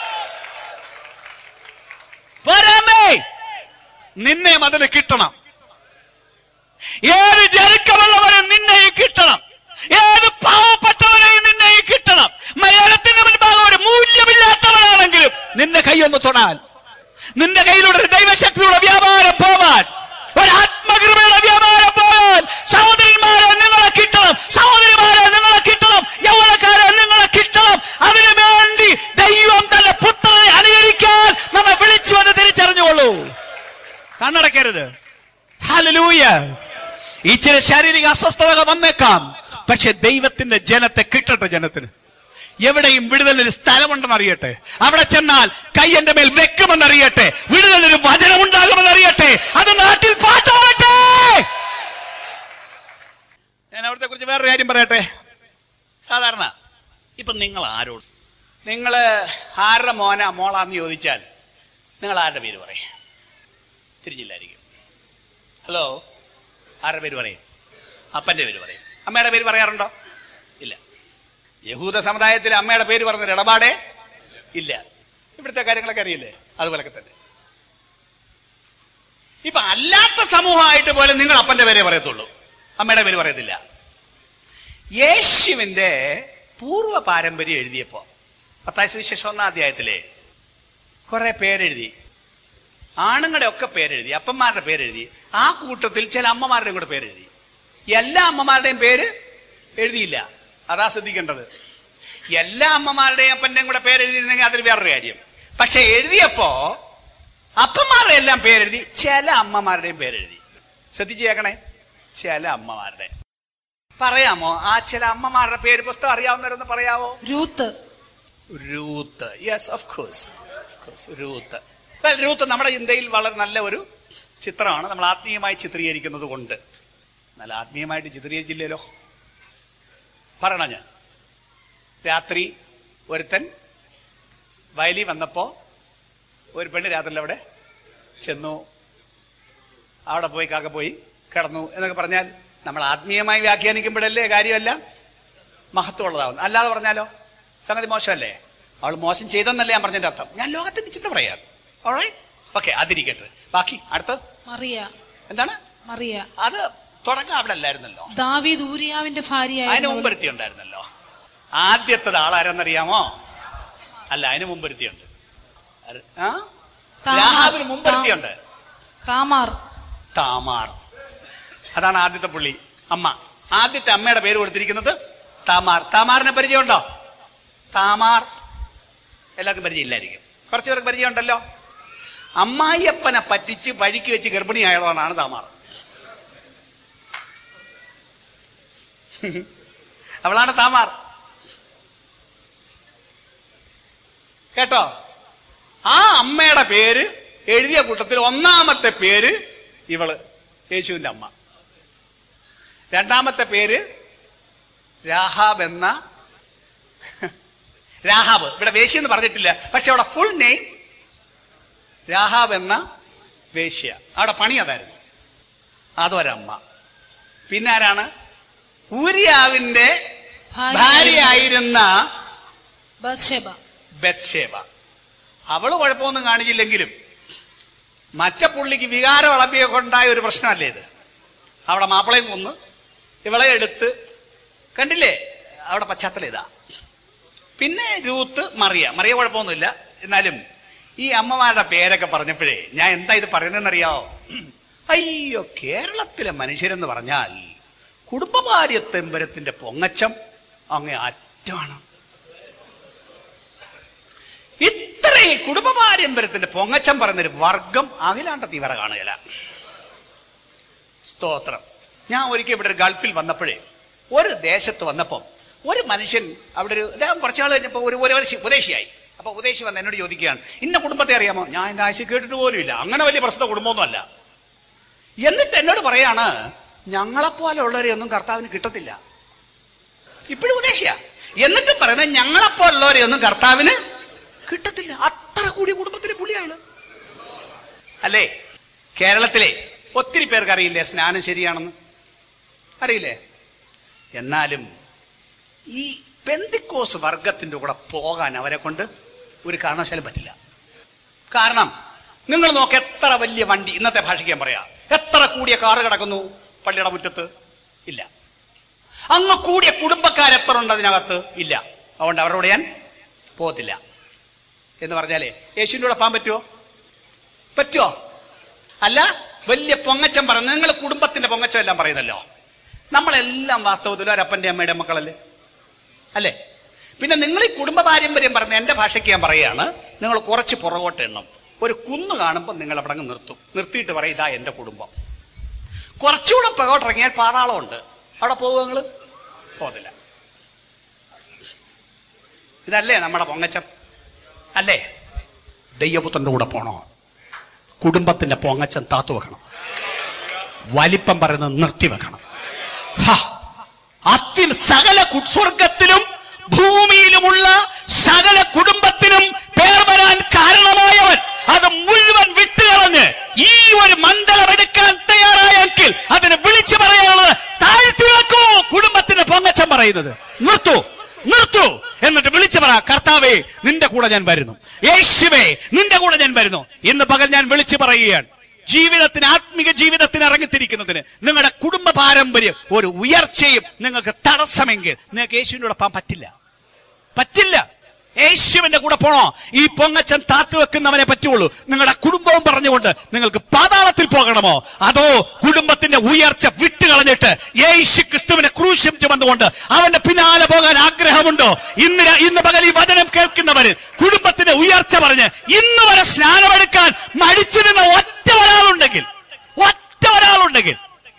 പരമേ നിന്നെ അതിന് കിട്ടണം ഏത് ജനിക്കമുള്ളവരും നിന്നെ കിട്ടണം ഏത് പാവപ്പെട്ടവനെയും നിന്നെ കിട്ടണം മലയാളത്തിന്റെ മുൻപാകെ ഒരു മൂല്യമില്ലാത്തവനാണെങ്കിലും നിന്റെ കൈയൊന്ന് തൊടാൻ നിന്റെ കയ്യിലൂടെ ഒരു ദൈവശക്തിയുടെ വ്യാപാരം പോവാൻ ഒരു ആത്മകൃപയുടെ വ്യാപാരം പോവാൻ സഹോദരന്മാരെ നിങ്ങളെ കിട്ടണം സഹോദരിമാരെ നിങ്ങളെ കിട്ടണം യൗവനക്കാരെ നിങ്ങളെ കിട്ടണം അതിനു വേണ്ടി ദൈവം തന്റെ പുത്രനെ അനുകരിക്കാൻ നമ്മെ വിളിച്ചു വന്ന് തിരിച്ചറിഞ്ഞുകൊള്ളൂ കണ്ണടക്കരുത് ഹലലൂയ ഇച്ചിരി ശാരീരിക അസ്വസ്ഥതകൾ വന്നേക്കാം പക്ഷെ ദൈവത്തിന്റെ ജനത്തെ കിട്ടട്ടെ ജനത്തിന് എവിടെയും വിടുതലൊരു സ്ഥലമുണ്ടെന്ന് അറിയട്ടെ അവിടെ ചെന്നാൽ കൈ എന്റെ മേൽ വെക്കുമെന്ന് അറിയട്ടെ വിടുതലൊരു വചനമുണ്ടാകുമെന്ന് അറിയട്ടെ അത് നാട്ടിൽ പാട്ടാവട്ടെ ഞാൻ അവിടത്തെ കുറിച്ച് വേറൊരു കാര്യം പറയട്ടെ സാധാരണ ഇപ്പൊ നിങ്ങൾ ആരോട് നിങ്ങൾ ആരുടെ മോന മോളാന്ന് ചോദിച്ചാൽ നിങ്ങൾ ആരുടെ പേര് പറയും തിരിഞ്ഞില്ലായിരിക്കും ഹലോ ആരുടെ പേര് പറയും അപ്പന്റെ പേര് പറയും അമ്മയുടെ പേര് പറയാറുണ്ടോ ഇല്ല യഹൂദ സമുദായത്തിൽ അമ്മയുടെ പേര് പറഞ്ഞൊരു ഇടപാടേ ഇല്ല ഇവിടുത്തെ കാര്യങ്ങളൊക്കെ അറിയില്ലേ അതുപോലൊക്കെ തന്നെ ഇപ്പൊ അല്ലാത്ത സമൂഹമായിട്ട് പോലും നിങ്ങൾ അപ്പന്റെ പേരേ പറയത്തുള്ളൂ അമ്മയുടെ പേര് പറയത്തില്ല യേശുവിന്റെ പൂർവ്വ പാരമ്പര്യം എഴുതിയപ്പോ പത്തായ സുവിശേഷം ഒന്നാം അധ്യായത്തിലെ കുറെ പേരെഴുതി ആണുങ്ങളുടെ ഒക്കെ പേരെഴുതി അപ്പന്മാരുടെ പേരെഴുതി ആ കൂട്ടത്തിൽ ചില അമ്മമാരുടെയും കൂടെ പേരെഴുതി എല്ലാ അമ്മമാരുടെയും പേര് എഴുതിയില്ല അതാ ശ്രദ്ധിക്കേണ്ടത് എല്ലാ അമ്മമാരുടെയും അപ്പന്റെയും കൂടെ പേരെഴുതിയിരുന്നെങ്കിൽ അതൊരു വേറൊരു കാര്യം പക്ഷെ എഴുതിയപ്പോ അപ്പന്മാരുടെ എല്ലാം പേരെഴുതി ചില അമ്മമാരുടെയും പേരെഴുതി ശ്രദ്ധിച്ചു കേൾക്കണേ ചില അമ്മമാരുടെ പറയാമോ ആ ചില അമ്മമാരുടെ പേര് പുസ്തകം അറിയാവുന്നവരൊന്ന് പറയാവോ Ruth Ruth yes of course Ruth well Ruth നമ്മുടെ ചിന്തയിൽ വളരെ നല്ല ഒരു ചിത്രമാണ് നമ്മൾ ആത്മീയമായി ചിത്രീകരിക്കുന്നത് കൊണ്ട് എന്നാൽ ആത്മീയമായിട്ട് ചിത്രീകരിച്ചില്ലല്ലോ പറയണ ഞാൻ രാത്രി ഒരുത്തൻ വയലി വന്നപ്പോ ഒരു പെണ്ണ് രാത്രിയിൽ അവിടെ ചെന്നു അവിടെ പോയി കാക്ക പോയി കിടന്നു എന്നൊക്കെ പറഞ്ഞാൽ നമ്മൾ ആത്മീയമായി വ്യാഖ്യാനിക്കുമ്പോഴല്ലേ കാര്യമല്ല മഹത്വമുള്ളതാവുന്നു അല്ലാതെ പറഞ്ഞാലോ സംഗതി മോശമല്ലേ അവൾ മോശം ചെയ്തെന്നല്ലേ ഞാൻ പറഞ്ഞതിന്റെ അർത്ഥം ഞാൻ ലോകത്തിന്റെ ചിന്ത പറയാം ഓക്കെ അതിരിക്കട്ടെ ബാക്കി അടുത്ത് മറിയ എന്താണ് മറിയ അത് തുടക്കം അവിടെ അല്ലായിരുന്നല്ലോ ദാവീദ് ഊരിയാവിന്റെ അതിന് ഭാര്യയായിരുന്നു മുമ്പൊരുത്തി ഉണ്ടായിരുന്നല്ലോ ആദ്യത്തത് ആളാരെന്നറിയാമോ അല്ല അതിന് മുമ്പൊരുത്തിയുണ്ട് അര- ആ താമാർ. രാഹാബിന് മുമ്പൊരുത്തിയുണ്ട് താമാർ താമാർ അതാണ് ആദ്യത്തെ പുള്ളി അമ്മ ആദ്യത്തെ അമ്മയുടെ പേര് കൊടുത്തിരിക്കുന്നത് താമാർ താമാറിനെ പരിചയമുണ്ടോ താമാർ എല്ലാവർക്കും പരിചയമില്ലായിരിക്കും കുറച്ച് പേർക്ക് പരിചയമുണ്ടല്ലോ അമ്മായിയപ്പനെ പറ്റിച്ച് വഴിക്ക് വെച്ച് ഗർഭിണിയായതാണ് താമാർ അവളാണ് താമാർ കേട്ടോ ആ അമ്മയുടെ പേര് എഴുതിയ കൂട്ടത്തിൽ ഒന്നാമത്തെ പേര് ഇവള് യേശുവിന്റെ അമ്മ രണ്ടാമത്തെ പേര് രാഹാബ് എന്ന രാഹാബ് ഇവിടെ വേശ്യ എന്ന് പറഞ്ഞിട്ടില്ല പക്ഷെ അവിടെ ഫുൾ നെയിം രാഹാബ് എന്ന വേശ്യ അവിടെ പണി അതായിരുന്നു അതൊരമ്മ പിന്നെ ആരാണ് ഊരിയാവിന്റെ ഭാര്യ ഭാര്യയായിരുന്ന ബത്ശേബ ബത്ഷേബ അവള് കുഴപ്പമൊന്നും കാണിച്ചില്ലെങ്കിലും മറ്റേ പുള്ളിക്ക് വികാരം ഇളമ്പിയൊക്കെ ഉണ്ടായ ഒരു പ്രശ്നമല്ലേ ഇത് അവിടെ മാപ്പിളയും കൊന്ന് ഇവളെ എടുത്ത് കണ്ടില്ലേ അവിടെ പശ്ചാത്തലം ഇതാ പിന്നെ രൂത്ത് മറിയ മറിയ കുഴപ്പമൊന്നുമില്ല എന്നാലും ഈ അമ്മമാരുടെ പേരൊക്കെ പറഞ്ഞപ്പോഴേ ഞാൻ എന്താ ഇത് പറയുന്നതെന്നറിയാവോ അയ്യോ കേരളത്തിലെ മനുഷ്യരെന്ന് പറഞ്ഞാൽ കുടുംബഭാര്യത്തെമ്പരത്തിന്റെ പൊങ്ങച്ചം അങ്ങേ അറ്റാണ് ഇത്രയും കുടുംബ പാരമ്പര്യത്തിന്റെ പൊങ്ങച്ചം പറയുന്നൊരു വർഗം അഖിലാണ്ട തീവ്ര കാണുകയില്ല സ്തോത്രം ഞാൻ ഒരിക്കൽ ഇവിടെ ഒരു ഗൾഫിൽ വന്നപ്പോഴേ ഒരു ദേശത്ത് വന്നപ്പം ഒരു മനുഷ്യൻ അവിടെ ഒരു അദ്ദേഹം കുറച്ചാൾ കഴിഞ്ഞപ്പോൾ ഒരു ഒരു ഉപദേശി ഉപദേശിയായി അപ്പൊ ഉപദേശി വന്ന് എന്നോട് ചോദിക്കുകയാണ് ഇന്ന കുടുംബത്തെ അറിയാമോ ഞാൻ എന്റെ ആശയം കേട്ടിട്ട് പോലും ഇല്ല അങ്ങനെ വലിയ പ്രശ്ന കുടുംബമൊന്നുമല്ല എന്നിട്ട് എന്നോട് പറയാണ് ഞങ്ങളെപ്പോലെ ഉള്ളവരെ ഒന്നും കർത്താവിന് കിട്ടത്തില്ല ഇപ്പോഴും ഉപദേശിയാ എന്നിട്ട് പറയുന്നത് ഞങ്ങളെപ്പോലുള്ളവരെ ഒന്നും കർത്താവിന് കിട്ടത്തില്ല അത്ര കൂടിയ കുടുംബത്തിലെ പുള്ളിയാണ് അല്ലേ കേരളത്തിലെ ഒത്തിരി പേർക്ക് അറിയില്ലേ സ്നാനം ശരിയാണെന്ന് അറിയില്ലേ എന്നാലും ഈ പെന്തിക്കോസ് വർഗത്തിന്റെ കൂടെ പോകാൻ അവരെ കൊണ്ട് ഒരു കാരണവശാലും പറ്റില്ല കാരണം നിങ്ങൾ നോക്ക് എത്ര വലിയ വണ്ടി ഇന്നത്തെ ഭാഷയ്ക്ക് ഞാൻ പറയാം എത്ര കൂടിയ കാറ് കിടക്കുന്നു പള്ളിയുടെ മുറ്റത്ത് ഇല്ല അങ്ങ് കൂടിയ കുടുംബക്കാർ എത്ര ഉണ്ട് അതിനകത്ത് ഇല്ല അതുകൊണ്ട് അവരുടെ കൂടെ ഞാൻ പോകത്തില്ല എന്ന് പറഞ്ഞാലേ യേശുവിൻ്റെ കൂടെ പോകാൻ പറ്റുമോ പറ്റുമോ അല്ല വലിയ പൊങ്ങച്ചം പറയുന്നത് നിങ്ങൾ കുടുംബത്തിന്റെ പൊങ്ങച്ചം എല്ലാം പറയുന്നല്ലോ നമ്മളെല്ലാം വാസ്തവത്തിൽ ഒരപ്പന്റെ അമ്മയുടെ മക്കളല്ലേ അല്ലേ പിന്നെ നിങ്ങൾ ഈ കുടുംബ പാരമ്പര്യം പറഞ്ഞ എന്റെ ഭാഷയ്ക്ക് ഞാൻ പറയുകയാണ് നിങ്ങൾ കുറച്ച് പുറകോട്ട് എണ്ണം ഒരു കുന്ന് കാണുമ്പോൾ നിങ്ങൾ അവിടെ അങ്ങ് നിർത്തും നിർത്തിയിട്ട് പറയും ഇതാ എന്റെ കുടുംബം കുറച്ചുകൂടെ പുറകോട്ട് ഇറങ്ങിയാൽ പാതാളമുണ്ട് അവിടെ പോകുക നിങ്ങൾ പോകത്തില്ല ഇതല്ലേ നമ്മുടെ പൊങ്ങച്ചം അല്ലേ ദൈവപുത്രന്റെ കൂടെ പോണോ കുടുംബത്തിന്റെ പൊങ്ങച്ചം താത്തു വെക്കണം വലിപ്പം പറയുന്നത് നിർത്തി വെക്കണം ഹ, അത്തിൽ സകല കു- സ്വർഗത്തിലും ഭൂമിയിലുമുള്ള സകല കുടുംബത്തിനും പേർ വരാൻ കാരണമായവൻ അത് മുഴുവൻ വിട്ടുകളഞ്ഞ് ഈ ഒരു മണ്ഡലം എടുക്കാൻ തയ്യാറായെങ്കിൽ അതിന് വിളിച്ചു പറയാനുള്ളത് താഴ്ത്തി വെക്കൂ കുടുംബത്തിന്റെ പൊങ്ങച്ചം പറയുന്നത് നിർത്തൂ നിർത്തൂ എന്നിട്ട് വിളിച്ചു പറ കർത്താവേ നിന്റെ കൂടെ ഞാൻ വരുന്നു യേശുവേ നിന്റെ കൂടെ ഞാൻ വരുന്നു ഇന്ന് പകൽ ഞാൻ വിളിച്ചു പറയുകയാണ് ജീവിതത്തിന് ആത്മിക ജീവിതത്തിന് ഇറങ്ങിത്തിരിക്കുന്നതിന് നിങ്ങളുടെ കുടുംബ പാരമ്പര്യം ഒരു ഉയർച്ചയും നിങ്ങൾക്ക് തടസ്സമെങ്കിൽ നിങ്ങൾക്ക് യേശുവിന്റെ കൂടെ പോകാൻ പറ്റില്ല പറ്റില്ല യേശുവിന്റെ കൂടെ പോണോ ഈ പൊങ്ങച്ചൻ താത്തു വെക്കുന്നവനെ പറ്റുള്ളൂ നിങ്ങളുടെ കുടുംബവും പറഞ്ഞുകൊണ്ട് നിങ്ങൾക്ക് പാതാളത്തിൽ പോകണമോ അതോ കുടുംബത്തിന്റെ ഉയർച്ച വിട്ടുകളഞ്ഞിട്ട് യേശു ക്രിസ്തുവിനെ ക്രൂശം ചുമന്നുകൊണ്ട് അവന്റെ പിന്നാലെ പോകാൻ ആഗ്രഹമുണ്ടോ ഇന്ന് ര- ഇന്ന് പകൽ ഈ വചനം കേൾക്കുന്നവര് കുടുംബത്തിന്റെ ഉയർച്ച പറഞ്ഞ് ഇന്ന് വരെ സ്നാനമെടുക്കാൻ മടിച്ചു നിന്ന ഒറ്റ ഒരാളുണ്ടെങ്കിൽ ഒറ്റ ഒരാളുണ്ടെങ്കിൽ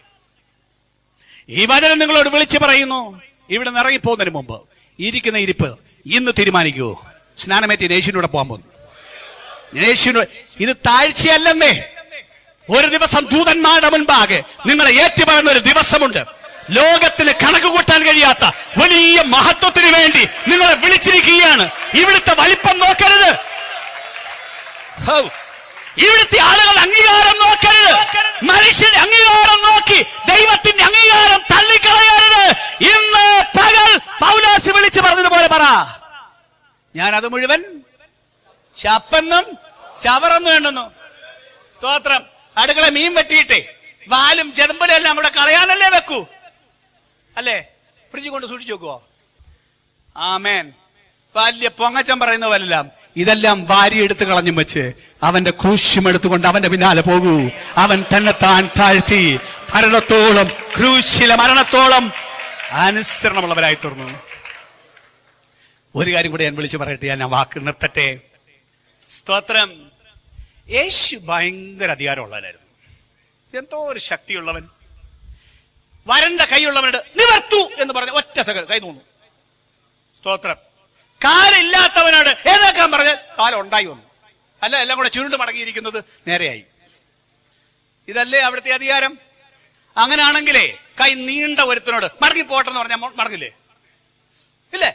ഈ വചനം നിങ്ങളോട് വിളിച്ചു പറയുന്നു ഇവിടെ നിന്ന് ഇറങ്ങിപ്പോകുന്നതിന് മുമ്പ് ഇരിക്കുന്ന ഇരിപ്പ് ഇന്ന് തീരുമാനിക്കൂ സ്നാനമേറ്റ് യേശുവിനൂടെ പോകാൻ പോകുന്നു യേശുവിനോട് ഇത് താഴ്ചയല്ലെന്നേ ഒരു ദിവസം ദൂതന്മാരുടെ മുൻപാകെ നിങ്ങളെ ഏറ്റുപറയുന്ന ഒരു ദിവസമുണ്ട് ലോകത്തിന് കണക്ക് കൂട്ടാൻ കഴിയാത്ത വലിയ മഹത്വത്തിന് വേണ്ടി നിങ്ങളെ വിളിച്ചിരിക്കുകയാണ് ഇവിടുത്തെ വലിപ്പം നോക്കരുത് ഹൗ. ഇവിടുത്തെ ആളുകൾ അംഗീകാരം നോക്കരുത് മനുഷ്യന്റെ അംഗീകാരം നോക്കി ദൈവത്തിന്റെ അംഗീകാരം തള്ളിക്കളയരുത് ഇന്ന് പകൽ പൗലാസ് വിളിച്ചു പറഞ്ഞതുപോലെ പറ ഞാനത് മുഴുവൻ ശപ്പെന്നും ചവറെന്നും എണ്ണുന്നു സ്തോത്രം അടുക്കള മീൻ വെട്ടിയിട്ടേ വാലും ചെതമ്പലും എല്ലാം കൂടെ കളയാനല്ലേ വെക്കൂ അല്ലേ ഫ്രിഡ്ജ് കൊണ്ട് സൂക്ഷിച്ചു വെക്കുവോ ആമേൻ വലിയ പൊങ്ങച്ചം പറയുന്ന പോലെല്ലാം ഇതെല്ലാം വാരി എടുത്ത് കളഞ്ഞും വെച്ച് അവന്റെ ക്രൂശ്യം എടുത്തുകൊണ്ട് അവന്റെ പിന്നാലെ പോകൂ അവൻ തന്നെ താൻ താഴ്ത്തി മരണത്തോളം ക്രൂശിലെ മരണത്തോളം അനുസരണമുള്ളവരായി തീർന്നു ഒരു കാര്യം കൂടി ഞാൻ വിളിച്ചു പറയട്ടെ ഞാൻ ആ വാക്ക് നിർത്തട്ടെ സ്തോത്രം യേശു ഭയങ്കര അധികാരമുള്ളവനായിരുന്നു എന്തോ ഒരു ശക്തിയുള്ളവൻ വരണ്ട കൈയുള്ളവനുണ്ട് നിവർത്തു എന്ന് പറഞ്ഞ ഒറ്റ സെക്കൻഡ് കൈ തോന്നു സ്തോത്രം കാലില്ലാത്തവനോട് ഏതാക്കാൻ പറഞ്ഞ കാലം ഉണ്ടായി വന്നു അല്ല എല്ലാം കൂടെ ചുരുണ്ട് മടങ്ങിയിരിക്കുന്നത് നേരെയായി ഇതല്ലേ അവിടുത്തെ അധികാരം അങ്ങനെയാണെങ്കിലേ കൈ നീണ്ട ഒരുത്തനോട് മടങ്ങി പോട്ടെന്ന് പറഞ്ഞാൽ മോ- മടങ്ങില്ലേ ഇല്ലേ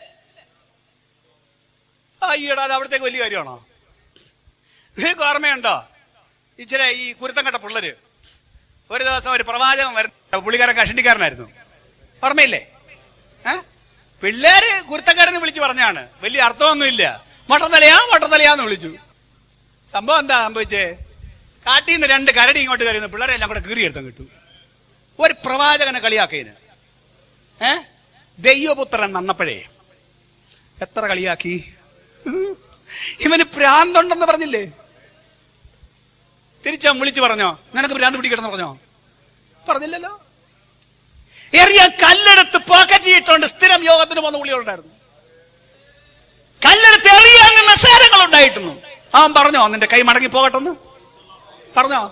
അയ്യടാ അത് അവിടത്തേക്ക് വലിയ കാര്യമാണോ നിങ്ങൾക്ക് ഓർമ്മയുണ്ടോ ഇച്ചിരി ഈ കുരുത്തം കെട്ട പിള്ളേര് ഒരു ദിവസം ഒരു പ്രവാചകൻ വരുന്ന പുള്ളിക്കാരൻ കഷണ്ടിക്കാരനായിരുന്നു ഓർമ്മയില്ലേ ഏ പിള്ളേര് കുരുത്തക്കാരനെ വിളിച്ചു പറഞ്ഞാണ് വലിയ അർത്ഥമൊന്നുമില്ല മൊട്ടത്തലയാ മൊട്ടത്തലയാന്ന് വിളിച്ചു സംഭവം എന്താ സംഭവിച്ചേ കാട്ടിൽ നിന്ന് രണ്ട് കരടി ഇങ്ങോട്ട് കയറുന്നു പിള്ളേരെ എല്ലാം കൂടെ കീറിയെടുത്തും കിട്ടും ഒരു പ്രവാചകനെ കളിയാക്കിയതിന് ഏ ദൈവപുത്രൻ വന്നപ്പോഴേ എത്ര കളിയാക്കി ഇവന് പ്രാന്തുണ്ടെന്ന് പറഞ്ഞില്ലേ തിരിച്ചാ വിളിച്ചു പറഞ്ഞോ നിനക്ക് ഭ്രാന്ത് പിടിക്കണമെന്ന് പറഞ്ഞോ പറഞ്ഞില്ലല്ലോ എറിയ കല്ലെടുത്ത് പോക്കറ്റ് ഇട്ടുകൊണ്ട് സ്ഥിരം യോഗത്തിന് പോകുന്ന പുള്ളികളുണ്ടായിരുന്നു കല്ലെടുത്ത് എറിയാൻ നിസ്സാരങ്ങൾ ഉണ്ടായിരുന്നു അവൻ പറഞ്ഞോ നിന്റെ കൈ മടങ്ങി പോകട്ടെന്ന് പറഞ്ഞോ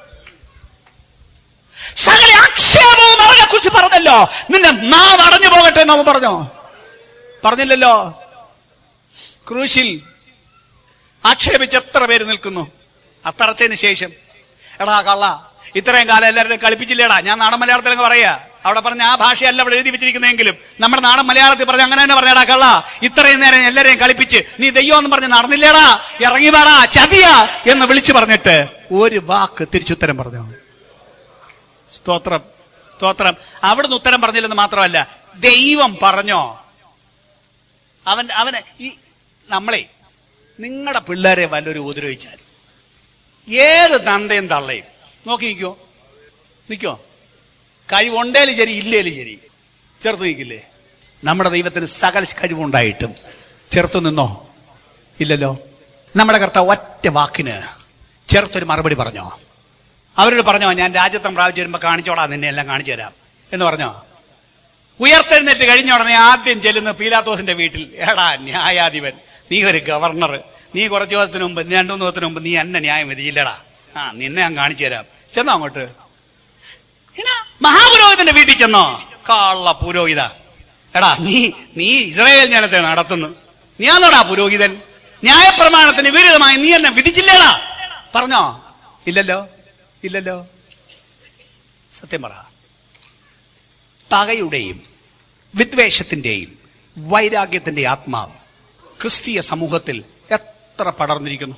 സകല ആക്ഷേപവും അവനെ കുറിച്ച് പറഞ്ഞല്ലോ നിന്റെ നാവ് അടഞ്ഞു പോകട്ടെ എന്ന് അവൻ പറഞ്ഞോ പറഞ്ഞില്ലല്ലോ ക്രൂശിൽ ആക്ഷേപിച്ച് എത്ര പേര് നിൽക്കുന്നു അത്തറച്ചതിന് ശേഷം എടാ കള്ള ഇത്രയും കാലം എല്ലാവരും കളിപ്പിച്ചില്ലേടാ ഞാൻ നാടൻ മലയാളത്തിലങ്ങ് പറയാ അവിടെ പറഞ്ഞ ആ ഭാഷയല്ല അവിടെ എഴുതി വെച്ചിരിക്കുന്നതെങ്കിലും നമ്മുടെ നാടൻ മലയാളത്തിൽ പറഞ്ഞ അങ്ങനെ തന്നെ പറഞ്ഞാടാ കള്ള ഇത്രയും നേരം എല്ലാരെയും കളിപ്പിച്ച് നീ ദൈവം എന്ന് പറഞ്ഞ് നടന്നില്ലേടാ ഇറങ്ങി വാടാ ചതിയാ എന്ന് വിളിച്ചു പറഞ്ഞിട്ട് ഒരു വാക്ക് തിരിച്ചുത്തരം പറഞ്ഞു സ്തോത്രം സ്തോത്രം അവിടുന്ന് ഉത്തരം പറഞ്ഞില്ലെന്ന് മാത്രമല്ല ദൈവം പറഞ്ഞോ അവൻ അവന് ഈ നമ്മളെ നിങ്ങളുടെ പിള്ളേരെ വല്ലൊരു ഉപദ്രവിച്ചാൽ ഏത് തന്തയും തള്ളയും നോക്കി നിൽക്കോ നിൽക്കോ കഴിവുണ്ടേലും ശരി ഇല്ലേലും ശരി ചെറുത്ത് നിൽക്കില്ലേ നമ്മുടെ ദൈവത്തിന് സകല കഴിവുണ്ടായിട്ടും ചെറുത്തു നിന്നോ ഇല്ലല്ലോ നമ്മുടെ കർത്താവ് ഒറ്റ വാക്കിന് ചെറുത്തൊരു മറുപടി പറഞ്ഞോ അവരോട് പറഞ്ഞോ ഞാൻ രാജ്യത്വം പ്രാപിച്ചു വരുമ്പോ കാണിച്ചോളാം നിന്നെ എല്ലാം കാണിച്ചു തരാം എന്ന് പറഞ്ഞോ ഉയർത്തെഴുന്നേറ്റ് കഴിഞ്ഞ ഉടനെ ആദ്യം ചെല്ലുന്ന പീലാത്തോസിന്റെ വീട്ടിൽ എടാ ന്യായാധിപൻ നീ ഒരു ഗവർണർ നീ കുറച്ച് ദിവസത്തിന് മുമ്പ് രണ്ടു മൂന്ന് ദിവസത്തിന് മുമ്പ് നീ എന്നെ ന്യായം വിധിച്ചില്ലടാ ആ നിന്നെ ഞാൻ കാണിച്ചു തരാം ചെന്നോ അങ്ങോട്ട് എന്നാ മഹാപുരോഹിതന്റെ വീട്ടിൽ ചെന്നോ കള്ള പുരോഹിത എടാ നീ നീ ഇസ്രായേൽ ജനത്തെ നടത്തുന്നു നീയാണോടാ പുരോഹിതൻ ന്യായപ്രമാണത്തിന് വിരുദ്ധമായി നീ എന്നെ വിധിച്ചില്ലേടാ പറഞ്ഞോ ഇല്ലല്ലോ ഇല്ലല്ലോ സത്യം പറ പകയുടെയും വിദ്വേഷത്തിന്റെയും വൈരാഗ്യത്തിന്റെ ആത്മാവ് ക്രിസ്തീയ സമൂഹത്തിൽ എത്ര പടർന്നിരിക്കുന്നു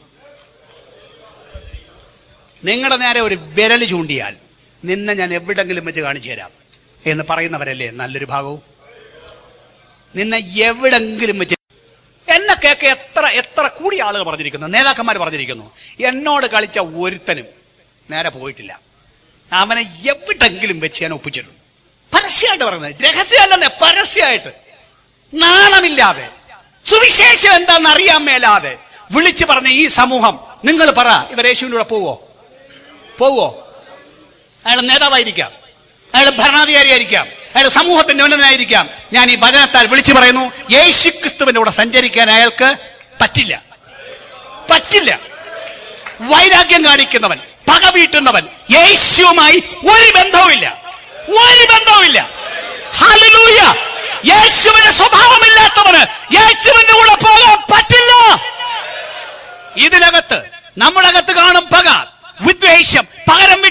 നിങ്ങളുടെ നേരെ ഒരു വിരൽ ചൂണ്ടിയാൽ നിന്നെ ഞാൻ എവിടെങ്കിലും വെച്ച് കാണിച്ചു തരാം എന്ന് പറയുന്നവരല്ലേ നല്ലൊരു ഭാഗവും നിന്നെ എവിടെങ്കിലും വെച്ച് എന്നെ കേക്ക് എത്ര എത്ര കൂടി ആളുകൾ പറഞ്ഞിരിക്കുന്നു നേതാക്കന്മാർ പറഞ്ഞിരിക്കുന്നു എന്നോട് കളിച്ച ഒരുത്തനും നേരെ പോയിട്ടില്ല അവനെ എവിടെങ്കിലും വെച്ച് ഞാൻ ഒപ്പിച്ചിട്ടുണ്ട് പരസ്യമായിട്ട് പറയുന്നത് രഹസ്യമല്ലെന്നേ പരസ്യമായിട്ട് നാണമില്ലാതെ സുവിശേഷം എന്താണെന്ന് അറിയാൻ മേലാതെ വിളിച്ചു പറഞ്ഞ ഈ സമൂഹം നിങ്ങൾ പറ ഇവർ യേശുവിൻ്റെ കൂടെ പോവോ പോവോ അയാൾ നേതാവായിരിക്കാം അയാൾ ഭരണാധികാരിയായിരിക്കാം അയാൾ സമൂഹത്തിന്റെ ഉന്നതനായിരിക്കാം ഞാൻ ഈ വചനത്താൽ വിളിച്ചു പറയുന്നു യേശു ക്രിസ്തുവിന്റെ കൂടെ സഞ്ചരിക്കാൻ അയാൾക്ക് പറ്റില്ല പറ്റില്ല വൈരാഗ്യം കാണിക്കുന്നവൻ പക വീട്ടുന്നവൻ യേശുവുമായി ഒരു ബന്ധവുമില്ല ഒരു ബന്ധവുമില്ല ഹല്ലേലൂയ യേശുവിന്റെ സ്വഭാവമില്ലാത്തവന് യേശുവിന്റെ കൂടെ പോകാൻ പറ്റില്ല ഇതിനകത്ത് നമ്മുടെ അകത്ത് കാണും പക വിദ്വേഷം പകരം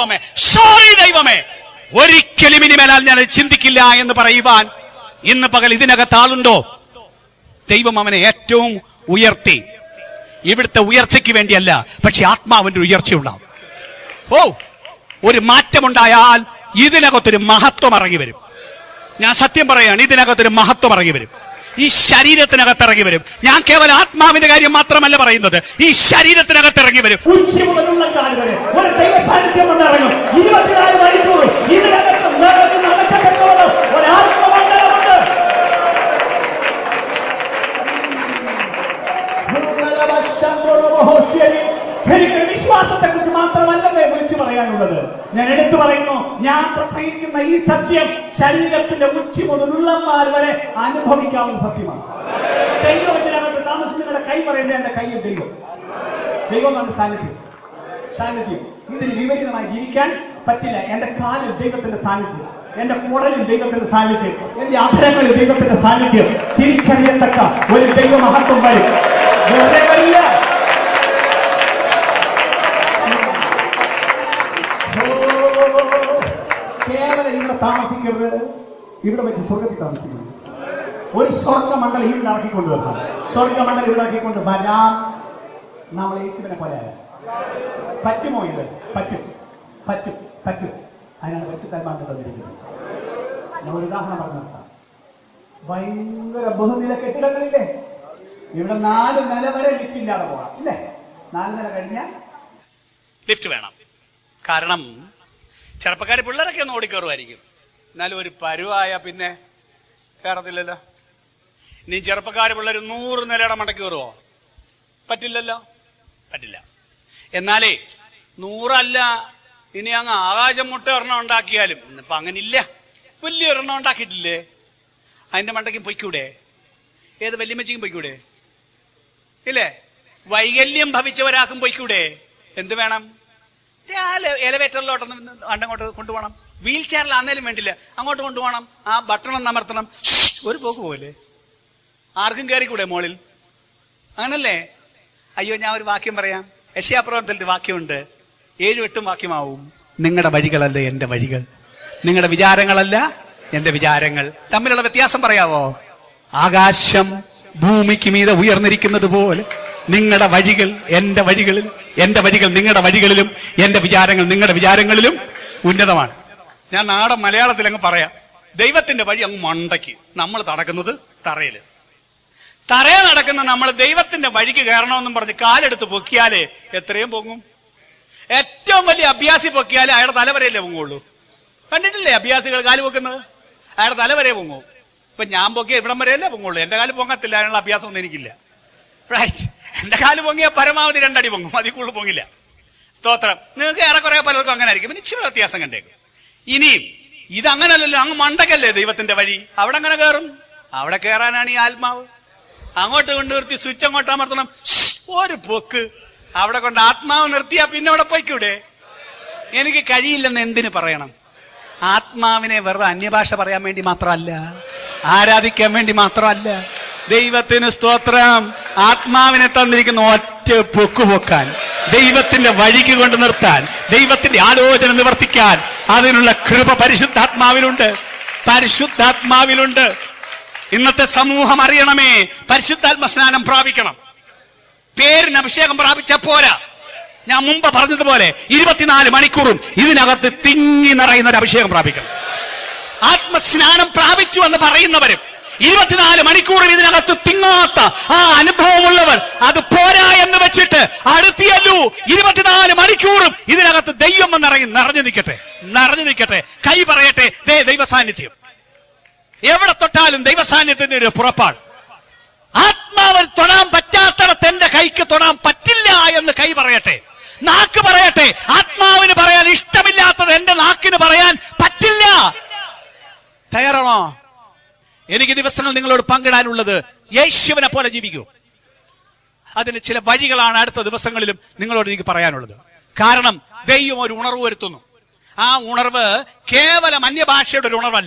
ദൈവമേ സോറി ദൈവമേ ഒരിക്കലും ഇനിമേലാൽ ഞാൻ അത് ചിന്തിക്കില്ല എന്ന് പറയുവാൻ ഇന്ന് പകൽ ഇതിനകത്ത് ആളുണ്ടോ ദൈവം അവനെ ഏറ്റവും ഉയർത്തി ഇവിടുത്തെ ഉയർച്ചയ്ക്ക് വേണ്ടിയല്ല പക്ഷെ ആത്മാവിന്റെ ഉയർച്ച ഉണ്ടാവും ഓ ഒരു മാറ്റമുണ്ടായാൽ ഇതിനകത്തൊരു മഹത്വം ഇറങ്ങി വരും ഞാൻ സത്യം പറയാണ് ഇതിനകത്തൊരു മഹത്വം ഇറങ്ങി വരും ഈ ശരീരത്തിനകത്ത് ഇറങ്ങി വരും ഞാൻ കേവലം ആത്മാവിന്റെ കാര്യം മാത്രമല്ല പറയുന്നത് ഈ ശരീരത്തിനകത്ത് ഇറങ്ങി വരും ഉച്ച മുതലുള്ള കാല് വരെ ഒരു ദൈവ സാന്നിധ്യം കൊണ്ടിറങ്ങും ഇരുപത്തിനാല് മണിക്കൂർ ഇതിനകത്ത് നിറഞ്ഞ് നടക്കപ്പെട്ടവർ ഒരാത്മമണ്ഡലമുണ്ട് എനിക്ക് വിശ്വാസത്തെ കുറിച്ച് മാത്രമല്ലേ വിളിച്ചു പറയാനുള്ളത് ഞാൻ എടുത്തു പറയുന്നു ഞാൻ പ്രസംഗിക്കുന്ന ഈ സത്യം ശരീരത്തിന്റെ ഉച്ചി മുതൽ ഉള്ളന്മാർ വരെ അനുഭവിക്കാവുന്ന സത്യമാണ് ദൈവം ഇതിനകത്ത് താമസിക്കുന്നവരുടെ കൈ പറയുന്നത് എന്റെ കയ്യിൽ ദൈവം ദൈവം നമ്മുടെ സാന്നിധ്യം സാന്നിധ്യം ഇതിന് വിപരീതമായി ജീവിക്കാൻ പറ്റില്ല എന്റെ കാലിൽ ദൈവത്തിന്റെ സാന്നിധ്യം എന്റെ കുടലിൽ ദൈവത്തിന്റെ സാന്നിധ്യം എന്റെ അധരങ്ങളിൽ ദൈവത്തിന്റെ സാന്നിധ്യം തിരിച്ചറിയത്തക്ക ഒരു ദൈവ മഹത്വം വരും വെറുതെ വരില്ല ഓ, കേവലം ഇവിടെ താമസിക്കരുത് ഇവിടെ വെച്ച് സ്വർഗത്തിൽ താമസിക്കണം ഒരു സ്വർഗമണ്ഡലം ഇവിടെ ആക്കിക്കൊണ്ട് വരണം സ്വർഗമണ്ഡലം ഇവിടെ ആക്കിക്കൊണ്ട് വരാൻ നമ്മൾ യേശുവിനെ പോലെ ആയാൽ. പറ്റുമോ ഇത് പറ്റും പറ്റും പറ്റും അതിനാണ് പരിശുദ്ധാത്മാവിന്റെ തന്നിരിക്കുന്നത് ഞാൻ ഒരു ഉദാഹരണം പറഞ്ഞു നിർത്താം ഭയങ്കര ബഹുനില കെട്ടിടങ്ങളില്ലേ ഇവിടെ നാല് നില വരെ ലിഫ്റ്റില്ലാതെ പോകാം ഇല്ലേ നാല് നില കഴിഞ്ഞാൽ ലിഫ്റ്റ് വേണം കാരണം ചെറുപ്പക്കാർ പിള്ളേരൊക്കെ ഒന്ന് ഓടിക്കയറുമായിരിക്കും എന്നാലും ഒരു പരുവായ പിന്നെ കയറത്തില്ലല്ലോ ഇനി ചെറുപ്പക്കാർ പിള്ളേർ നൂറ് നിലയുടെ മണ്ടയ്ക്ക് കയറുമോ പറ്റില്ലല്ലോ പറ്റില്ല എന്നാലേ നൂറല്ല ഇനി അങ്ങ് ആകാശം മുട്ട ഒരെണ്ണം ഉണ്ടാക്കിയാലും ഇന്നിപ്പോ അങ്ങനെ ഇല്ല വലിയ ഒരെണ്ണം ഉണ്ടാക്കിയിട്ടില്ലേ അതിന്റെ മണ്ടയ്ക്ക് പൊയ്ക്കൂടെ ഏത് വല്യമ്മച്ചിക്കും പൊയ്ക്കൂടെ ഇല്ലേ വൈകല്യം ഭവിച്ച ഒരാൾക്കും പൊയ്ക്കൂടെ എന്ത് വേണം എലവേറ്ററിലോട്ടൊന്ന് അങ്ങോട്ട് കൊണ്ടുപോകണം വീൽ ചെയറിലാന്നേലും വേണ്ടില്ല അങ്ങോട്ട് കൊണ്ടുപോകണം ആ ബട്ടൺ ഒന്ന് അമർത്തണം ഒരു പോക്ക് പോലെ ആർക്കും കയറിക്കൂടെ മോളിൽ അങ്ങനല്ലേ അയ്യോ ഞാൻ ഒരു വാക്യം പറയാം യശയാപ്രവർത്തനത്തിൽ വാക്യമുണ്ട് ഏഴും എട്ടും വാക്യമാവും നിങ്ങളുടെ വഴികളല്ല എന്റെ വഴികൾ നിങ്ങളുടെ വിചാരങ്ങളല്ല എന്റെ വിചാരങ്ങൾ തമ്മിലുള്ള വ്യത്യാസം പറയാവോ ആകാശം ഭൂമിക്ക് മീതെ ഉയർന്നിരിക്കുന്നത് പോലെ നിങ്ങളുടെ വഴികൾ എന്റെ വഴികളിൽ എന്റെ വഴികൾ നിങ്ങളുടെ വഴികളിലും എന്റെ വിചാരങ്ങൾ നിങ്ങളുടെ വിചാരങ്ങളിലും ഉന്നതമാണ് ഞാൻ നാടൻ മലയാളത്തിൽ അങ്ങ് പറയാം ദൈവത്തിന്റെ വഴി അങ്ങ് മണ്ടയ്ക്ക് നമ്മൾ നടക്കുന്നത് തറയില് തറയെ നടക്കുന്ന നമ്മൾ ദൈവത്തിന്റെ വഴിക്ക് കയറണമെന്നും പറഞ്ഞ് കാലെടുത്ത് പൊക്കിയാലേ എത്രയും പൊങ്ങും ഏറ്റവും വലിയ അഭ്യാസി പൊക്കിയാലേ അയാളുടെ തലവരെയല്ലേ പൊങ്ങുള്ളൂ കണ്ടിട്ടില്ലേ അഭ്യാസികൾ കാല് പൊക്കുന്നത് അയാളുടെ തലവരെ പൊങ്ങും ഇപ്പൊ ഞാൻ പൊക്കിയ ഇവിടം വരെയല്ലേ പൊങ്ങുള്ളൂ എന്റെ കാല് പൊങ്ങത്തില്ല അതിനുള്ള അഭ്യാസം ഒന്നും എനിക്കില്ല റൈറ്റ് എന്റെ കാല് പൊങ്ങിയ പരമാവധി രണ്ടടി പൊങ്ങും അതിൽ കൂടുതൽ പൊങ്ങില്ല സ്തോത്രം നിങ്ങൾക്ക് ഏറെക്കുറെ പലർക്കും അങ്ങനെ ആയിരിക്കും പിന്നെ ഇച്ചിരി വ്യത്യാസം കണ്ടേക്കും ഇനിയും ഇതങ്ങനല്ലല്ലോ അങ്ങ് മണ്ടക്കല്ലേ ദൈവത്തിന്റെ വഴി അവിടെ അങ്ങനെ കയറും അവിടെ കയറാനാണ് ഈ ആത്മാവ് അങ്ങോട്ട് കൊണ്ട് നിർത്തി സ്വിച്ച് അങ്ങോട്ട് അമർത്തണം ഒരു പൊക്ക് അവിടെ കൊണ്ട് ആത്മാവ് നിർത്തിയാ പിന്നെ അവിടെ പോയിക്കൂടെ എനിക്ക് കഴിയില്ലെന്ന് എന്തിനു പറയണം ആത്മാവിനെ വെറുതെ അന്യഭാഷ പറയാൻ വേണ്ടി മാത്രമല്ല ആരാധിക്കാൻ വേണ്ടി മാത്രമല്ല ദൈവത്തിന് സ്തോത്രം ആത്മാവിനെ തന്നിരിക്കുന്ന ഒറ്റ പൊക്ക് പൊക്കാൻ ദൈവത്തിന്റെ വഴിക്ക് കൊണ്ട് നിർത്താൻ ദൈവത്തിന്റെ ആലോചന നിവർത്തിക്കാൻ അതിനുള്ള കൃപ പരിശുദ്ധാത്മാവിലുണ്ട് പരിശുദ്ധാത്മാവിലുണ്ട് ഇന്നത്തെ സമൂഹം അറിയണമേ പരിശുദ്ധാത്മ സ്നാനം പ്രാപിക്കണം പേരിന് അഭിഷേകം പ്രാപിച്ച പോരാ ഞാൻ മുമ്പ് പറഞ്ഞതുപോലെ ഇരുപത്തിനാല് മണിക്കൂറും ഇതിനകത്ത് തിങ്ങി നിറയുന്ന ഒരു അഭിഷേകം പ്രാപിക്കണം ആത്മസ്നാനം പ്രാപിച്ചു എന്ന് പറയുന്നവരും ഇരുപത്തിനാല് മണിക്കൂറും ഇതിനകത്ത് തിങ്ങാത്ത ആ അനുഭവമുള്ളവർ അത് പോരാ എന്ന് വെച്ചിട്ട് അടുത്തിയല്ലു ഇരുപത്തിനാല് മണിക്കൂറും ഇതിനകത്ത് ദൈവം നിറങ്ങി നിറഞ്ഞു നിൽക്കട്ടെ നിറഞ്ഞു നിൽക്കട്ടെ കൈ പറയട്ടെ ദേ ദൈവ സാന്നിധ്യം എവിടെ തൊട്ടാലും ദൈവ സാന്നിധ്യത്തിന്റെ ഒരു പുറപ്പാട് ആത്മാവിൽ തൊടാൻ പറ്റാത്തടത്ത് എന്റെ കൈക്ക് തൊടാൻ പറ്റില്ല എന്ന് കൈ പറയട്ടെ നാക്ക് പറയട്ടെ ആത്മാവിന് പറയാൻ ഇഷ്ടമില്ലാത്തത് എന്റെ നാക്കിന് പറയാൻ പറ്റില്ല തയ്യാറാണോ എനിക്ക് ദിവസങ്ങൾ നിങ്ങളോട് പങ്കിടാനുള്ളത് യേശുവിനെ പോലെ ജീവിക്കൂ അതിന് ചില വഴികളാണ് അടുത്ത ദിവസങ്ങളിലും നിങ്ങളോട് എനിക്ക് പറയാനുള്ളത് കാരണം ദൈവം ഒരു ഉണർവ് വരുത്തുന്നു ആ ഉണർവ് കേവലം അന്യഭാഷയുടെ ഒരു ഉണർവല്ല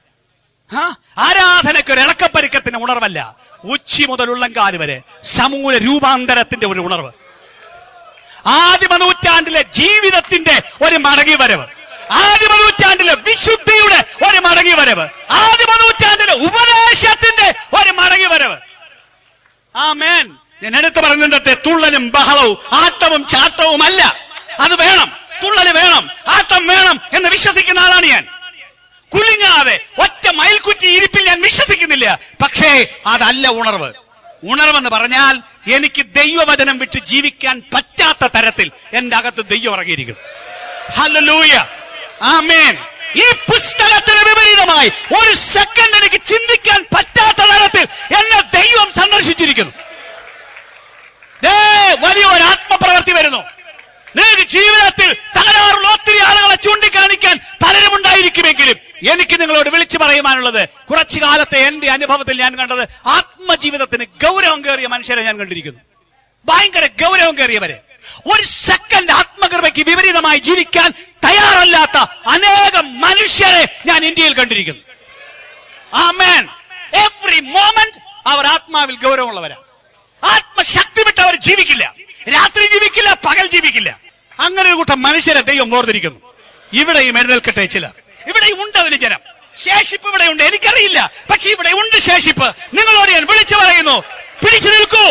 ആ? ആരാധനയ്ക്ക് ഒരു ഇളക്കപ്പരുക്കത്തിന്റെ ഉണർവല്ല ഉച്ചി മുതൽ ഉള്ളങ്കാല് വരെ സമൂല രൂപാന്തരത്തിന്റെ ഒരു ഉണർവ് ആദിമ നൂറ്റാണ്ടിലെ ജീവിതത്തിന്റെ ഒരു മടങ്ങി വരവ് ആദിമ നൂറ്റാണ്ടിലെ വിശുദ്ധിയുടെ ഒരു മടങ്ങി വരവ് ആദിമ നൂറ്റാണ്ടിലെ ഉപദേശത്തിന്റെ ഒരു മടങ്ങി വരവ് ആമേൻ ഞാൻ എടുത്തു പറഞ്ഞിട്ട് തുള്ളലും ബഹളവും ആട്ടവും ചാട്ടവും അല്ല അത് വേണം തുള്ളല് വേണം ആട്ടം വേണം എന്ന് വിശ്വസിക്കുന്ന ആളാണ് ഞാൻ കുലുങ്ങാതെ ഒറ്റ മയിൽക്കുറ്റി ഇരിപ്പിൽ ഞാൻ വിശ്വസിക്കുന്നില്ല പക്ഷേ അതല്ല ഉണർവ് ഉണർവെന്ന് പറഞ്ഞാൽ എനിക്ക് ദൈവവചനം വിട്ട് ജീവിക്കാൻ പറ്റാത്ത തരത്തിൽ എന്റെ അകത്ത് ദൈവം ഇറങ്ങിയിരിക്കുന്നു ഹല്ലേലൂയ ആമേൻ ഈ പുസ്തകത്തിന് വിപരീതമായി ഒരു സെക്കൻഡ് എനിക്ക് ചിന്തിക്കാൻ പറ്റാത്ത തരത്തിൽ എന്നെ ദൈവം സന്ദർശിച്ചിരിക്കുന്നു ദേ, വലിയ ഒരു ആത്മപ്രവൃത്തി വരുന്നു നിങ്ങൾക്ക് ജീവിതത്തിൽ തകരാറുള്ള ഒത്തിരി ആളുകളെ ചൂണ്ടിക്കാണിക്കാൻ പലരും ഉണ്ടായിരിക്കുമെങ്കിലും എനിക്ക് നിങ്ങളോട് വിളിച്ചു പറയുവാനുള്ളത് കുറച്ചു കാലത്തെ എന്റെ അനുഭവത്തിൽ ഞാൻ കണ്ടത് ആത്മജീവിതത്തിന് ഗൗരവം കയറിയ മനുഷ്യരെ ഞാൻ കണ്ടിരിക്കുന്നു ഭയങ്കര ഗൗരവം കയറിയവരെ ഒരു സെക്കൻഡ് ആത്മകൃപയ്ക്ക് വിപരീതമായി ജീവിക്കാൻ തയ്യാറല്ലാത്ത അനേകം മനുഷ്യരെ ഞാൻ ഇന്ത്യയിൽ കണ്ടിരിക്കുന്നു ആമേൻ എവറി മോമെന്റ് അവർ ആത്മാവിൽ ഗൗരവമുള്ളവരാണ് ആത്മശക്തി വിട്ട് അവർ ജീവിക്കില്ല രാത്രി ജീവിക്കില്ല പകൽ ജീവിക്കില്ല അങ്ങനെ ഒരു കൂട്ടം മനുഷ്യരെ ദൈവം വേർതിരിക്കുന്നു ഇവിടെയും എഴുന്നേൽക്കട്ടെ ചിലർ ഇവിടെയും ഉണ്ട് അതിന് ജനം ശേഷിപ്പ് ഇവിടെ ഉണ്ട് എനിക്കറിയില്ല പക്ഷെ ഇവിടെ ഉണ്ട് ശേഷിപ്പ് നിങ്ങളോട് ഞാൻ വിളിച്ചു പറയുന്നു പിടിച്ചു നിൽക്കൂ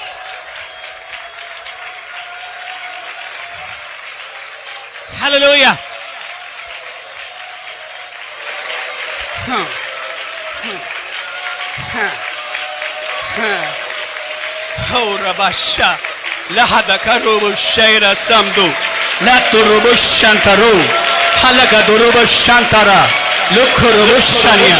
ഹല്ലേലൂയ ഹും. ഹും. ഹ. ഹ. ഹോ റബശ ലഹദ കറുബു ഷൈര സംദു لا تربو الشنترو حلقة درب الشنترا لكرب الشنيا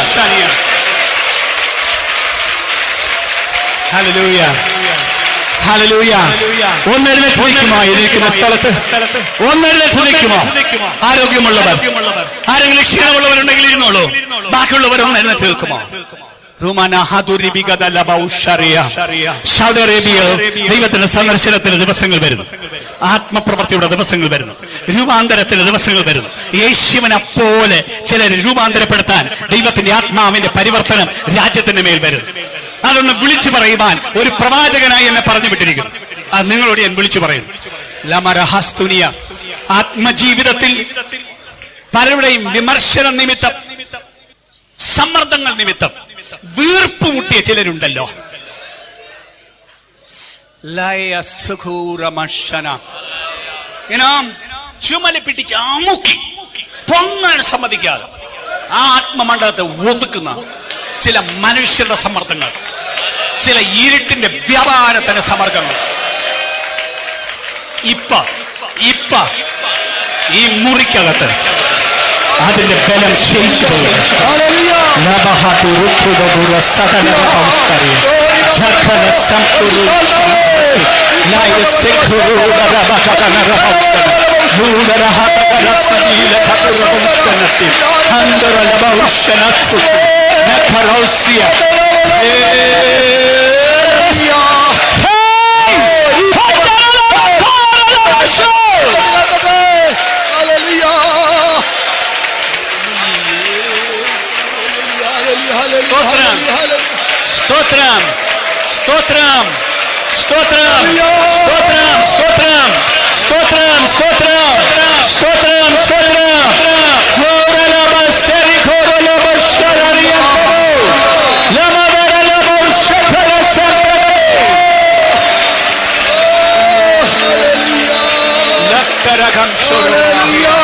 ഹല്ലേലൂയ ഹല്ലേലൂയ ഒന്നെഴുന്നേറ്റ് നിൽക്കുമോ ഇരിക്കുന്ന സ്ഥലത്ത് ഒന്നെഴുന്നേറ്റ് നിൽക്കുമോ ആരോഗ്യമുള്ളവർ ആരെങ്കിലും ക്ഷീണമുള്ളവരുണ്ടെങ്കിൽ ഇരുന്നോളൂ ബാക്കിയുള്ളവർ ഒന്ന് എഴുന്നേറ്റ് നിൽക്കുമോ റുമാന ഹദുരി ബിഗദ ലബൗഷറിയ. സൗദി അറേബ്യയിൽ ദൈവത്തിന്റെ സന്ദർശനത്തിന് ദിവസങ്ങൾ വരുന്നു ആത്മപ്രവർത്തിയുടെ ദിവസങ്ങൾ വരുന്നു രൂപാന്തരത്തിന്റെ ദിവസങ്ങൾ വരുന്നു യേശുവിനെ പോലെ ചിലരെ രൂപാന്തരപ്പെടുത്താൻ ദൈവത്തിന്റെ ആത്മാവിന്റെ പരിവർത്തനം രാജ്യത്തിന്റെ മേൽ വരുന്നു അതൊന്ന് വിളിച്ചു പറയുവാൻ ഒരു പ്രവാചകനായി എന്നെ പറഞ്ഞു വിട്ടിരിക്കുന്നു അത് നിങ്ങളോട് ഞാൻ വിളിച്ചു പറയുന്നു ലമരഹസ്തുനിയ ആത്മജീവിതത്തിൽ പലരുടെയും വിമർശന നിമിത്തം സമ്മർദ്ദങ്ങൾ നിമിത്തം വീർപ്പ് മുട്ടിയ ചിലരുണ്ടല്ലോ ലയസുഖൂരമർശന. ഇനോ ചുമല് പിടിച്ച് അമുക്കി പൊങ്ങാൻ സമ്മതിക്കാതെ ആ ആത്മമണ്ഡലത്തെ ഒതുക്കുന്ന ചില മനുഷ്യരുടെ സമ്മർദ്ദങ്ങൾ ചില ഇരുട്ടിന്റെ വ്യാപാരത്തിന്റെ സമ്മർദ്ദങ്ങൾ ഇപ്പ ഇപ്പ ഈ മുറിക്കകത്ത് അതിന്റെ ബലം ശേഷിച്ചു സ്തോത്രം സ്തോത്രം സ്തോത്രം സ്തോത്രം സ്തോത്രം സ്തോത്രം സ്തോത്രം സ്തോത്രം സ്തോത്രം സ്തോത്രം ഹോരലബ സെരിഖോരലബ ശരരിയന്തോ ലമദരലബ ശഖര ലക്കരകം ശുരലിയ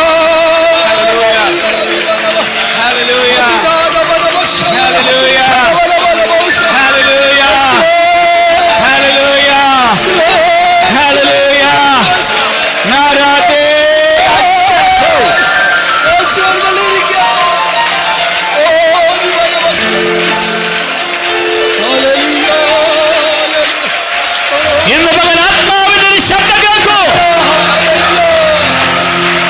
hallelujah Hallelujah. Hallelujah. Hallelujah. Hallelujah. Narate ഇന്ന് പകൽ ആത്മാവിന്റെ ഒരു ശബ്ദം കേൾക്കൂ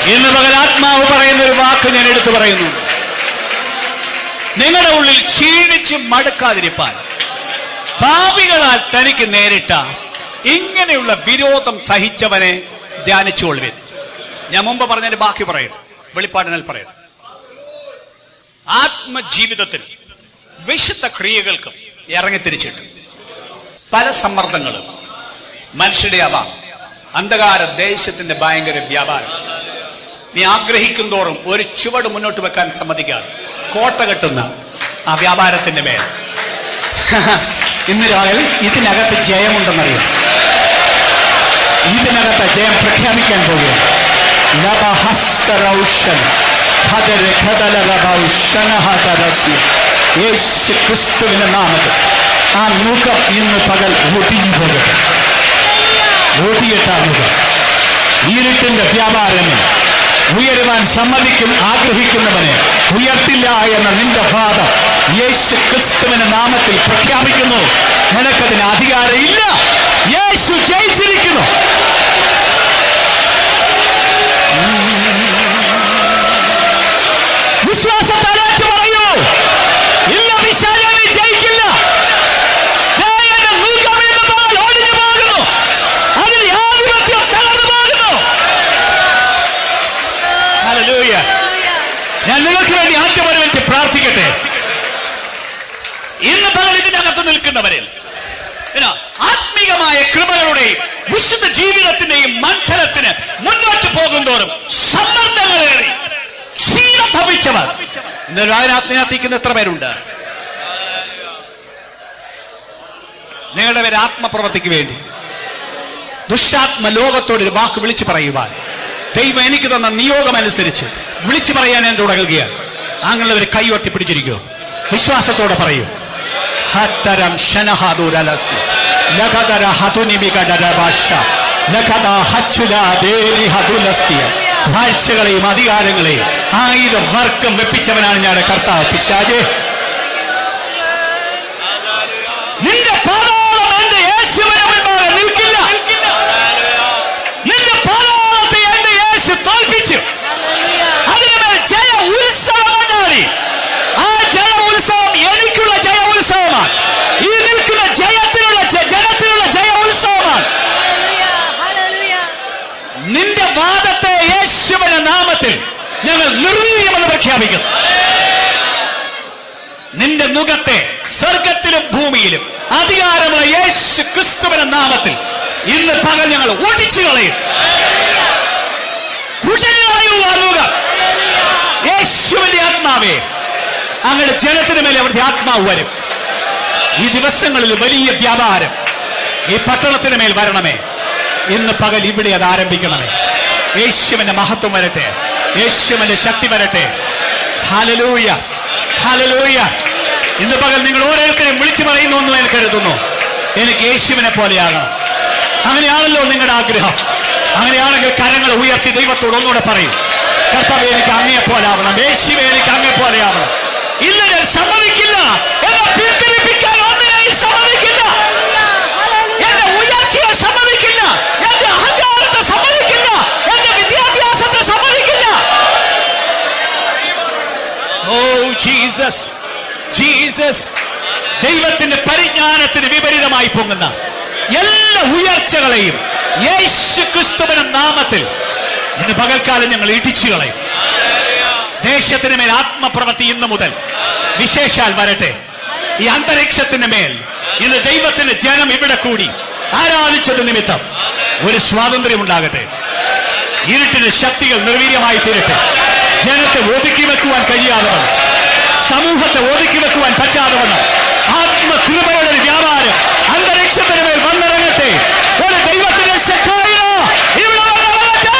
ഇന്ന് പകൽ ആത്മാവ് പറയുന്ന ഒരു വാക്ക് ഞാൻ എടുത്തു പറയുന്നു നിങ്ങളുടെ ഉള്ളിൽ ക്ഷീണിച്ച് മടുക്കാതിരിപ്പാൻ പാപികളാൽ തനിക്ക് നേരിട്ട ഇങ്ങനെയുള്ള വിരോധം സഹിച്ചവനെ ധ്യാനിച്ചുകൊള്ളുവിൻ ഞാൻ മുമ്പ് പറഞ്ഞതിന്റെ ബാക്കി പറയും വെളിപ്പാടിനാൽ പറയും ആത്മജീവിതത്തിൽ വിശുദ്ധ ക്രിയകൾക്കും ഇറങ്ങിത്തിരിച്ചിട്ട് പല സമ്മർദ്ദങ്ങളും മനുഷ്യരുടെ ആവാം അന്ധകാര ദേശത്തിന്റെ ഭയങ്കര വ്യാപാരം നീ ആഗ്രഹിക്കും തോറും ഒരു ചുവട് മുന്നോട്ട് വെക്കാൻ സമ്മതിക്കാതെ കോട്ട കെട്ടുന്ന ആ വ്യാപാരത്തിന്റെ മേൽ ഇന്ന് രാവിലെ ഇതിനകത്ത് ജയമുണ്ടെന്നറിയാം ഇതിനകത്ത് ജയം പ്രഖ്യാപിക്കാൻ പോവുകയാണ് ലബഹസ്തരൗഷൻ ഭദരഖദലബൗഷനഹതരസ്യ. യേശു ക്രിസ്തുവിന്റെ നാമത്തിൽ ആ മുഖം ഇന്ന് പകൽ ഒടിഞ്ഞു പോകട്ടെ ഓടിയിട്ടാകുക ഇരുട്ടിന്റെ വ്യാപാരങ്ങൾ ഉയരുവാൻ സമ്മതിക്കും ആഗ്രഹിക്കുന്നവനെ ഉയർത്തില്ല എന്ന നിന്റെ വാദം യേശു ക്രിസ്തുവിന്റെ നാമത്തിൽ പ്രഖ്യാപിക്കുന്നു നിനക്കതിന് അധികാരമില്ല യേശു ജയിച്ചിരിക്കുന്നു വിശ്വാസത്താൽ ഏറ്റു പറയൂ ഇല്ല വിശാലം നീ ജയിക്കില്ല ദേ എന്റെ മുഖം ഇന്ന് പകൽ ഒടിഞ്ഞു പോകുന്നു അതിൽ ആധിപത്യം തകർന്നു പോകുന്നു Hallelujah. ഞാൻ നിങ്ങൾക്ക് വേണ്ടി ആദ്യം ഒരു വ്യക്തി പ്രാർത്ഥിക്കട്ടെ ഇന്ന് പകൽ ഇതിനകത്ത് നിൽക്കുന്നവരിൽ പിന്നെ ആത്മീകമായ കൃപകളുടെയും വിശുദ്ധ ജീവിതത്തിന്റെയും മണ്ഡലത്തിന് മുന്നോട്ട് പോകുന്തോറും സമ്മർദ്ദങ്ങളേറി ക്ഷീണം ഭവിച്ചവർ ഇന്ന് അതിനകത്ത് എത്ര പേരുണ്ട് നിങ്ങളുടെ പേര് ആത്മപ്രവർത്തിക്ക് വേണ്ടി ദുഷ്ടാത്മ ലോകത്തോട് ഒരു വാക്ക് വിളിച്ചു പറയുവാൻ ദൈവം എനിക്ക് തന്ന നിയോഗം അനുസരിച്ച് വിളിച്ചു പറയാൻ ഞാൻ തുടങ്ങുകയാണ് അങ്ങനെയുള്ളവർ കൈയൊട്ടി പിടിച്ചിരിക്കൂ വിശ്വാസത്തോടെ പറയൂ ഹത്തരം ശനഹാദൂരലസ്യ ലഖദര ഹതുനിമികടരഭാഷ ലഖദ ഹച്ചുല ദേവി ഹതുലസ്തിയ വാഴ്ചകളെയും അധികാരങ്ങളെയും ആയിരം വർക്കം വെപ്പിച്ചവനാണ് ഞാൻ കർത്താവ് പിശാജെ നിന്റെ പാതാളം എന്റെ യേശുവിനെ മുൻപാകെ നിൽക്കില്ല നിന്റെ പാതാളത്തെ എന്റെ യേശു തോൽപ്പിച്ചു അതിനുമേൽ ജയ ഉത്സവം ഉണ്ടായി ആ ജയ ഉത്സവം എനിക്കുള്ള ജയ ഉത്സവമാണ് ഈ നിൽക്കുന്ന ജയത്തിനുള്ള ജ- ജനത്തിനുള്ള ജയ ഉത്സവമാണ് നിന്റെ വാദത്തെ യേശുവിന്റെ നാമത്തിൽ ഞങ്ങൾ നിർവീര്യമെന്ന് പ്രഖ്യാപിക്കുന്നു നിന്റെ മുഖത്തെ സ്വർഗത്തിലും ഭൂമിയിലും അധികാരമുള്ള യേശു ക്രിസ്തുവിന്റെ നാമത്തിൽ ഇന്ന് പകൽ ഞങ്ങൾ ഓടിച്ചു കളയും കുടഞ്ഞു കളയൂ ആ മുഖം യേശുവിന്റെ ആത്മാവേ അങ്ങനെ ജനത്തിന് മേലെ അവിടുത്തെ ആത്മാവ് വരും ഈ ദിവസങ്ങളിൽ വലിയ വ്യാപാരം ഈ പട്ടണത്തിന് മേൽ വരണമേ ഇന്ന് പകൽ ഇവിടെ അത് ആരംഭിക്കണമേ യേശുവിന്റെ മഹത്വം വരട്ടെ യേശുവിന്റെ ശക്തി വരട്ടെ ഹലലൂയ ഹലലൂയ ഇന്ന് പകൽ നിങ്ങൾ ഓരോരുത്തരും വിളിച്ചു പറയുന്നു എന്ന് ഞാൻ കരുതുന്നു എനിക്ക് യേശുവിനെ പോലെയാകണം അങ്ങനെയാണല്ലോ നിങ്ങളുടെ ആഗ്രഹം അങ്ങനെയാണെങ്കിൽ കരങ്ങൾ ഉയർത്തി ദൈവത്തോട് ഒന്നുകൂടെ പറയും കർത്താവ് എനിക്ക് അങ്ങയെ പോലാവണം യേശുവെ എനിക്ക് അങ്ങയെ പോലെയാവണം ഇല്ല ഞാൻ സമ്മതിക്കില്ല എന്നെ പിന്തിരിപ്പിക്കാൻ ഒന്നിനെയും സമ്മതിക്കില്ല എന്റെ ഉയർച്ചയെ സമ്മതിക്കില്ല എന്റെ അഹങ്കാരത്തെ സമ്മതിക്കില്ല എന്റെ വിദ്യാഭ്യാസത്തെ സമ്മതിക്കില്ല ഓ ജീസസ് ജീസസ് ദൈവത്തിന്റെ പരിജ്ഞാനത്തിന് വിപരീതമായി പൊങ്ങുന്ന എല്ലാ ഉയർച്ചകളെയും യേശു ക്രിസ്തുവിന്റെ നാമത്തിൽ ഇന്ന് പകൽക്കാലം ഞങ്ങൾ ഇടിച്ചു കളയും ദേശത്തിന് മേൽ ആത്മപ്രവൃത്തി ഇന്ന് മുതൽ വിശേഷാൽ വരട്ടെ ഈ അന്തരീക്ഷത്തിന് മേൽ ഇന്ന് ദൈവത്തിന്റെ ജനം ഇവിടെ കൂടി ആരാധിച്ചത് നിമിത്തം ഒരു സ്വാതന്ത്ര്യം ഉണ്ടാകട്ടെ ഇരുട്ടിന് ശക്തികൾ നിർവീര്യമായി തീരട്ടെ ജനത്തെ ഒതുക്കി വെക്കുവാൻ കഴിയാതെ വണ്ണം സമൂഹത്തെ ഒതുക്കി വെക്കുവാൻ പറ്റാതെ വണ്ണം ആത്മകൃപയുടെ ഒരു വ്യാപാരം അന്തരീക്ഷത്തിന് മേൽ വന്നിറങ്ങട്ടെ ഒരു ദൈവത്തിന്റെ ശക്തിയ ഇവിടെ വന്നിറങ്ങട്ടെ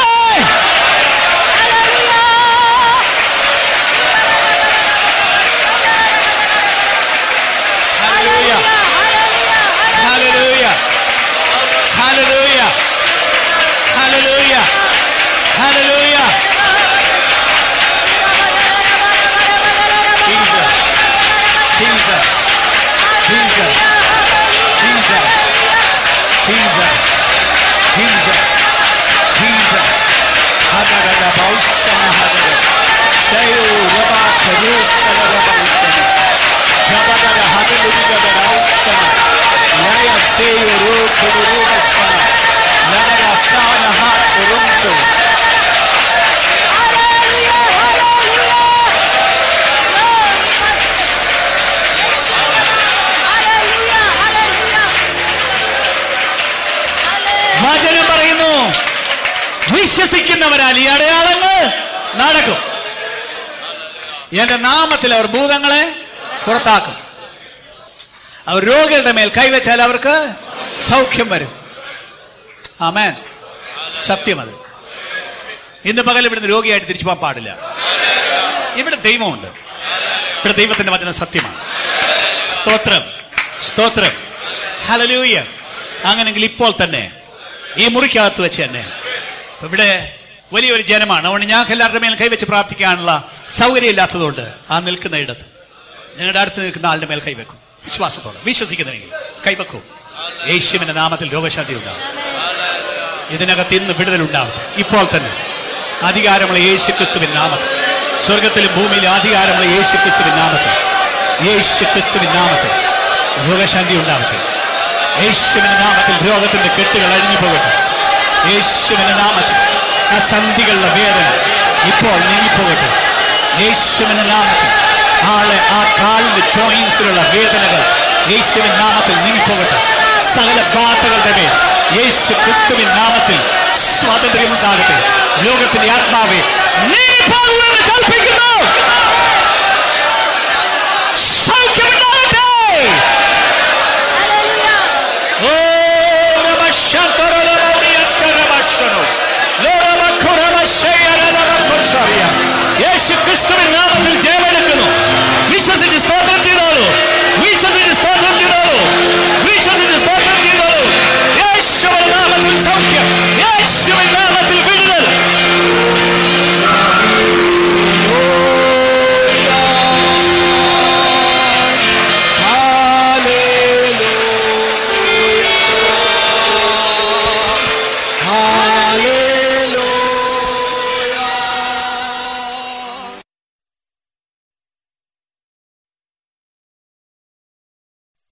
Hallelujah. Hallelujah. Hallelujah. Hallelujah. Hallelujah. Jesus. Jesus. Jesus. Jesus. Jesus. Jesus. Jesus. വചനം പറയുന്നു വിശ്വസിക്കുന്നവരാൽ ഈ അടയാളങ്ങൾ നടക്കും എന്റെ നാമത്തിൽ അവർ ഭൂതങ്ങളെ പുറത്താക്കും അവർ രോഗികളുടെ മേൽ കൈവച്ചാൽ അവർക്ക് സൗഖ്യം വരും ആമേൻ സത്യം അത് ഇന്ന് പകൽ ഇവിടുന്ന് രോഗിയായിട്ട് തിരിച്ചു പോകാൻ പാടില്ല ഇവിടെ ദൈവമുണ്ട് ഇവിടെ ദൈവത്തിന്റെ വചനം സത്യമാണ് സ്തോത്രം സ്തോത്രം ഹലലൂയ അങ്ങനെങ്കിൽ ഇപ്പോൾ തന്നെ ഈ മുറിക്കകത്ത് വെച്ച് തന്നെ ഇപ്പൊ ഇവിടെ വലിയൊരു ജനമാണ് അതുകൊണ്ട് ഞങ്ങൾക്ക് എല്ലാവരുടെ മേൽ കൈവച്ച് പ്രാർത്ഥിക്കാനുള്ള സൗകര്യം ഇല്ലാത്തതുകൊണ്ട് ആ നിൽക്കുന്ന ഇടത്ത് നിങ്ങളുടെ അടുത്ത് നിൽക്കുന്ന ആളുടെ മേൽ കൈവെക്കും വിശ്വാസത്തോടെ വിശ്വസിക്കുന്നെങ്കിൽ കൈവെക്കൂ യേശുവിന്റെ നാമത്തിൽ രോഗശാന്തി ഉണ്ടാവും ഇതിനകത്ത് ഇന്ന് വിടുതലുണ്ടാവും ഇപ്പോൾ തന്നെ അധികാരമുള്ള യേശു ക്രിസ്തുവിൻ നാമത്തിൽ സ്വർഗത്തിലും ഭൂമിയിലും അധികാരമുള്ള യേശു ക്രിസ്തുവിൻ നാമത്തിൽ യേശു ക്രിസ്തുവിൻ നാമത്തിൽ രോഗശാന്തി ഉണ്ടാവട്ടെ യേശുവിന്റെ നാമത്തിൽ രോഗത്തിന്റെ കെട്ടുകൾ അഴിഞ്ഞു പോകട്ടെ യേശുവിന്റെ നാമത്തിൽ ആ സന്ധികളുടെ വേദന ഇപ്പോൾ നീങ്ങിപ്പോകട്ടെ യേശുവിന്റെ നാമത്തിൽ ആളെ ആ കാലിന്റെ ജോയിൻസിലുള്ള വേദനകൾ യേശുവിൻ നാമത്തിൽ നീങ്ങിപ്പോകട്ടെ സകല ബാധകളുടെ മേൽ യേശു ക്രിസ്തുവിൻ നാമത്തിൽ സ്വാതന്ത്ര്യമുണ്ടാകട്ടെ ലോകത്തിന്റെ ആത്മാവെ നീങ്ങിപ്പോകുമെന്ന് കൽപ്പിക്കുന്നു സൗഖ്യമുണ്ടാകട്ടെ ഓ യേശു ക്രിസ്തുവിൻ നാമത്തിൽ